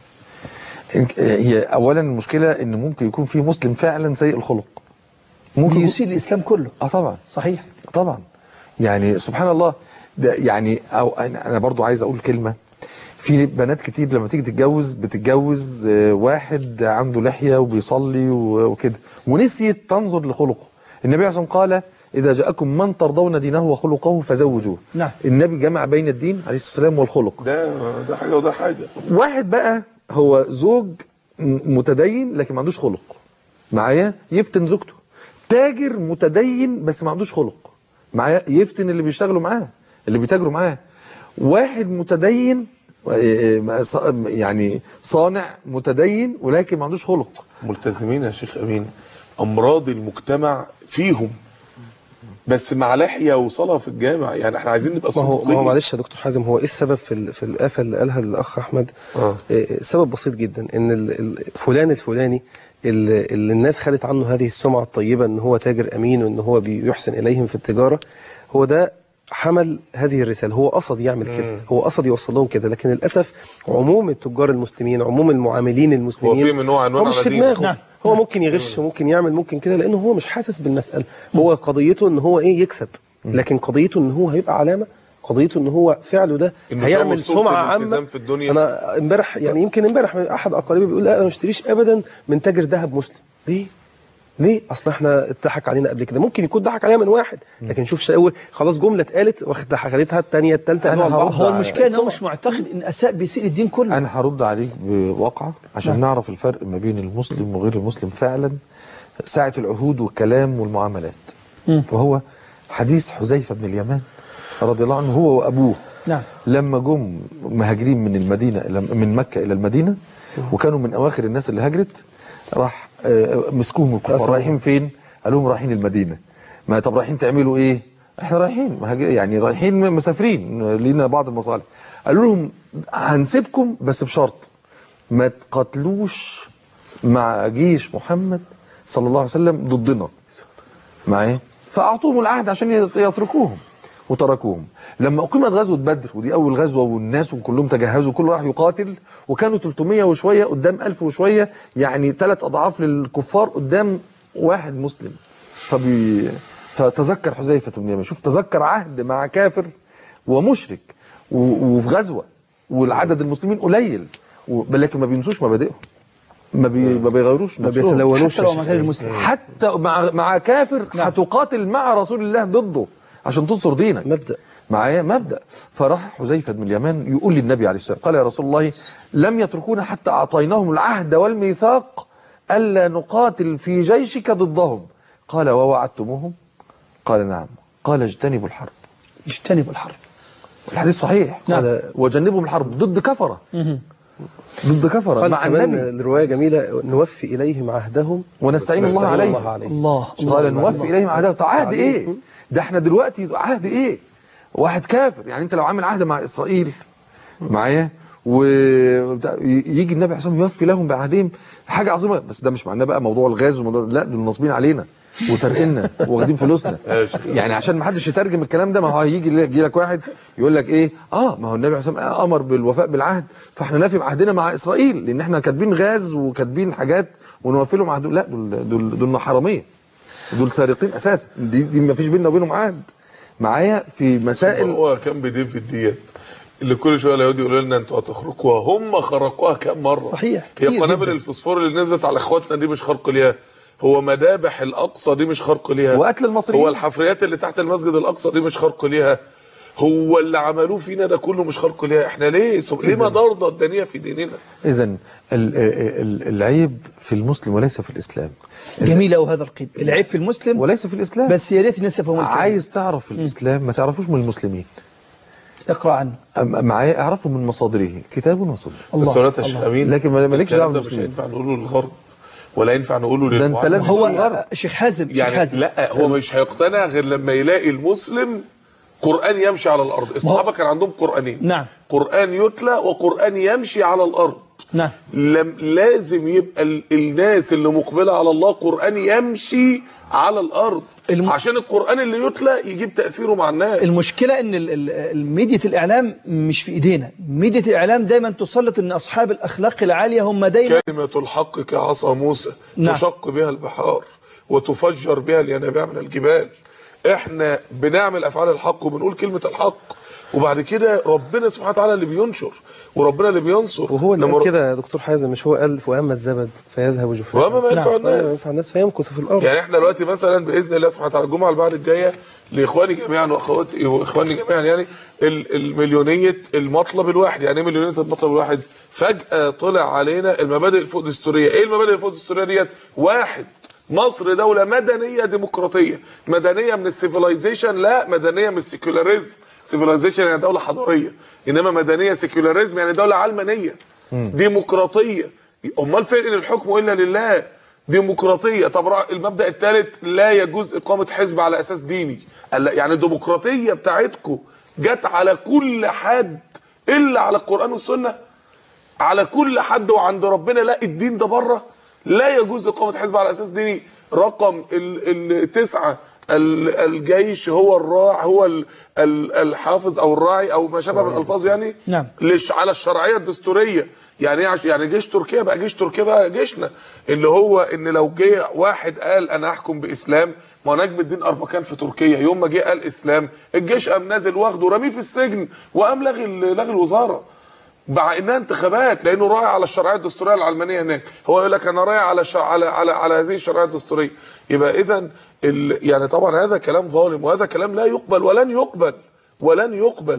إنك- هي اولا المشكله ان ممكن يكون في مسلم فعلا سيء الخلق ممكن يكون- يسيء الإسلام كله اه طبعا صحيح طبعا يعني سبحان الله ده يعني او انا أنا برضو عايز اقول كلمه في بنات كتير لما تيجي تتجوز بتتجوز آه، واحد عنده لحيه وبيصلي و- وكده ونسيت تنظر لخلقه النبي عليه الصلاه والسلام قال اذا جاءكم من ترضون دينه وخلقه فزوجوه نعم النبي جمع بين الدين عليه الصلاه والسلام والخلق ده ده حاجه وده حاجه واحد بقى هو زوج م- متدين لكن ما عندوش خلق معايا يفتن زوجته تاجر متدين بس ما عندوش خلق معايا يفتن اللي بيشتغلوا معاه اللي بيتاجروا معاه واحد متدين آه، ص- يعني صانع متدين ولكن ما عندوش خلق ملتزمين يا شيخ امين امراض المجتمع فيهم بس مع لحيه وصلاه في الجامع يعني احنا عايزين نبقى ما هو ما هو صادقين. معلش يا دكتور حازم هو ايه السبب في ال- في الآفة اللي قالها الأخ أحمد؟ آه. إيه، سبب بسيط جدا إن ال- ال- فلان الفلاني اللي اللي الناس خدت عنه هذه السمعة الطيبة إن هو تاجر أمين وإن هو بيحسن إليهم في التجارة هو ده حمل هذه الرسالة هو قصد يعمل كده هو قصد يوصل لهم كده لكن للأسف عموم التجار المسلمين عموم المعاملين المسلمين هو في من نوع عنوان هو مش على في دينه. دماغه نعم. هو ممكن يغش وممكن يعمل ممكن كده لانه هو مش حاسس بالمساله هو قضيته ان هو ايه يكسب لكن قضيته ان هو هيبقى علامه قضيته ان هو فعله ده إنه هيعمل شاور صورة سمعه الالتزام عامه في الدنيا. انا امبارح يعني يمكن امبارح احد اقاربي بيقول لا انا ما اشتريش ابدا من تاجر ذهب مسلم ليه ليه اصل احنا اتضحك علينا قبل كده ممكن يكون ضحك علينا من واحد لكن شوف شاول خلاص جمله اتقالت واخد خدتها الثانيه الثالثه أنا هرد هو على- المشكلة ان هو مش معتقد ان اساء بيسيء الدين كله انا هرد عليك بواقعه عشان نعم. نعرف الفرق ما بين المسلم وغير المسلم فعلا ساعه العهود والكلام والمعاملات فهو حديث حذيفه بن اليمان رضي الله عنه هو وابوه نعم لما جم مهاجرين من المدينه إلى- من مكه الى المدينه وكانوا من اواخر الناس اللي هاجرت راح آه، مسكوهم الكفار أسرهم. رايحين فين؟ قال لهم رايحين المدينه ما طب رايحين تعملوا ايه؟ احنا رايحين مهاجر- يعني رايحين مسافرين لينا بعض المصالح قالوا لهم هنسيبكم بس بشرط ما تقاتلوش مع جيش محمد صلى الله عليه وسلم ضدنا معايا فاعطوهم العهد عشان يت- يتركوهم وتركوهم لما اقيمت غزوه بدر ودي اول غزوه والناس كلهم تجهزوا كل راح يقاتل وكانوا 300 وشويه قدام 1000 وشويه يعني ثلاث اضعاف للكفار قدام واحد مسلم فبي فتذكر حذيفه بن اليمان شوف تذكر عهد مع كافر ومشرك و- وفي غزوه والعدد المسلمين قليل و- لكن ما بينسوش مبادئهم ما, بي... ما بيغيروش ما نفسهم بيتلونوش حتى لو مع غير المسلم حتى مع مع كافر هتقاتل مع رسول الله ضده عشان تنصر دينك مبدأ معايا مبدا فراح حذيفه بن اليمان يقول للنبي عليه السلام قال يا رسول الله لم يتركونا حتى اعطيناهم العهد والميثاق الا نقاتل في جيشك ضدهم قال ووعدتموهم قال نعم قال اجتنبوا الحرب اجتنبوا الحرب الحديث صحيح نعم. قال وجنبهم الحرب ضد كفره ضد كفره قال مع كمان النبي الرواية جميلة نوفي إليهم عهدهم ونستعين الله عليه الله عليه الله قال الله نوفي اليهم عهدهم طب عهد ايه ده احنا دلوقتي عهد ايه واحد كافر يعني انت لو عامل عهد مع اسرائيل معايا ويجي النبي عليه الصلاه والسلام يوفي لهم بعهدهم حاجه عظيمه بس ده مش معناه بقى موضوع الغاز وموضوع لا دول ناصبين علينا وسارقيننا واخدين فلوسنا يعني عشان ما حدش يترجم الكلام ده ما هو هيجي يجي لك واحد يقول لك ايه اه ما هو النبي عليه الصلاه والسلام امر بالوفاء بالعهد فاحنا نافي بعهدنا مع اسرائيل لان احنا كاتبين غاز وكاتبين حاجات ونوفي لهم عهدهم لا دول دول دول حراميه دول سارقين اساسا دي, دي ما فيش بيننا وبينهم عهد معايا في مسائل هو كان بيدين في الديات اللي كل شويه اليهود يقولوا لنا انتوا هتخرقوها هم خرقوها كام مره صحيح، هي كتير قنابل جداً. الفوسفور اللي نزلت على اخواتنا دي مش خرق ليها هو مذابح الاقصى دي مش خرق ليها وقتل المصريين. هو الحفريات اللي تحت المسجد الاقصى دي مش خرق ليها هو اللي عملوه فينا ده كله مش خرق ليها احنا ليه سب... ليه ما ضرضة الدنيا في ديننا اذا ال- ال- العيب في المسلم وليس في الاسلام جميل قوي هذا القيد العيب في المسلم وليس في الاسلام بس يا ريت الناس يفهموا الكلام. عايز تعرف الاسلام ما تعرفوش من المسلمين اقرا عنه أم- معايا اعرفه من مصادره كتاب وسنه الله بس ولا تشتمين لكن ما- مالكش الكلام دعوه ده مش بالمسلمين هينفع نقوله للغرب ولا ينفع نقوله ده انت للمعارضة. لازم هو الغرب. شيخ حازم شيخ يعني حازم لا هو مش هيقتنع غير لما يلاقي المسلم قرآن يمشي على الأرض الصحابة كان عندهم قرآنين نعم. قرآن يتلى وقرآن يمشي على الأرض نعم لم لازم يبقى ال- الناس اللي مقبلة على الله قرآن يمشي على الأرض الم- عشان القرآن اللي يتلى يجيب تأثيره مع الناس المشكلة ان ال- ال- الميديا الاعلام مش في ايدينا ميديا الاعلام دايما تسلط ان اصحاب الاخلاق العالية هم دايما كلمة الحق كعصا موسى نعم. تشق بها البحار وتفجر بها الينابيع من الجبال احنا بنعمل افعال الحق وبنقول كلمة الحق وبعد كده ربنا سبحانه وتعالى اللي بينشر وربنا اللي بينصر وهو اللي لما قال ر- كده يا دكتور حازم مش هو قال واما الزبد فيذهب جفاء وأما ما ينفع نعم. الناس. ينفع الناس فيمكث في الارض يعني احنا دلوقتي مثلا باذن الله سبحانه وتعالى الجمعه اللي بعد الجايه لاخواني جميعا واخواتي واخواني جميعا يعني ال- المليونيه المطلب الواحد يعني ايه مليونيه المطلب الواحد فجاه طلع علينا المبادئ الفوق دستوريه ايه المبادئ الفوق دستوريه ديت واحد مصر دولة مدنية ديمقراطية مدنية من السيفيلايزيشن لا مدنية من السيكولاريزم سيفيلايزيشن يعني دولة حضارية انما مدنية سيكولاريزم يعني دولة علمانية ديمقراطية امال فين ان الحكم الا لله ديمقراطيه طب رأ- المبدا الثالث لا يجوز اقامه حزب على اساس ديني قال لا، يعني الديمقراطيه بتاعتكم جت على كل حد الا على القران والسنه على كل حد وعند ربنا لا الدين ده بره لا يجوز اقامه حزب على اساس ديني رقم ال- التسعه ال- الجيش هو الراع هو ال- ال- الحافظ او الراعي او ما شابه من الالفاظ يعني نعم. لش على الشرعيه الدستوريه يعني ايه عش- يعني جيش تركيا بقى جيش تركيا بقى جيشنا اللي هو ان لو جه واحد قال انا احكم باسلام ما نجم الدين اربكان في تركيا يوم ما جه قال اسلام الجيش قام نازل واخده ورميه في السجن وقام لغي ال- لغي الوزاره مع انها انتخابات لانه راعي على الشرعيه الدستوريه العلمانيه هناك هو يقول لك انا راعي على الش... على على على هذه الشرعيه الدستوريه يبقى اذا ال... يعني طبعا هذا كلام ظالم وهذا كلام لا يقبل ولن يقبل ولن يقبل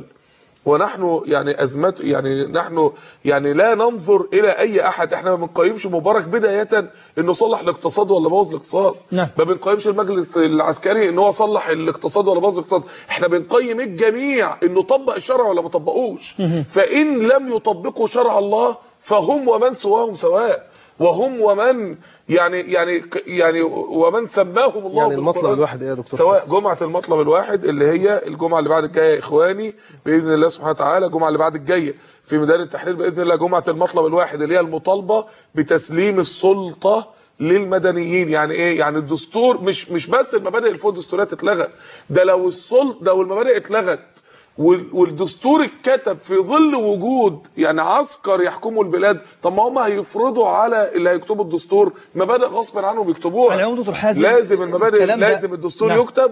ونحن يعني ازمات يعني نحن يعني لا ننظر الى اي احد احنا ما بنقيمش مبارك بدايه انه صلح الاقتصاد ولا بوظ الاقتصاد نعم. ما بنقيمش المجلس العسكري ان هو صلح الاقتصاد ولا بوظ الاقتصاد احنا بنقيم الجميع انه طبق الشرع ولا ما طبقوش فان لم يطبقوا شرع الله فهم ومن سواهم سواء وهم ومن يعني يعني يعني ومن سماهم الله يعني في المطلب القرآن. الواحد ايه يا دكتور سواء جمعة المطلب الواحد اللي هي الجمعة اللي بعد الجاية يا إخواني بإذن الله سبحانه وتعالى الجمعة اللي بعد الجاية في ميدان التحرير بإذن الله جمعة المطلب الواحد اللي هي المطالبة بتسليم السلطة للمدنيين يعني ايه يعني الدستور مش مش بس المبادئ الفوق الدستورية تتلغى ده لو السلطة لو المبادئ اتلغت وال- والدستور اتكتب في ظل وجود يعني عسكر يحكموا البلاد طب ما هم هيفرضوا على اللي هيكتبوا الدستور مبادئ غصبا عنهم يكتبوها على العموم دكتور حازم، لازم المبادئ الكلام ده- لازم الدستور نعم. يكتب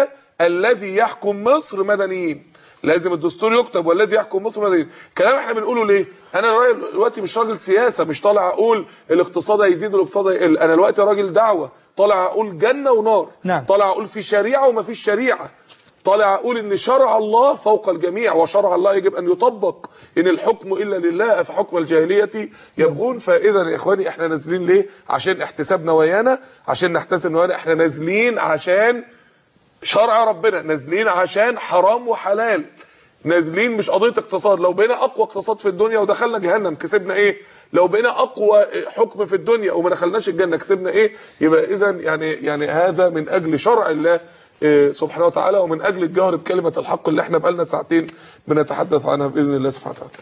والذي يحكم مصر مدنيين لازم الدستور يكتب والذي يحكم مصر مدنيين كلام احنا بنقوله ليه انا راجل دلوقتي مش راجل سياسه مش طالع اقول الاقتصاد هيزيد والاقتصاد هيقل انا دلوقتي راجل دعوه طالع اقول جنه ونار نعم. طالع اقول في شريعه وما فيش شريعه طالع اقول ان شرع الله فوق الجميع وشرع الله يجب ان يطبق ان الحكم الا لله افحكم الجاهليه يبغون فاذا يا اخواني احنا نازلين ليه عشان احتساب نوايانا عشان نحتسب نوايانا احنا نازلين عشان شرع ربنا نازلين عشان حرام وحلال نازلين مش قضيه اقتصاد لو بقينا اقوى اقتصاد في الدنيا ودخلنا جهنم كسبنا ايه لو بقينا اقوى حكم في الدنيا وما دخلناش الجنه كسبنا ايه يبقى اذا يعني يعني هذا من اجل شرع الله إيه، سبحانه وتعالى ومن اجل الجهر بكلمه الحق اللي احنا بقالنا ساعتين بنتحدث عنها باذن الله سبحانه وتعالى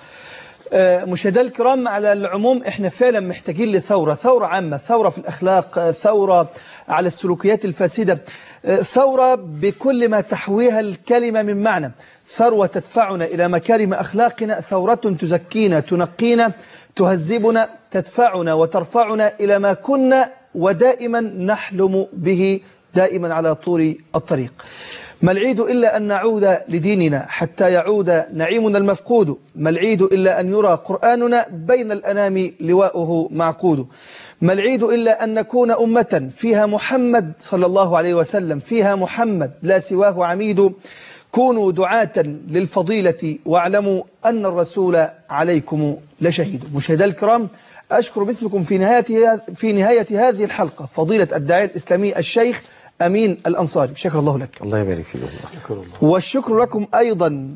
آه، مشاهدينا الكرام على العموم احنا فعلا محتاجين لثورة ثورة عامة ثورة في الأخلاق آه، ثورة على السلوكيات الفاسدة آه، ثورة بكل ما تحويها الكلمة من معنى ثروة تدفعنا إلى مكارم أخلاقنا ثورة تزكينا تنقينا تهذبنا تدفعنا وترفعنا إلى ما كنا ودائما نحلم به دائما على طول الطريق ما العيد إلا أن نعود لديننا حتى يعود نعيمنا المفقود ما العيد إلا أن يرى قرآننا بين الأنام لواؤه معقود ما العيد إلا أن نكون أمة فيها محمد صلى الله عليه وسلم فيها محمد لا سواه عميد كونوا دعاة للفضيلة واعلموا أن الرسول عليكم لشهيد مشاهدي الكرام أشكر باسمكم في نهاية في نهاية هذه الحلقة فضيلة الداعية الإسلامي الشيخ أمين الأنصاري شكر الله لك الله يبارك فيك شكر الله والشكر لكم أيضا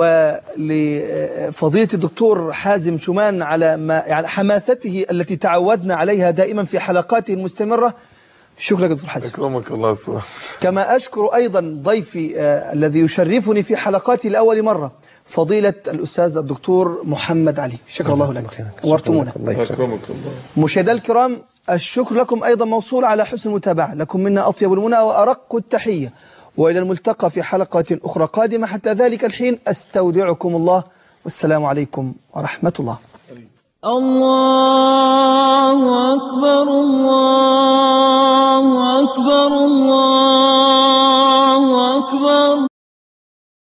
ولفضيلة الدكتور حازم شومان على ما يعني حماثته التي تعودنا عليها دائما في حلقاته المستمرة شكرا لك دكتور حازم اكرمك الله سبحانه كما أشكر أيضا ضيفي آه، الذي يشرفني في حلقاتي لأول مرة فضيلة الأستاذ الدكتور محمد علي شكر الله لك وارتمونا اكرمك الله مشاهدينا الكرام الشكر لكم أيضا موصول على حسن المتابعة لكم منا أطيب المنى وأرق التحية وإلى الملتقى في حلقة أخرى قادمة حتى ذلك الحين أستودعكم الله والسلام عليكم ورحمة الله الله أكبر الله أكبر الله